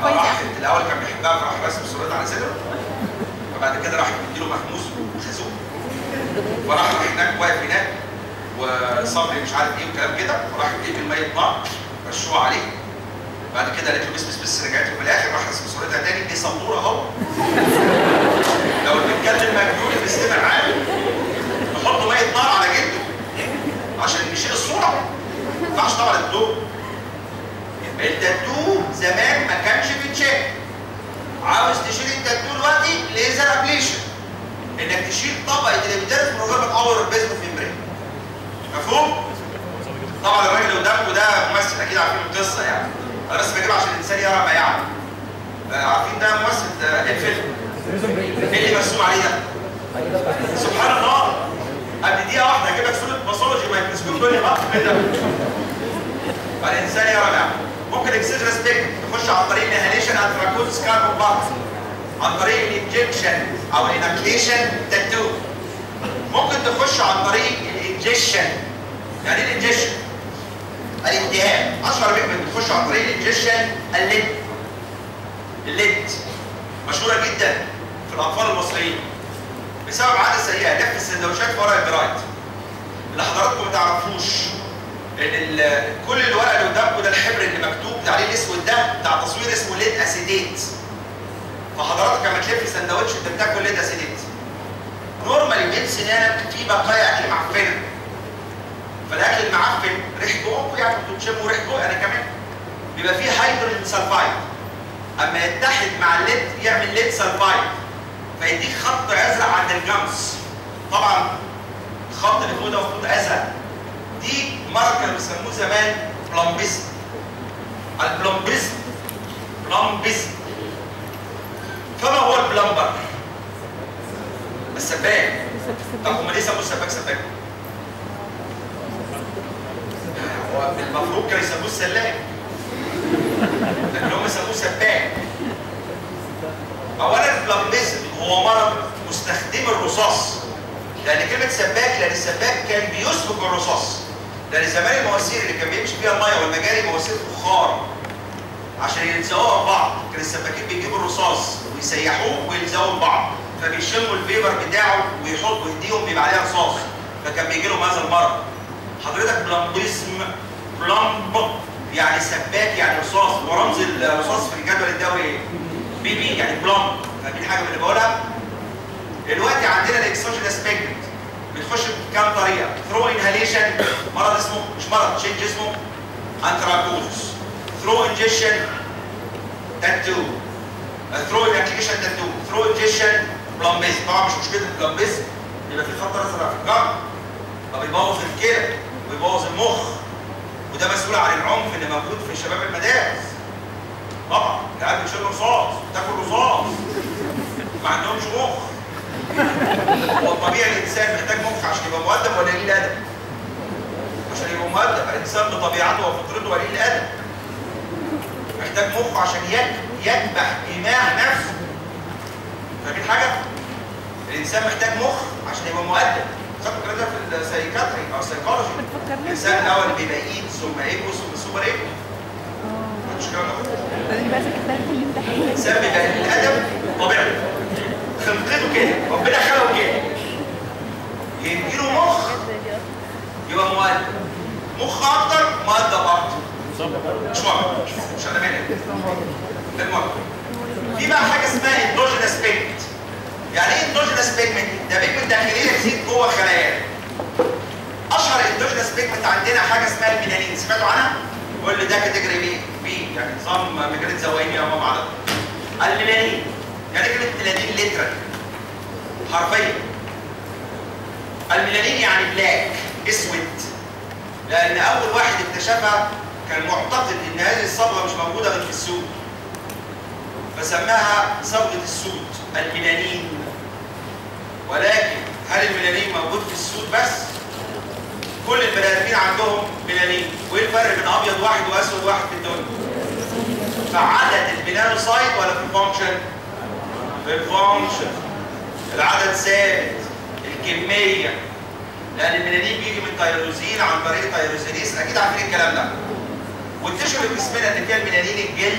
كويس راح أوي. الاول كان بيحبها فراح رسم صورتها على صدره وبعد كده راح مديله مهموس وخازوق فراح راح هناك واقف هناك وصبري مش عارف ايه وكلام كده وراح جايب الميت نار رشوه عليه بعد كده قالت له بس بس بس رجعت له في الاخر راح رسم صورتها تاني دي سبوره اهو لو اللي بيتكلم مجنون بيستمع عادي نحط ميه نار على جلده عشان نشيل الصوره ما ينفعش طبعا الدور التاتو زمان ما كانش بيتشال عاوز تشيل التاتو دلوقتي ليزر ابليشن انك تشيل طبقه الابيديرمس من غير ما تقور البيزمنت ميمبرين مفهوم؟ طبعا الراجل اللي قدامكم ده ممثل اكيد عارفين القصه يعني انا بس بجيبها عشان الانسان يرى ما يعلم آه، عارفين ده ممثل آه، ايه الفيلم؟ ايه اللي مرسوم عليه ده؟ سبحان الله قبل دقيقه واحده هجيب لك صوره باثولوجي مايكروسكوب تقول لي اه ايه ده؟ فالانسان يرى ما يعلم ممكن اكسجن سبيك تخش عن طريق الانهاليشن انتراكوز كاربون بارت عن طريق الانجكشن او الانكليشن تاتو ممكن تخش عن طريق الانجكشن يعني ايه الانجكشن؟ الالتهاب اشهر بيك بتخش عن طريق الانجكشن الليد الليد مشهوره جدا في الاطفال المصريين بسبب عاده سيئه لف السندوتشات في ورق الجرايد اللي حضراتكم ما تعرفوش ان ال- كل الورق اللي قدامكم ده الحبر اللي مكتوب عليه الاسود ده بتاع تصوير اسمه ليد اسيديت فحضرتك لما تلف سندوتش انت بتاكل ليد اسيديت نورمالي بين سنانك في بقايا اكل معفنه فالاكل المعفن ريح بقكم يعني انتوا بتشموا ريح بقى انا كمان بيبقى فيه هيدروجين سلفايد اما يتحد مع الليد يعمل ليد سلفايد فيديك خط ازرق عند الجمس طبعا الخط اللي فوق ده خط ازرق دي مرض كانوا بيسموه زمان بلامبيزم البلامبيزم بلامبيزم فما هو البلمبر؟ السباك طب هم ليه سموه السباك سباك؟ هو المفروض كانوا يسموه السلاك لكن هم سموه سباك اولا البلامبيزم هو مرض مستخدم الرصاص لان كلمه سباك لان السباك كان بيسبك الرصاص لان زمان المواسير اللي كان بيمشي فيها الميه والمجاري مواسير فخار عشان يلزقوها ببعض كان السباكين بيجيبوا الرصاص ويسيحوه ويلزقوه ببعض فبيشموا الفيبر بتاعه ويحطوا ايديهم بيبقى عليها رصاص فكان بيجي لهم هذا المرض حضرتك بلامبيزم بلامب يعني سباك يعني رصاص ورمز الرصاص في الجدول الدوري ايه؟ بي بي يعني بلامب فاهمين حاجه من اللي بقولها؟ دلوقتي عندنا الاكسوجينس بيجمنت بتخش بكام طريقه؟ ثرو انهاليشن مرض اسمه مش مرض تشينج اسمه انتراكوزس ثرو انجكشن تاتو ثرو انكليشن تاتو ثرو انجكشن بلامبيز طبعا مش مشكله البلامبيز يبقى في خط ازرق في الجرح فبيبوظ الكلى ويبوظ المخ وده مسؤول عن العنف اللي موجود في شباب المدارس طبعا العيال بتشرب رصاص بتاكل رصاص ما عندهمش مخ هو الطبيعي الانسان محتاج مخ عشان يبقى مؤدب ولا قليل ادب؟ عشان يبقى مؤدب الانسان بطبيعته وفطرته قليل الادب محتاج مخ عشان يك- يكبح دماغ نفسه فاهمين حاجه؟ الانسان محتاج مخ عشان يبقى مؤدب خدوا الكلام ده في السايكاتري او السايكولوجي بتفكرني الانسان الاول بيبقى ايد ثم ايجو ثم سوبر ايجو مش الكلام ده لازم بقى ذاكرتها في الامتحان الانسان بيبقى الادب طبيعته خلقته كده ربنا خلقه كده يديله مخ يبقى مؤدب مخ اكتر مؤدب اكتر مش مهم مش انا مالك المهم في بقى حاجه اسمها اندوجينس بيجمنت يعني ايه اندوجينس بيجمنت؟ ده بيجمنت داخليه تزيد جوه الخلايا اشهر اندوجينس بيجمنت عندنا حاجه اسمها الميلانين سمعتوا عنها؟ قول لي ده كاتيجوري بي بي يعني نظام ميكانيزم زوايني او ما بعد الميلانين يعني كلمه ميلانين ليترال حرفيا الميلانين يعني بلاك اسود لان اول واحد اكتشفها كان معتقد ان هذه الصبغه مش موجوده غير في السود فسماها صبغه السود الميلانين ولكن هل الميلانين موجود في السود بس؟ كل البني ادمين عندهم ميلانين وايه الفرق بين ابيض واحد واسود واحد في الدنيا؟ فعدد الميلانوسايت ولا في الفانكشن؟ في الفانكشن العدد ثابت الكميه لان الميلانين بيجي من تيروزين عن طريق تيروزينيز اكيد عارفين الكلام ده والتشر في جسمنا ان فيها الميلانين الجلد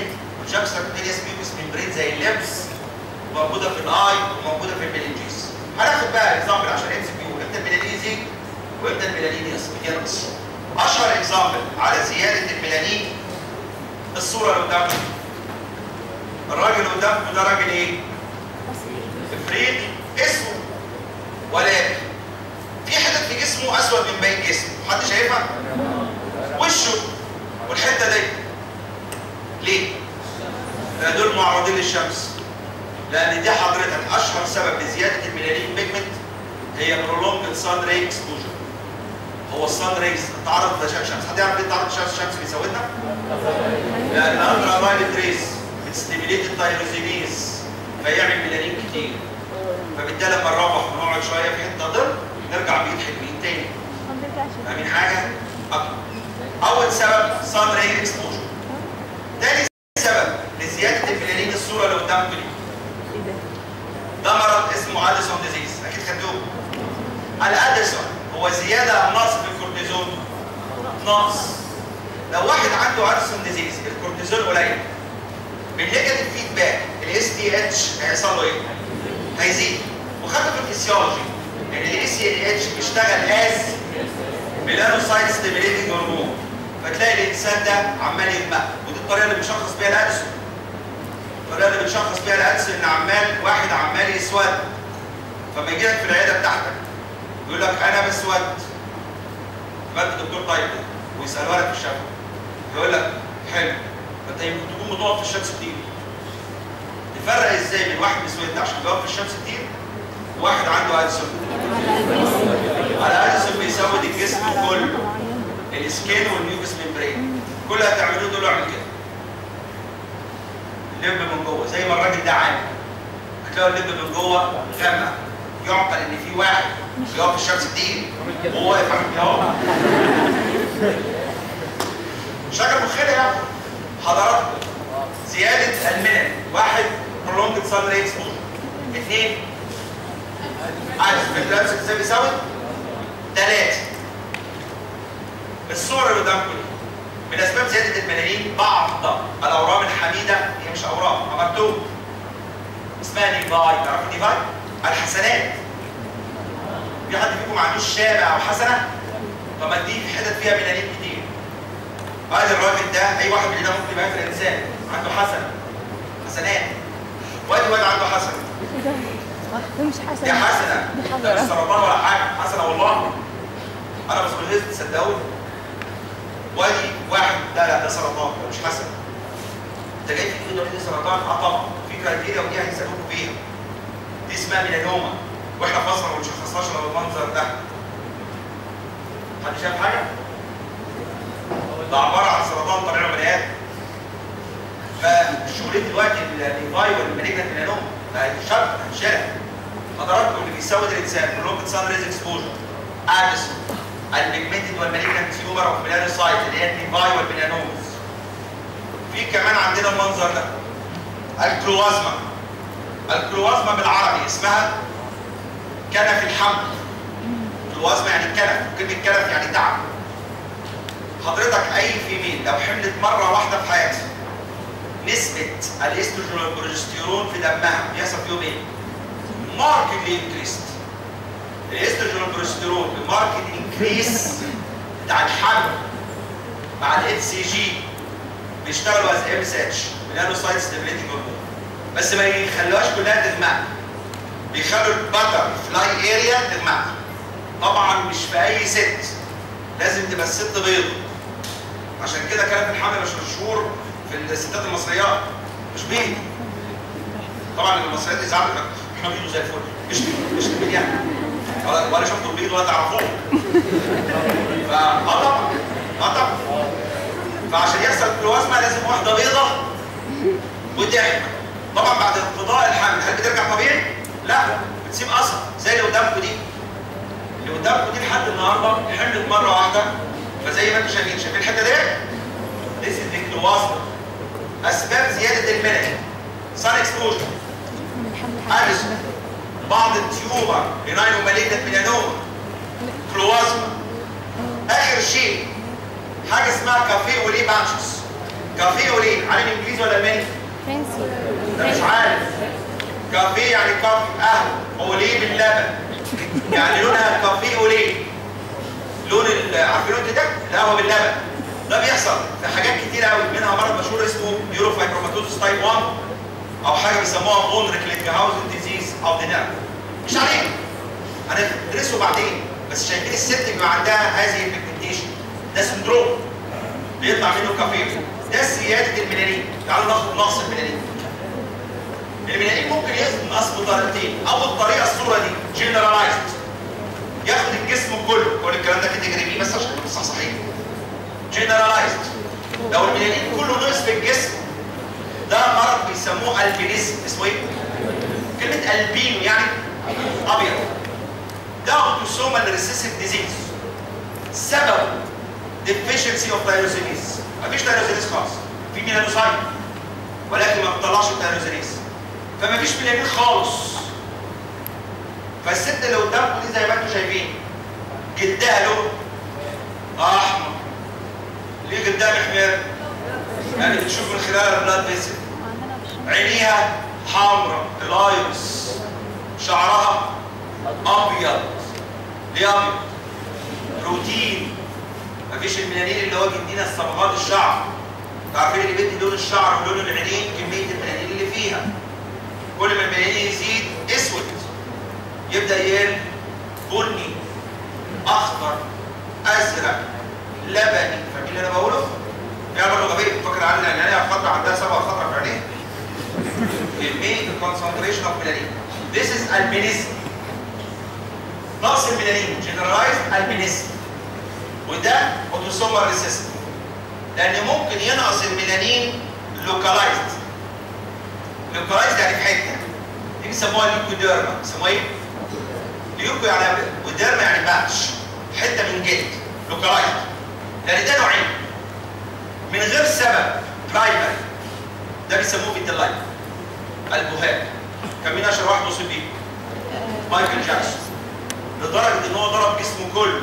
شمس سبكوتينيوس ميوكس ممبرين زي اللبس موجوده في الاي وموجوده في الميلانجيز هناخد بقى اكزامبل عشان امسك بيقول امتى الميلانين يزيد وامتى الميلانين ينقص اشهر اكزامبل على زياده الميلانين الصوره اللي قدامكم الراجل اللي قدامكم ده راجل ايه؟ افريقي اسود ولكن في حتت في جسمه اسود من باقي الجسم حد شايفها؟ وشه والحته دي ليه؟ لان دول معرضين للشمس لان دي حضرتك اشهر سبب لزياده الميلانين بيجمنت هي prolonged sun ray exposure هو الصن ريز التعرض لاشعه الشمس حد يعرف ليه التعرض لاشعه الشمس بيسودنا؟ لان الالترا فايلت ريز بتستيميليت التايروزينيز فيعمل ميلانين كتير فبالتالي لما نروح ونقعد شويه في حته ظل نرجع بيت حلوين تاني فاهمين حاجه؟ اكتر اول سبب صن ري اكسبوجر تاني سبب لزياده الميلانين الصوره اللي قدامكم دي ده مرض اسمه اديسون ديزيز اكيد خدتوه الاديسون هو زياده او نقص في الكورتيزون نقص لو واحد عنده اديسون ديزيز الكورتيزون قليل بالنيجاتيف فيدباك الاس دي اتش هيحصل له ايه؟ هيزيد وخدته في الفسيولوجي ان الاي سي اتش بيشتغل از ميلانوسايت ستيميليتنج هرمون فتلاقي الانسان ده عمال يغمق ودي الطريقه اللي بنشخص بيها الاديسون الطريقه اللي بنشخص بيها الاديسون ان عمال واحد عمال يسود فما يجي لك في العياده بتاعتك يقول لك انا بسود يبقى انت دكتور طيب ويسالوها لك في الشفا يقول لك حلو فانت يمكن تكون بتقف في الشمس كتير تفرق ازاي بين واحد مسود عشان بيقف في الشمس كتير وواحد عنده اديسون على اديسون بيسود الجسم كله السكين والميوكس ممبرين كل اللي هتعملوه دول اعمل كده اللب من جوه زي ما الراجل ده عامل هتلاقوا اللب من جوه غامق يعقل ان في واحد بيقف في الشمس كتير وهو واقف عامل كده اهو شكل مخنا يعني حضراتكم زياده المنن واحد prolonged sun ray exposure اثنين عارف الفلانس ازاي بيساوي ثلاثه الصوره اللي قدامكم دي من اسباب زياده الملالين بعض الاورام الحميده هي مش اورام مكتوب اسمها ديفاي تعرفوا ديفاي؟ الحسنات في حد فيكم ما عندوش شامع او حسنه؟ طب ما دي في حتت فيها ملالين كتير هذا الراجل ده اي واحد مننا ممكن يبقى في الانسان عنده حسنه حسنات وادي واد عنده حسنه ده مش حسن دي حسنه دي ده مش حسنة سرطان ولا حاجه حسنه والله انا بس بجهز تصدقوني وادي واحد لا لا ده سرطان ده مش حسن انت جاي تقول لي ده سرطان اه طبعا في كرايتيريا ودي هيسالوكوا فيها دي اسمها ميلانوما واحنا في مصر ما بنشخصهاش الا بالمنظر ده حد شاف حاجه؟ ده عباره عن سرطان طبيعي بني ادم فشغلتي دلوقتي الديفاي والمالجنت ميلانوما ده شرط هتشرح حضراتكم اللي بيسود الانسان برولونج سان ريز اكسبوجر اديسون البيجمنتد والمالجنت تيومر اوف ميلانوسايت اللي هي الديفاي والميلانومز في كمان عندنا المنظر ده الكلوازما الكلوازما بالعربي اسمها كنف الحمل كلوازما يعني كنف كلمه كنف يعني تعب حضرتك اي فيميل لو حملت مره واحده في حياتها نسبه الاستروجين والبروجستيرون في دمها بيحصل فيهم ايه؟ ماركتلي انكريست الاستروجين والبروجستيرون الماركت انكريس بتاع الحمل مع الاتش سي جي بيشتغلوا از ام اس اتش ميلانوسايت ستابيليتي هرمون بس ما يخلوهاش كلها تغمق بيخلوا البتر فلاي اريا تغمق طبعا مش في اي ست لازم تبقى الست بيض عشان كده كلام الحمل مش مشهور في الستات المصريات مش بيض طبعا المصريات يزعلوا احنا بيض زي الفل مش مش بيض يعني ولا ولا شفتوا البيض ولا تعرفوه فا اه طبعا اه طبعا فعشان يحصل كلوازما لازم واحده بيضه وتحمل طبعا بعد انقضاء الحمل هل بترجع طبيعي؟ لا بتسيب اثر زي اللي قدامكم دي اللي قدامكم دي لحد النهارده حملت مره واحده فزي ما انتم شايفين شايفين الحته دي؟ This is the كلوازما اسباب زياده الملل سان اكسبوجر اديسون بعض التيومر بناين وماليجنت ميلانوما كلوازما اخر شيء حاجه اسمها كافيه وليه بانشوس كافيه اوليه عارف انجليزي ولا الماني؟ فرنسي ده مش عارف كافيه يعني كافي قهوه اوليه باللبن يعني لونها كافيه اوليه لون ال- عارفين انت ده القهوه باللبن ده بيحصل في حاجات كتير قوي منها مرض مشهور اسمه يوروفايبروماتوزس تايب 1 او حاجه بيسموها بون ريكلينجهاوزن ديزيز او دي نيرف مش علينا هندرسه بعدين بس شايفين الست بيبقى عندها هذه البيجمنتيشن ده سندروم بيطلع منه كافيه ده سياده الميلانين تعالوا ناخد نقص الميلانين الميلانين ممكن ينقص بطريقتين اول طريقه الصوره دي جنرالايزد ياخد الجسم كله كل الكلام ده كاتيجوري بي بس عشان نبقى صحيح جنرالايزد لو الميلانين كله نقص في الجسم ده مرض بيسموه البينيزم اسمه ايه؟ كلمه البينو يعني ابيض ده اوتوسومال ريسيسيف ديزيز سبب deficiency of tyrosinease مفيش تيروزينيز خالص في ميلانوسايت ولكن ما بتطلعش التيروزينيز فمفيش ميلانين خالص فالست اللي قدامكم دي زي ما انتم شايفين جدها له احمر ليه جدها محمر؟ يعني بتشوف من خلال البلاد فيسل عندنا بالشمس عينيها حمراء الايرس شعرها ابيض ليه ابيض؟ روتين مفيش الميلانين اللي هو بيدينا صبغات الشعر عارفين اللي بيدي لون الشعر ولون العينين كميه الميلانين اللي فيها كل ما الميلانين يزيد اسود يبدا يقل بني اخضر ازرق لبني فاهمين اللي انا بقوله؟ يعني برضه غبي فاكر عنها ان هي خضرا عندها صبغه خضرا في عينيها كميه الكونسنتريشن اوف ميلانين This is albinism نقص الميلانين generalized albinism وده اوتوسومال ريسيسيف لان ممكن ينقص الميلانين لوكالايزد لوكالايزد يعني في حته دي بيسموها ليوكوديرما بيسموها ايه؟ ليوكو يعني أبيض وديرما يعني باتش حته من جلد لوكالايزد لان ده نوعين من غير سبب برايمري ده بيسموه فيتلايت البهاء كان مين اشهر واحد وصل بيه؟ مايكل جاكسون لدرجه ان هو ضرب جسمه كله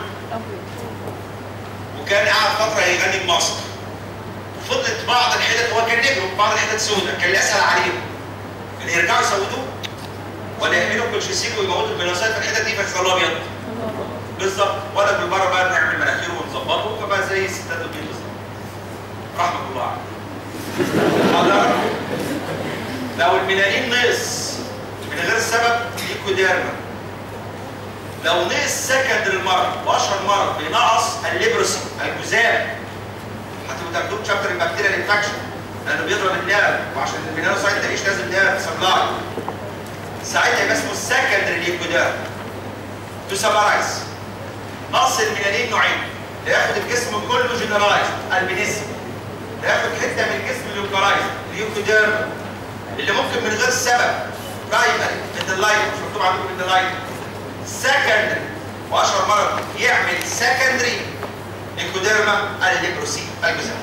وكان قاعد فتره يغني بمصر فضلت بعض الحتت هو كان نجم بعض الحتت سوداء كان الاسهل عليهم ان يرجعوا يسودوه ولا يعملوا كولشيسين ويموتوا البنوسات في الحتت دي فيخلوه ابيض بالظبط ولا بالمره بقى نعمل مناخيره ونظبطه فبقى زي الستات البيض بالظبط رحمه الله عليه حضر لو الميلانين نقص من غير سبب ليكوديرما لو نقص سكند المرض واشهر مرض بينقص الليبروسي الجذام هتبقوا تاخدوه شابتر البكتيريا انفكشن لانه بيضرب النيرف وعشان البنيروسايت تعيش لازم نيرف سبلاي ساعتها يبقى اسمه سكندري ليكوديرما تو سمرايز نقص الميلانين نوعين ياخد الجسم كله جنرالايز البينيزم ياخد حته من الجسم ليوكالايز ليوكوديرما اللي ممكن من غير سبب برايمري ميدلايت مش مكتوب عندكم ميدلايت سكندري واشهر مرض يعمل سكندري ليكوديرما الليبروسي الجزام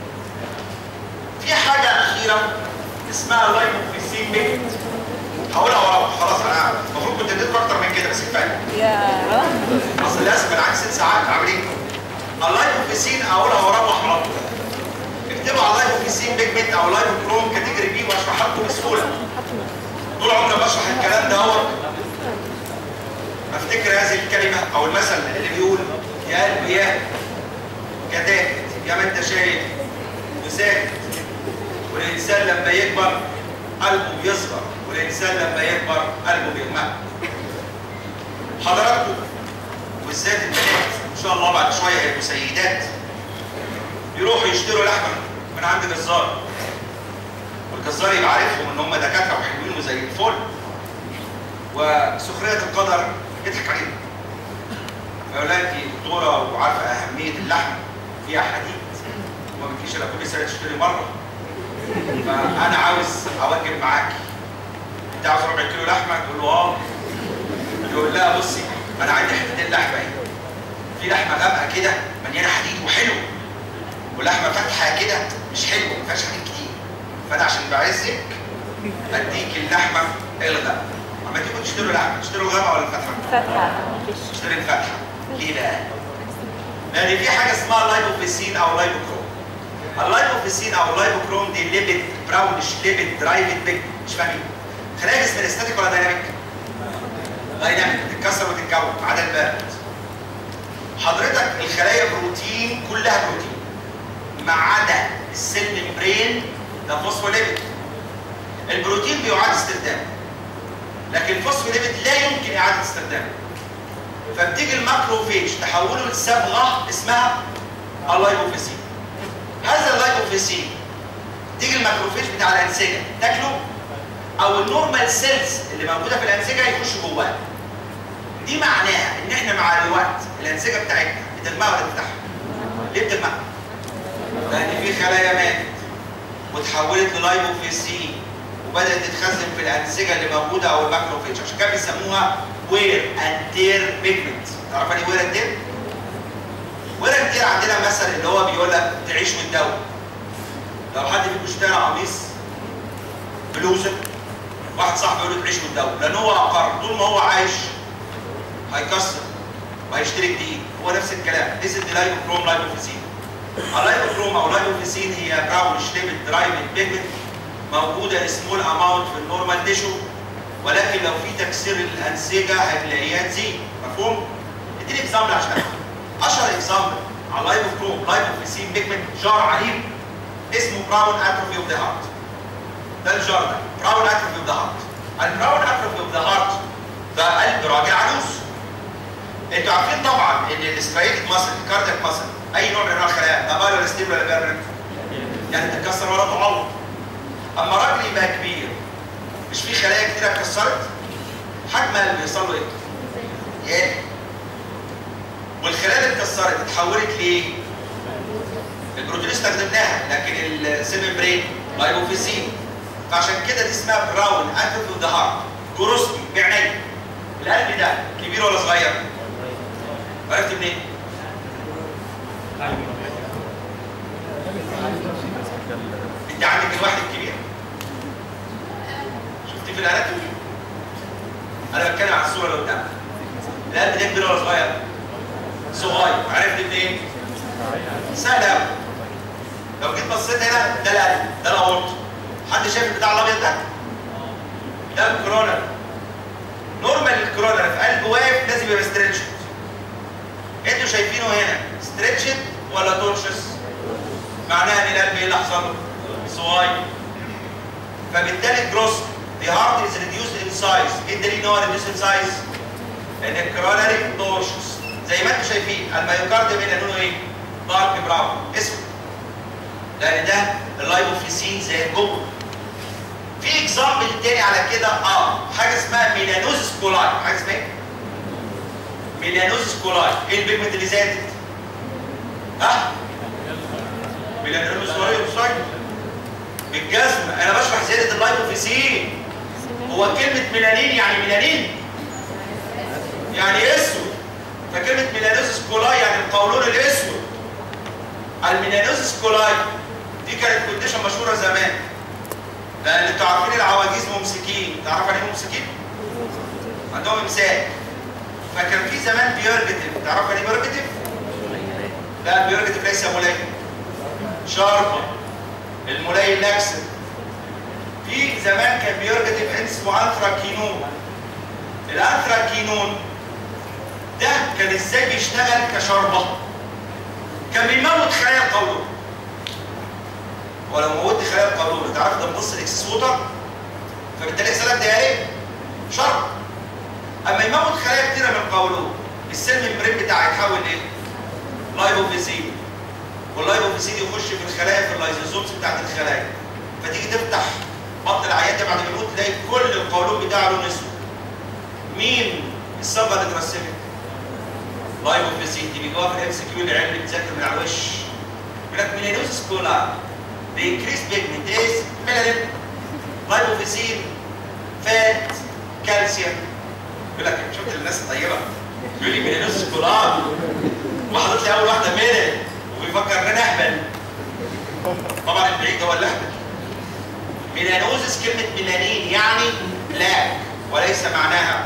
في حاجه اخيره اسمها لايبوفيسين بيكت هقولها وراها خلاص انا المفروض كنت اديتكم اكتر من كده بس كفايه يا اصل للاسف انا عندي ست ساعات عامل ايه؟ اللايبوفيسين اقولها واروح على طول اكتبوا على اللايبوفيسين بيجمنت او لايبوكروم كاتيجوري بي واشرحها لكم بسهوله طول عمري بشرح الكلام ده هو افتكر هذه الكلمه او المثل اللي بيقول يا قلبي يا كتاكت يا ما انت شايف وساكت والانسان لما يكبر قلبه بيصغر والانسان لما يكبر قلبه بيغمق حضراتكم وبالذات البنات ان شاء الله بعد شويه هيبقوا سيدات يروحوا يشتروا لحمه من عند جزار والجزار يبقى عارفهم ان هم دكاتره وحلوين وزي الفل وسخريه القدر يضحك عليهم فيقول لها انت دكتوره وعارفه اهميه اللحمه فيها حديد وما بتجيش الا كل سنه تشتري مره فانا عاوز اوجب معاكي انت عاوز ربع كيلو لحمه تقول له اه يقول لها بصي انا عندي حتتين لحمه اهي في لحمه غامقه كده مليانه حديد وحلو ولحمه فاتحه كده مش حلوه ما فيهاش حديد كتير فانا عشان بعزك اديك اللحمه الغامقه اما تيجوا تشتروا لحمه تشتروا الغامقه ولا الفاتحه؟ فتحة تشتري الفاتحه ليه بقى؟ لان في حاجه اسمها لايبوبيسين او لايبوكروم اللايبوفيسين او اللايبوكروم دي ليبيد براونش ليبيد درايفد بيج مش فاهمين خلايا جسم الاستاتيك ولا دايناميك؟ دايناميك بتتكسر وتتكون ما عدا البارد حضرتك الخلايا بروتين كلها بروتين ما عدا السيل ممبرين ده فوسفوليبيد البروتين بيعاد استخدامه لكن الفوسفوليبيد لا يمكن اعاده استخدامه فبتيجي الماكروفيج تحوله لصبغه اسمها اللايبوفيسين هذا اللايبوفيسين تيجي الماكروفيج بتاع الانسجه تاكله او النورمال سيلز اللي موجوده في الانسجه يخش جواها دي معناها ان احنا مع الوقت الانسجه بتاعتنا بتجمعها ولا بتفتحها؟ ليه بتجمعها؟ لان في خلايا ماتت وتحولت للايبوفيسين وبدات تتخزن في الانسجه اللي موجوده او الماكروفيج عشان كده بيسموها وير اند تير بيجمنت تعرف يعني وير اند تير؟ وير اند تير عندنا مثل اللي هو بيقول لك تعيش وتدوب لو حد فيكم اشترى قميص بلوزه واحد صاحبي يقول له تعيش وتدوب لان هو اقر طول ما هو عايش هيكسر وهيشتري جديد هو نفس الكلام اسم دي لايبوكروم لايبوفيسين اللايبوكروم او لايبوفيسين هي براونش ليبل درايفد بيجمنت موجوده سمول اماونت في النورمال تيشو ولكن لو في تكسير الانسجه هتلاقيها تزيد مفهوم؟ اديني اكزامبل عشان افهم اشهر اكزامبل على اللايبوكروم لايبوفيسين بيجمنت جار عليه اسمه براون اتروفي اوف ذا هارت ده الجار ده براون اتروفي اوف ذا هارت البراون اتروفي اوف ذا هارت ده قلب راجل عجوز انتوا عارفين طبعا ان الاستريتد ماسل الكاردياك ماسل اي نوع من انواع الخلايا ده بايو ولا ستيبل ولا بيرنت يعني تتكسر ولا تعوض اما راجل يبقى كبير مش في خلايا كتير اتكسرت حجم قلب يحصل له ايه؟ يقل والخلايا اللي اتكسرت اتحولت لايه؟ البروتين استخدمناها لكن السيل ممبرين لايبوفيسين فعشان كده دي اسمها براون اتروفي اوف ذا هارت جروسكي بعينيا القلب ده كبير ولا صغير؟ عرفت منين؟ انت عندك الواحد الكبير شفتي في الاناتومي انا بتكلم عن الصوره اللي قدامك القلب ده كبير ولا صغير؟ صغير عرفت منين؟ سهل قوي لو جيت بصيت هنا ده القلب ده الاورطه حد شايف البتاع الابيض ده؟ ده الكورونر نورمال الكورونر في قلب واقف لازم يبقى ستريتشد انتوا شايفينه هنا ستريتشد ولا تورشس معناها ان القلب ايه اللي حصل له صغير فبالتالي جروس the heart is reduced in size ايه الدليل ان هو reduced in size ان الكرونري تورشس زي ما انتوا شايفين الميوكارديوم هنا لونه ايه دارك براون اسود لان ده اللايبوفيسين زي الجبر في اكزامبل تاني على كده اه حاجه اسمها ميلانوزس كولاي حاجه اسمها ايه؟ ميلانوزس كولاي ايه البيجمنت اللي زادت؟ ها؟ ميلانوزس كولاي بالجزم انا بشرح زياده اللايبوفيسين هو كلمه ميلانين يعني ميلانين يعني اسود فكلمه ميلانوزس كولاي يعني القولون الاسود الميلانوزس كولاي دي كانت كونديشن مشهوره زمان لان انتوا عارفين العواجيز ممسكين تعرفوا يعني ايه ممسكين؟ عندهم امساك فكان في زمان بيرجتيف تعرفوا يعني ايه بيرجتيف؟ لا البيرجتيف ليس ملين شاربه الملين نفسه في زمان كان بيرجتيف اسمه انثراكينون الانثراكينون ده كان ازاي بيشتغل كشربه كان بيموت خلايا القولون ولو موتت خلايا القولون انت عارف ده بتبص الاكسس ووتر فبالتالي يحصل لك دياريه شرب اما يموت خلايا كتيره من القولون السيل ممبرين بتاعها يتحول ايه؟ لايبوفيسين واللايبوفيسين يخش في الخلايا في اللايزوزومز بتاعت الخلايا فتيجي تفتح بطن العيان ده بعد ما يموت تلاقي كل القولون بتاعه لون اسود مين الصبغه اللي اترسمت؟ لايبوفيسين دي بيجوها في الام سي كيو العيال اللي بتذاكر من على الوش يقول لك ميلانوزس كولار The increased pigment is melanin, lipofuscin, fat, calcium. يقول لك شفت الناس الطيبه يقول لي ميلانوزس كولار وحاطط لي اول واحده ميلان وبيفكر ان انا اهبل طبعا البعيد هو اللي اهبل ميلانوزس كلمه ميلانين يعني بلاك وليس معناها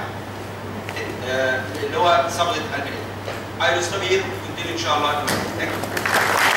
آه، اللي هو صبغه الميلان. I will stop here. Continue ان شاء الله. Thank you.